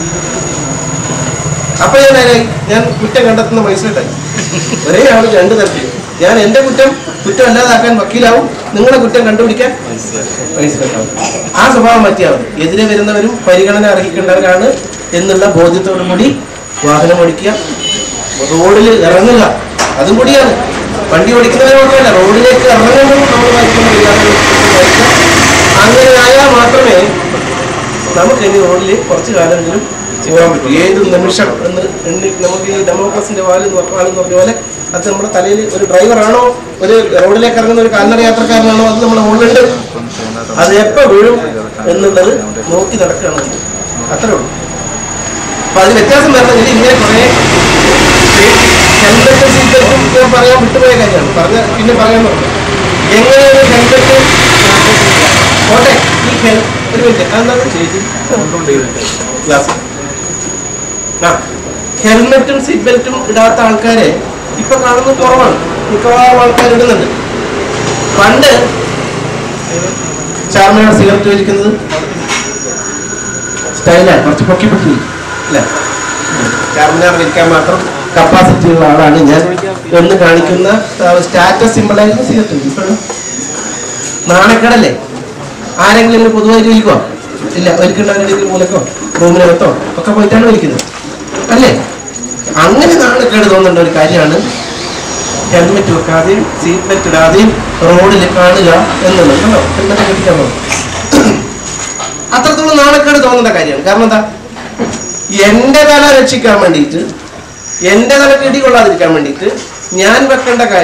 അപ്പൊ ഞാൻ ആരായി? ഞാൻ കുറ്റം കണ്ടെത്തുന്ന മനുഷ്യനായി ഒരേ ആള് രണ്ട് തരത്തിൽ ഞാൻ എന്റെ കുറ്റം കുറ്റം അല്ലാതാക്കാൻ വക്കീലാവും നിങ്ങളുടെ കുറ്റം കണ്ടുപിടിക്കാൻ മനസ്സിലാവും ആ സ്വഭാവം മാറ്റിയാൽ മതി എതിരെ വരുന്നവരും പരിഗണന അർഹിക്കേണ്ടവരാണ് എന്നുള്ള ബോധ്യത്തോടു കൂടി വാഹനം ഓടിക്കുക റോഡിൽ ഇറങ്ങുക അതും കൂടിയാണ് വണ്ടി ഓടിക്കുന്നവരെ മാത്രമല്ല റോഡിലേക്ക് ഇറങ്ങുമ്പോൾ നമ്മൾ വായിക്കുന്ന മര്യാദകൾ വായിക്കുക. അങ്ങനെ ആയാൽ മാത്രമേ നമുക്ക് ഇനി റോഡിൽ കുറച്ച് കാലമെങ്കിലും പോകാൻ പറ്റും ഏത് നിമിഷം എന്ന് എണ്ണി നമുക്ക് ഈ ഡെമോക്രസിന്റെ വാല് എന്ന് പറഞ്ഞ- വാലെന്ന് പറഞ്ഞ പോലെ അത് നമ്മുടെ തലയിൽ ഒരു ഡ്രൈവറാണോ ഒരു റോഡിലേക്ക് ഇറങ്ങുന്ന ഒരു കാൽനട യാത്രക്കാരനാണോ അത് നമ്മുടെ മുകളിലുണ്ട് അത് എപ്പോ വീഴും എന്നുള്ളത് നോക്കി നടക്കുകയാണ് അത്രേ ഉള്ളൂ അപ്പൊ അതിന് വ്യത്യാസം വരണമെങ്കിൽ ഇങ്ങനെ കുറെ ഹെൽമെറ്റ് സീറ്റും ഞാൻ പറയാൻ വിട്ടുപോയ കാര്യമാണ് പറഞ്ഞ പിന്നെ പറയാൻ നോക്കാം എങ്ങനെയാണ് ഹെൽമെറ്റ് ഓട്ടെ ഈ ഹെൽ ഒരു മിനിറ്റ് അതെന്താണ് ചേച്ചി ഗ്ലാസ് ആ ഹെൽമെറ്റും സീറ്റ് ബെൽറ്റും ഇടാത്ത ആൾക്കാരെ ഇപ്പൊ കാണുന്നത് കുറവാണ് മിക്കവാറും ആൾക്കാർ ഇടുന്നുണ്ട് പണ്ട് ചാർമിനാർ സിഗരറ്റ് വലിക്കുന്നത് സ്റ്റൈലാണ് കുറച്ച് പൊക്കി പൊക്കി അല്ലേ ചാർമിനാർ വലിക്കാൻ മാത്രം കപ്പാസിറ്റി ഉള്ള ആളാണ് ഞാൻ എന്ന് കാണിക്കുന്ന സ്റ്റാറ്റസ് സിമ്പിളായിരുന്നു സിഗരറ്റ് ഇപ്പോഴും നാണക്കേടല്ലേ ആരെങ്കിലും ഇങ്ങനെ പൊതുവായിട്ട് വലിക്കുവോ ഇല്ല വലിക്കേണ്ടവരുടെ മൂലക്കോ റൂമിനകത്തോ ഒക്കെ പോയിട്ടാണ് വലിക്കുന്നത് അല്ലേ അങ്ങനെ നാണക്കേട് തോന്നേണ്ട ഒരു കാര്യമാണ് ഹെൽമെറ്റ് വെക്കാതെയും സീറ്റ് ബെൽറ്റ് ഇടാതെയും റോഡിൽ കാണുക എന്നുള്ളത് കണ്ടോ ഹെൽമെറ്റ് കെട്ടിക്കാൻ പോകും അത്രത്തോളം നാണക്കേട് തോന്നേണ്ട കാര്യമാണ് കാരണം എന്താ എന്റെ തല രക്ഷിക്കാൻ വേണ്ടിയിട്ട് എന്റെ തലക്ക് ഇടി കൊള്ളാതിരിക്കാൻ വേണ്ടിയിട്ട് ഞാൻ വെക്കേണ്ട കാര്യം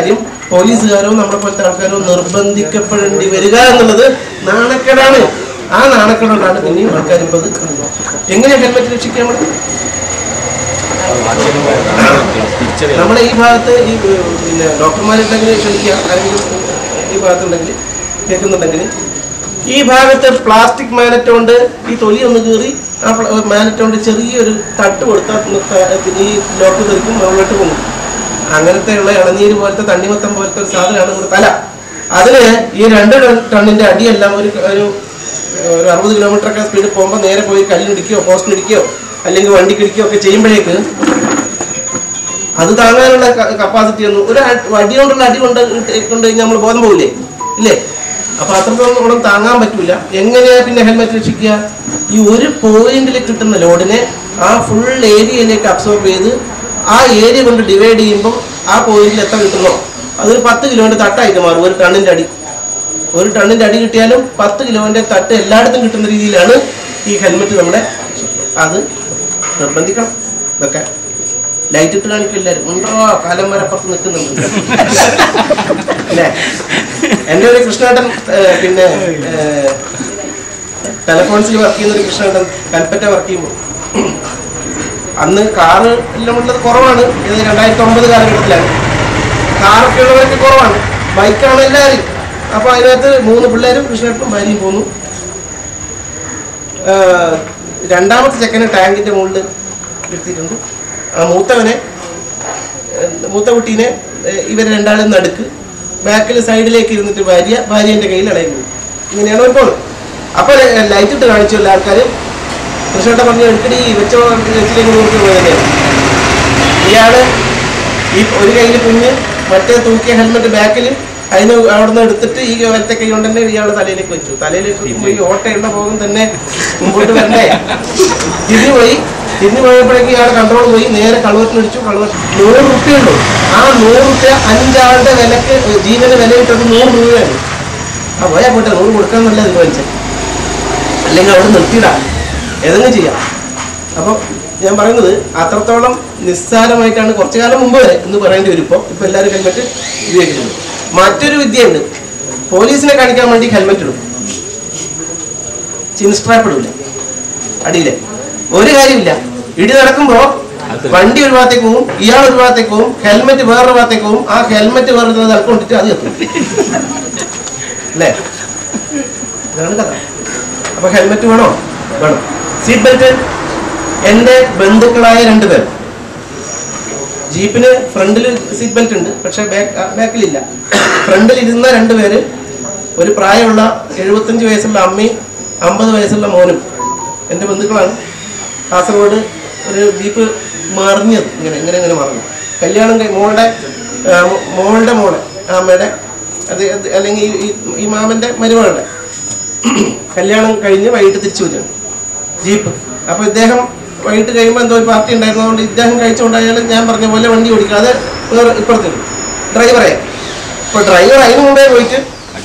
പോലീസുകാരോ നമ്മളെ പോലത്തെ ആൾക്കാരോ നിർബന്ധിക്കപ്പെടേണ്ടി വരിക എന്നുള്ളത് നാണക്കേടാണ് ആ നാണക്കേടോടാണ് പിന്നെയും ആൾക്കാർ ഇപ്പൊ അത് കാണുന്നത് എങ്ങനെയാ ഹെൽമെറ്റ് രക്ഷിക്കാൻ നമ്മൾ തിരിച്ചറിയാം നമ്മളെ ഈ ഭാഗത്ത് ഈ ഏർ, പിന്നെ ഡോക്ടർമാരുണ്ടെങ്കിൽ ക്ഷണിക്കുക ആരെങ്കിലും ഈ ഭാഗത്തുണ്ടെങ്കിൽ കേൾക്കുന്നുണ്ടെങ്കിൽ ഈ ഭാഗത്ത് പ്ലാസ്റ്റിക് മാനറ്റ് കൊണ്ട് ഈ തൊലി ഒന്ന് കീറി ആ മാനറ്റ് കൊണ്ട് ചെറിയൊരു തട്ട് കൊടുത്താൽ ഒന്ന് ത- ഈ ലോക്ക് തെറിക്കും മുകളിലോട്ട് പോകും അങ്ങനത്തെ ഉള്ള ഇളനീര് പോലത്തെ തണ്ണിമത്തം പോലത്തെ ഒരു സാധനമാണ് നമ്മുടെ തല അതിന് ഈ രണ്ട് ടൺ- ടണ്ണിന്റെ അടിയെല്ലാം ഒരു ഒരു ഒരു അറുപത് കിലോമീറ്റർ ഒക്കെ സ്പീഡിൽ പോകുമ്പോൾ നേരെ പോയി കല്ലിടിക്കുകയോ പോസ്റ്റിനിടിക്കുകയോ അല്ലെങ്കിൽ വണ്ടിക്ക് ഇടിക്കുകയോ ഒക്കെ ചെയ്യുമ്പോഴേക്ക് അത് താങ്ങാനുള്ള കപ്പാസിറ്റി ഒന്നും ഒരു അ- വടി കൊണ്ടുള്ള അടി കൊണ്ട് കൊണ്ട് കഴിഞ്ഞാൽ നമ്മൾ ബോധം പോകില്ലേ ഇല്ലേ അപ്പൊ അത്രത്തോളം താങ്ങാൻ പറ്റൂല എങ്ങനെയാ പിന്നെ ഹെൽമെറ്റ് രക്ഷിക്കുക ഈ ഒരു പോയിന്റിൽ കിട്ടുന്ന ലോഡിനെ ആ ഫുൾ ഏരിയയിലേക്ക് അബ്സോർബ് ചെയ്ത് ആ ഏരിയ കൊണ്ട് ഡിവൈഡ് ചെയ്യുമ്പോൾ ആ പോയിന്റിൽ എത്ര കിട്ടുന്നോ അതൊരു പത്ത് കിലോന്റെ തട്ടായിട്ട് മാറും ഒരു ടണ്ണിന്റെ അടി ഒരു ടണ്ണിന്റെ അടി കിട്ടിയാലും പത്ത് കിലോന്റെ തട്ട് എല്ലായിടത്തും കിട്ടുന്ന രീതിയിലാണ് ഈ ഹെൽമെറ്റ് നമ്മളെ അത് നിർബന്ധിക്കണം ഇതൊക്കെ ലൈറ്റ് ഇട്ട് കാണിക്കും എല്ലാവരും ഉണ്ടോ കാലം വരെ അപ്പുറത്ത് നിൽക്കുന്നുണ്ട് അല്ലേ എൻ്റെ ഒരു കൃഷ്ണേട്ടൻ ഏർ, പിന്നെ ടെലഫോൺസിൽ വർക്ക് ചെയ്യുന്ന ഒരു കൃഷ്ണേട്ടൻ കൽപ്പറ്റ വർക്ക് ചെയ്യുമ്പോൾ അന്ന് കാറ് എല്ലാം ഉള്ളത് കുറവാണ് ഇത് രണ്ടായിരത്തി ഒമ്പത് കാലഘട്ടത്തിലാണ് കാറൊക്കെ ഉള്ളവരൊക്കെ കുറവാണ് ബൈക്കാണ് എല്ലാവരും അപ്പൊ അതിനകത്ത് മൂന്ന് പിള്ളേരും കൃഷ്ണേട്ടനും ഭാര്യയും പോന്നു ഏർ, രണ്ടാമത്തെ ചെക്കനെ ടാങ്കിന്റെ മുകളിൽ ഇരുത്തിയിട്ടുണ്ട് ആ മൂത്തവനെ ഏർ, മൂത്ത കുട്ടീനെ ഏർ, ഇവർ രണ്ടാളും നടുക്ക് ബാക്കിൽ സൈഡിലേക്ക് ഇരുന്നിട്ട് ഭാര്യ ഭാര്യന്റെ കയ്യിൽ ഇളയും പോകും ഇങ്ങനെയാണ് അവർ പോകുന്നത് അപ്പൊ ലൈറ്റ് ഇട്ട് കാണിച്ചു എല്ലാ ആൾക്കാരും കൃഷ്ണേട്ട പറഞ്ഞു എടുക്കടി വെച്ചോ വെച്ചിലേക്ക് നോക്കി പോയതന്നെയാണ് ഇയാള് ഈ ഒരു കയ്യിൽ കുഞ്ഞ് മറ്റേ തൂക്കിയ ഹെൽമെറ്റ് ബാക്കിൽ അതിന് അവിടെ നിന്ന് എടുത്തിട്ട് ഈ വലത്തെ കൈ കൊണ്ട് തന്നെ ഇയാളുടെ തലയിലേക്ക് വെച്ചു തലയിലേക്ക് വെക്കുമ്പോൾ ഈ ഓട്ടയുടെ പോകും തന്നെ മുമ്പോട്ട് വരണ്ടേ തിരിഞ്ഞു പോയി തിരിഞ്ഞു പോയപ്പോഴേക്കും ഇയാളുടെ കൺട്രോൾ പോയി നേരെ കളുവറ്റിനടിച്ചു കളുവ നൂറ് റുപ്യുള്ളൂ ആ നൂറ് റുപ്യ അഞ്ചാളുടെ വിലക്ക് ജീവന് വില കിട്ടത് നൂറ് രൂപയാണ് ആ പോയാ പോട്ടെ നൂറ് കൊടുക്കാന്നല്ല തീരുമാനിച്ചത് അല്ലെങ്കിൽ അവിടെ നിർത്തിയിടാം ഏതെങ്കിലും ചെയ്യാം അപ്പോൾ ഞാൻ പറയുന്നത് അത്രത്തോളം നിസ്സാരമായിട്ടാണ് കുറച്ചു കാലം മുമ്പ് വരെ എന്ന് പറയേണ്ടി വരും ഇപ്പോൾ ഇപ്പോൾ എല്ലാവരും ഹെൽമെറ്റ് ഉപയോഗിക്കുന്നുണ്ട് മറ്റൊരു വിദ്യയുണ്ട് പോലീസിനെ കാണിക്കാൻ വേണ്ടി ഹെൽമെറ്റ് ഇടും ചിൻ സ്ട്രാപ്പ് ഇടില്ല അടിയിലെ ഒരു കാര്യമില്ല ഇടി നടക്കുമ്പോ വണ്ടി ഒരു ഭാഗത്തേക്ക് പോവും ഇയാൾ ഒരു ഭാഗത്തേക്ക് പോവും ഹെൽമെറ്റ് വേറൊരു ഭാഗത്തേക്ക് പോവും ആ ഹെൽമെറ്റ് വേറെ തലക്കൊണ്ടിട്ട് അത് എത്തും അല്ലേ ഇതാണ് കഥ അപ്പൊ ഹെൽമെറ്റ് വേണോ വേണം സീറ്റ് ബെൽറ്റ് എൻ്റെ ബന്ധുക്കളായ രണ്ടുപേർ ജീപ്പിന് ഫ്രണ്ടിൽ സീറ്റ് ബെൽറ്റ് ഉണ്ട് പക്ഷെ ബാക്കിലില്ല ഫ്രണ്ടിൽ ഇരുന്ന രണ്ടുപേര് ഒരു പ്രായമുള്ള എഴുപത്തഞ്ച് വയസ്സുള്ള അമ്മയും അമ്പത് വയസ്സുള്ള മോനും എൻ്റെ ബന്ധുക്കളാണ് കാസർഗോഡ് ഒരു ജീപ്പ് മറിഞ്ഞത് ഇങ്ങനെ ഇങ്ങനെ ഇങ്ങനെ മറിഞ്ഞു കല്യാണം കഴി മോളുടെ ആ, മോ- മോളുടെ മോളെ ആ അമ്മയുടെ അത് അത് അല്ലെങ്കിൽ ഈ- ഈ- ഈ മാമൻ്റെ മരുമകളുടെ കല്യാണം കഴിഞ്ഞ് വൈകിട്ട് തിരിച്ചു വരികയാണ് ജീപ്പ് അപ്പൊ ഇദ്ദേഹം വൈകിട്ട് കഴിയുമ്പോൾ എന്തോ ഒരു പാർട്ടി ഉണ്ടായിരുന്നതുകൊണ്ട് ഇദ്ദേഹം കഴിച്ചുകൊണ്ട് അയാൾ ഞാൻ പറഞ്ഞ പോലെ വണ്ടി ഓടിക്കാതെ വേറെ ഇപ്പുറത്തേക്ക് ഡ്രൈവറെ അപ്പൊ ഡ്രൈവർ അതിന് മുമ്പേ പോയിട്ട്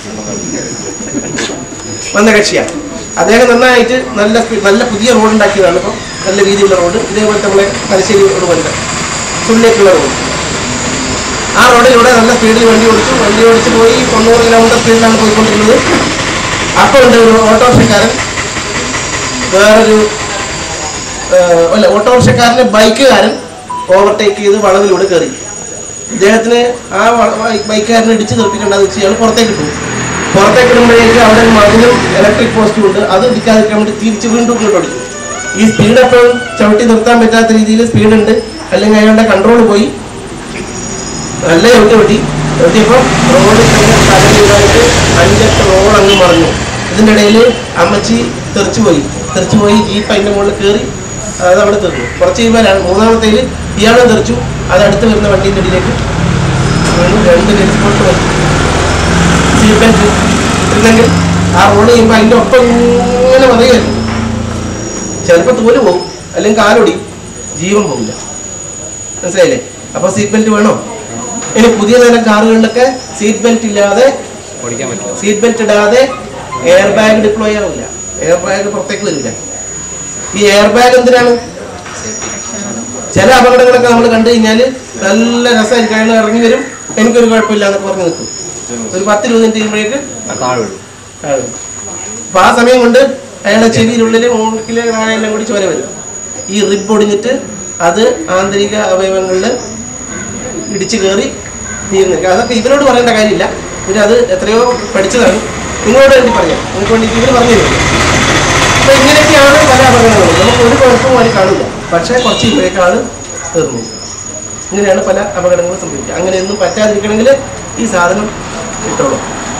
വന്ന കക്ഷിയാണ് അദ്ദേഹം നന്നായിട്ട് നല്ല സ്പീ- നല്ല പുതിയ റോഡ് ഉണ്ടാക്കിയതാണ് ഇപ്പം നല്ല രീതിയിലുള്ള റോഡ് ഇതേപോലത്തെ നമ്മളെ തലശ്ശേരി റോഡ് പോലത്തെ ചുള്ളിലേക്കുള്ള റോഡ് ആ റോഡിലൂടെ നല്ല സ്പീഡിൽ വണ്ടി ഓടിച്ചു വണ്ടി ഓടിച്ച് പോയി തൊണ്ണൂറ് കിലോമീറ്റർ സ്പീഡിലാണ് പോയിക്കൊണ്ടിരുന്നത് അപ്പോൾ ഉണ്ട് ഒരു ഓട്ടോറിക്ഷക്കാരൻ വേറൊരു ഏഹ്, അല്ല ഓട്ടോറിക്ഷക്കാരന് ബൈക്കുകാരൻ ഓവർടേക്ക് ചെയ്ത് വളവിലൂടെ കയറി ഇദ്ദേഹത്തിന് ആ വ- ബൈ- ബൈക്കുകാരനെ ഇടിച്ച് നിർത്തിയിട്ടുണ്ടെന്ന് വെച്ച് ഇയാൾ പുറത്തേക്ക് ഇട്ടു പുറത്തേക്ക് ഇടുമ്പോഴേക്ക് അവിടെ ഒരു മതിലും ഇലക്ട്രിക് പോസ്റ്റും ഉണ്ട് അത് ഇടിക്കാതിരിക്കാൻ വേണ്ടി തിരിച്ച് വീണ്ടും ഇങ്ങോട്ട് ഓടിച്ചു ഈ സ്പീഡ് എപ്പോഴും ചവിട്ടി നിർത്താൻ പറ്റാത്ത രീതിയിൽ സ്പീഡ് ഉണ്ട് അല്ലെങ്കിൽ അയാളുടെ കൺട്രോൾ പോയി നല്ല ചവിട്ടി വെട്ടി ചവിട്ടിയപ്പോൾ റോഡ് തലയിലായിട്ട് അഞ്ചെട്ട് റോഡ് അങ്ങ് മറിഞ്ഞു ഇതിൻ്റെ ഇടയിൽ അമ്മച്ചി തെറിച്ചു പോയി തെറിച്ചു പോയി ജീപ്പ് അതിൻ്റെ മുകളിൽ കയറി അത് അവിടെ തീർന്നു കുറച്ച് കഴിയുമ്പോൾ മൂന്നാമത്തേൽ ഇയാളും തെറിച്ചു അത് അടുത്ത് വരുന്ന വണ്ടീൻ്റെ ഇടയിലേക്ക് വീണു രണ്ട് പേര് സ്പോട്ട് വന്നു സീറ്റ് ബെൽറ്റ് ഇട്ടിരുന്നെങ്കിൽ ആ റോഡ് ചെയ്യുമ്പോൾ അതിൻ്റെ ഒപ്പം ഇങ്ങനെ മറിയുമായിരുന്നു ചിലപ്പോൾ തോല് പോകും അല്ലെങ്കിൽ കാലൊടി ജീവൻ പോകില്ല മനസ്സിലായില്ലേ അപ്പൊ സീറ്റ് ബെൽറ്റ് വേണോ ഇനി പുതിയ തരം കാറുകളിലൊക്കെ സീറ്റ് ബെൽറ്റ് ഇല്ലാതെ ഓടിക്കാൻ പറ്റില്ല സീറ്റ് ബെൽറ്റ് ഇടാതെ എയർ ബാഗ് ഡിപ്ലോയ് ആവില്ല എയർ ബാഗ് പുറത്തേക്ക് വരില്ല ഈ എയർ ബാഗ് എന്തിനാണ് ചില അപകടങ്ങളൊക്കെ നമ്മൾ കണ്ടു കഴിഞ്ഞാൽ നല്ല രസമായിരിക്കും അയാൾ ഇറങ്ങി വരും എനിക്കൊരു കുഴപ്പമില്ല എന്നൊക്കെ പറഞ്ഞ് നിൽക്കും ഒരു പത്ത് ഇരുപത് മിനിറ്റ് കഴിയുമ്പോഴേക്ക് താഴെ വീഴും ആകും. അപ്പൊ ആ സമയം കൊണ്ട് അയാളുടെ ചെവിയിലുള്ളിൽ മൂക്കില് നാളെല്ലാം കൂടി ചോര വരും ഈ റിബ് ഒടിഞ്ഞിട്ട് അത് ആന്തരിക അവയവങ്ങളിൽ ഇടിച്ചു കയറി തീർന്നു അതൊക്കെ ഇവരോട് പറയേണ്ട കാര്യമില്ല ഇവർ അത് എത്രയോ പഠിച്ചതാണ് നിങ്ങളോട് വേണ്ടി പറയാം നിങ്ങൾക്ക് വേണ്ടി ഇവർ പറഞ്ഞു തരും അപ്പൊ ഇങ്ങനെയൊക്കെയാണ് പല അപകടങ്ങളും നമുക്ക് ഒരു കുഴപ്പവും അതിൽ കാണില്ല പക്ഷേ കുറച്ച് ഇപ്പോഴേക്ക് ആള് തീർന്നു ഇങ്ങനെയാണ് പല അപകടങ്ങളും സംഭവിക്കുക അങ്ങനെയൊന്നും പറ്റാതിരിക്കണമെങ്കിൽ ഈ സാധനം ഇട്ടോളൂ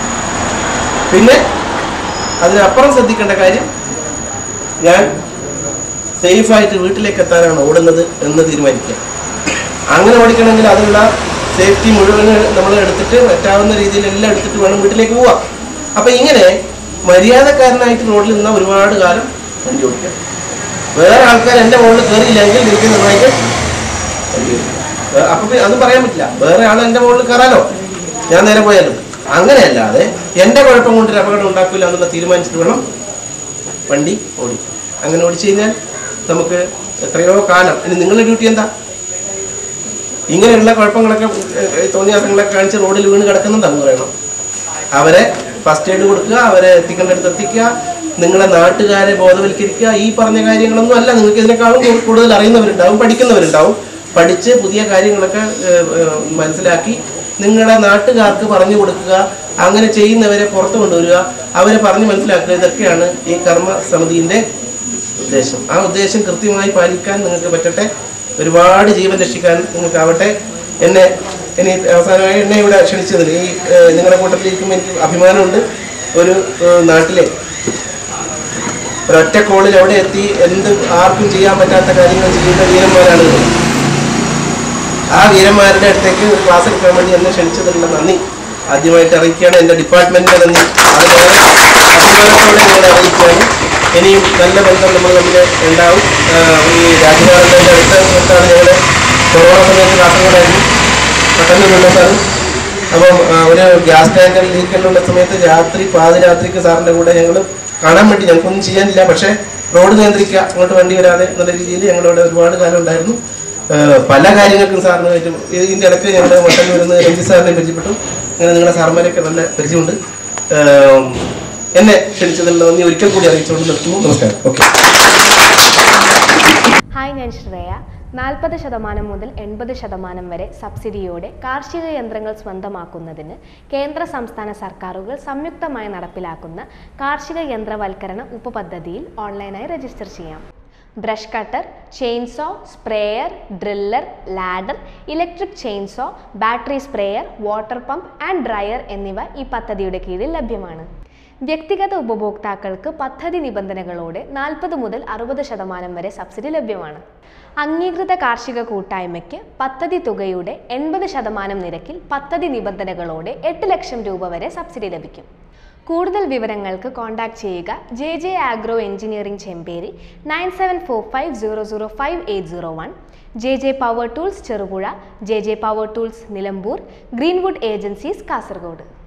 പിന്നെ അതിനപ്പുറം ശ്രദ്ധിക്കേണ്ട കാര്യം ഞാൻ സേഫായിട്ട് വീട്ടിലേക്ക് എത്താനാണ് ഓടുന്നത് എന്ന് തീരുമാനിക്കുക അങ്ങനെ ഓടിക്കണമെങ്കിൽ അതിനുള്ള സേഫ്റ്റി മുഴുവൻ നമ്മൾ എടുത്തിട്ട് പറ്റാവുന്ന രീതിയിൽ എല്ലാം എടുത്തിട്ട് വേണം വീട്ടിലേക്ക് പോവാം അപ്പൊ ഇങ്ങനെ മര്യാദക്കാരനായിട്ട് റോഡിൽ നിന്ന ഒരുപാട് കാലം വണ്ടി ഓടിക്കാം വേറെ ആൾക്കാർ എൻ്റെ മുകളിൽ കയറിയില്ലെങ്കിൽ എനിക്ക് നിർണ്ണയിക്കാൻ അപ്പൊ പിന്നെ അതും പറയാൻ പറ്റില്ല വേറെ ആൾ എൻ്റെ മുകളിൽ കയറാലോ ഞാൻ നേരെ പോയാലും അങ്ങനെയല്ലാതെ എൻ്റെ കുഴപ്പം കൊണ്ട് ഒരു അപകടം ഉണ്ടാക്കില്ല എന്നുള്ള തീരുമാനിച്ചിട്ട് വേണം വണ്ടി ഓടിക്കും അങ്ങനെ ഓടിച്ചു കഴിഞ്ഞാൽ നമുക്ക് എത്രയോ കാലം ഇനി നിങ്ങളുടെ ഡ്യൂട്ടി എന്താ ഇങ്ങനെയുള്ള കുഴപ്പങ്ങളൊക്കെ ഏഹ്, തോന്നിയാസങ്ങളൊക്കെ കാണിച്ച് റോഡിൽ വീണ് കിടക്കുന്നുണ്ടെന്ന് പറയണം അവരെ ഫസ്റ്റ് എയ്ഡ് കൊടുക്കുക അവരെ എത്തിക്കേണ്ട അടുത്ത് എത്തിക്കുക നിങ്ങളെ നാട്ടുകാരെ ബോധവൽക്കരിക്കുക ഈ പറഞ്ഞ കാര്യങ്ങളൊന്നും അല്ല നിങ്ങൾക്ക് ഇതിനേക്കാളും കൂ- കൂടുതൽ അറിയുന്നവരുണ്ടാവും പഠിക്കുന്നവരുണ്ടാവും പഠിച്ച് പുതിയ കാര്യങ്ങളൊക്കെ ഏഹ്, ഏഹ്, മനസ്സിലാക്കി നിങ്ങളുടെ നാട്ടുകാർക്ക് പറഞ്ഞു കൊടുക്കുക അങ്ങനെ ചെയ്യുന്നവരെ പുറത്തു കൊണ്ടുവരിക അവരെ പറഞ്ഞ് മനസ്സിലാക്കുക ഇതൊക്കെയാണ് ഈ കർമ്മ സമിതിന്റെ ഉദ്ദേശം ആ ഉദ്ദേശം കൃത്യമായി പാലിക്കാൻ നിങ്ങൾക്ക് പറ്റട്ടെ ഒരുപാട് ജീവൻ രക്ഷിക്കാൻ നിങ്ങൾക്കാവട്ടെ എന്നെ ഇനി അവസാനമായി എന്നെ ഇവിടെ ക്ഷണിച്ചതിൽ ഈ ഏഹ്, നിങ്ങളുടെ കൂട്ടത്തിൽ ഇരിക്കുമ്പോൾ എനിക്ക് അഭിമാനമുണ്ട് ഒരു ഏഹ്, നാട്ടിലെ ഒരൊറ്റ കോളിൽ എവിടെ എത്തി എന്ത് ആർക്കും ചെയ്യാൻ പറ്റാത്ത കാര്യങ്ങൾ ചെയ്യുന്ന വീരന്മാരാണ് നിങ്ങൾ. ആ വീരന്മാരുടെ അടുത്തേക്ക് ഒരു ക്ലാസ് എടുക്കാൻ വേണ്ടി എന്നെ ക്ഷണിച്ചതിനുള്ള നന്ദി ആദ്യമായിട്ട് അറിയിക്കുകയാണ് എൻ്റെ ഡിപ്പാർട്ട്മെന്റിന്റെ നന്ദി അത് വളരെ അഭിമാനത്തോടെ നിങ്ങളെ അറിയിക്കുകയാണ് ഇനിയും നല്ല ബന്ധം നമ്മൾ തമ്മിൽ ഉണ്ടാവും ആഹ് ഈ രാജകാലത്തിൻ്റെ അടുത്ത അടുത്താണ് ഞങ്ങൾ കൊറോണ സമയത്ത് കാസർഗോഡായിരുന്നു പെട്ടെന്ന് വീണ്ടും സാറ് അപ്പം ആ, ഒരു ഗ്യാസ് ടാങ്കർ ലീക്കെല്ലാം സമയത്ത് രാത്രി പാതിരാത്രിക്ക് സാറിൻ്റെ കൂടെ ഞങ്ങൾ കാണാൻ വേണ്ടി ഞങ്ങൾക്കൊന്നും ചെയ്യാനില്ല പക്ഷേ റോഡ് നിയന്ത്രിക്കുക അങ്ങോട്ട് വണ്ടി വരാതെ എന്നുള്ള രീതിയിൽ ഞങ്ങളിവിടെ ഒരുപാട് കാലം ഉണ്ടായിരുന്നു ആ, പല കാര്യങ്ങൾക്കും സാറിന് പറ്റും ഇതിൻ്റെ ഇടയ്ക്ക് ഞങ്ങൾ മട്ടന്നൂർ നിന്ന് രഞ്ജിത് സാറിനെ പരിചയപ്പെട്ടു അങ്ങനെ നിങ്ങളുടെ സാർമാരെയൊക്കെ നല്ല പരിചയമുണ്ട് ആ, എന്നെ ക്ഷണിച്ചതിനുള്ള നന്ദി ഒരിക്കൽ കൂടി അറിയിച്ചുകൊണ്ട് നിർത്തുന്നു നമസ്കാരം ഓക്കെ ഹായ് ഞാൻ ശ്രേയ നാൽപ്പത് ശതമാനം മുതൽ എൺപത് ശതമാനം വരെ സബ്സിഡിയോടെ കാർഷിക യന്ത്രങ്ങൾ സ്വന്തമാക്കുന്നതിന് കേന്ദ്ര സംസ്ഥാന സർക്കാരുകൾ സംയുക്തമായി നടപ്പിലാക്കുന്ന കാർഷിക യന്ത്രവൽക്കരണ ഉപപദ്ധതിയിൽ ഓൺലൈനായി രജിസ്റ്റർ ചെയ്യാം brush cutter chainsaw sprayer driller ladder electric chainsaw battery sprayer water pump and dryer എന്നിവ ഈ പദ്ധതിയുടെ കീഴിൽ ലഭ്യമാണ് വ്യക്തിഗത ഉപഭോക്താക്കൾക്ക് പദ്ധതി നിബന്ധനകളോടെ നാൽപ്പത് മുതൽ അറുപത് ശതമാനം വരെ സബ്സിഡി ലഭ്യമാണ് അംഗീകൃത കാർഷിക കൂട്ടായ്മയ്ക്ക് പദ്ധതി തുകയുടെ എൺപത് ശതമാനം നിരക്കിൽ പദ്ധതി നിബന്ധനകളോടെ എട്ട് ലക്ഷം രൂപ വരെ സബ്സിഡി ലഭിക്കും കൂടുതൽ വിവരങ്ങൾക്ക് കോൺടാക്ട് ചെയ്യുക J J agro engineering Chemperi nine seven four five zero zero five eight zero one J J power tools Cherupuzha J J power tools Nilambur Greenwood agencies Kasaragod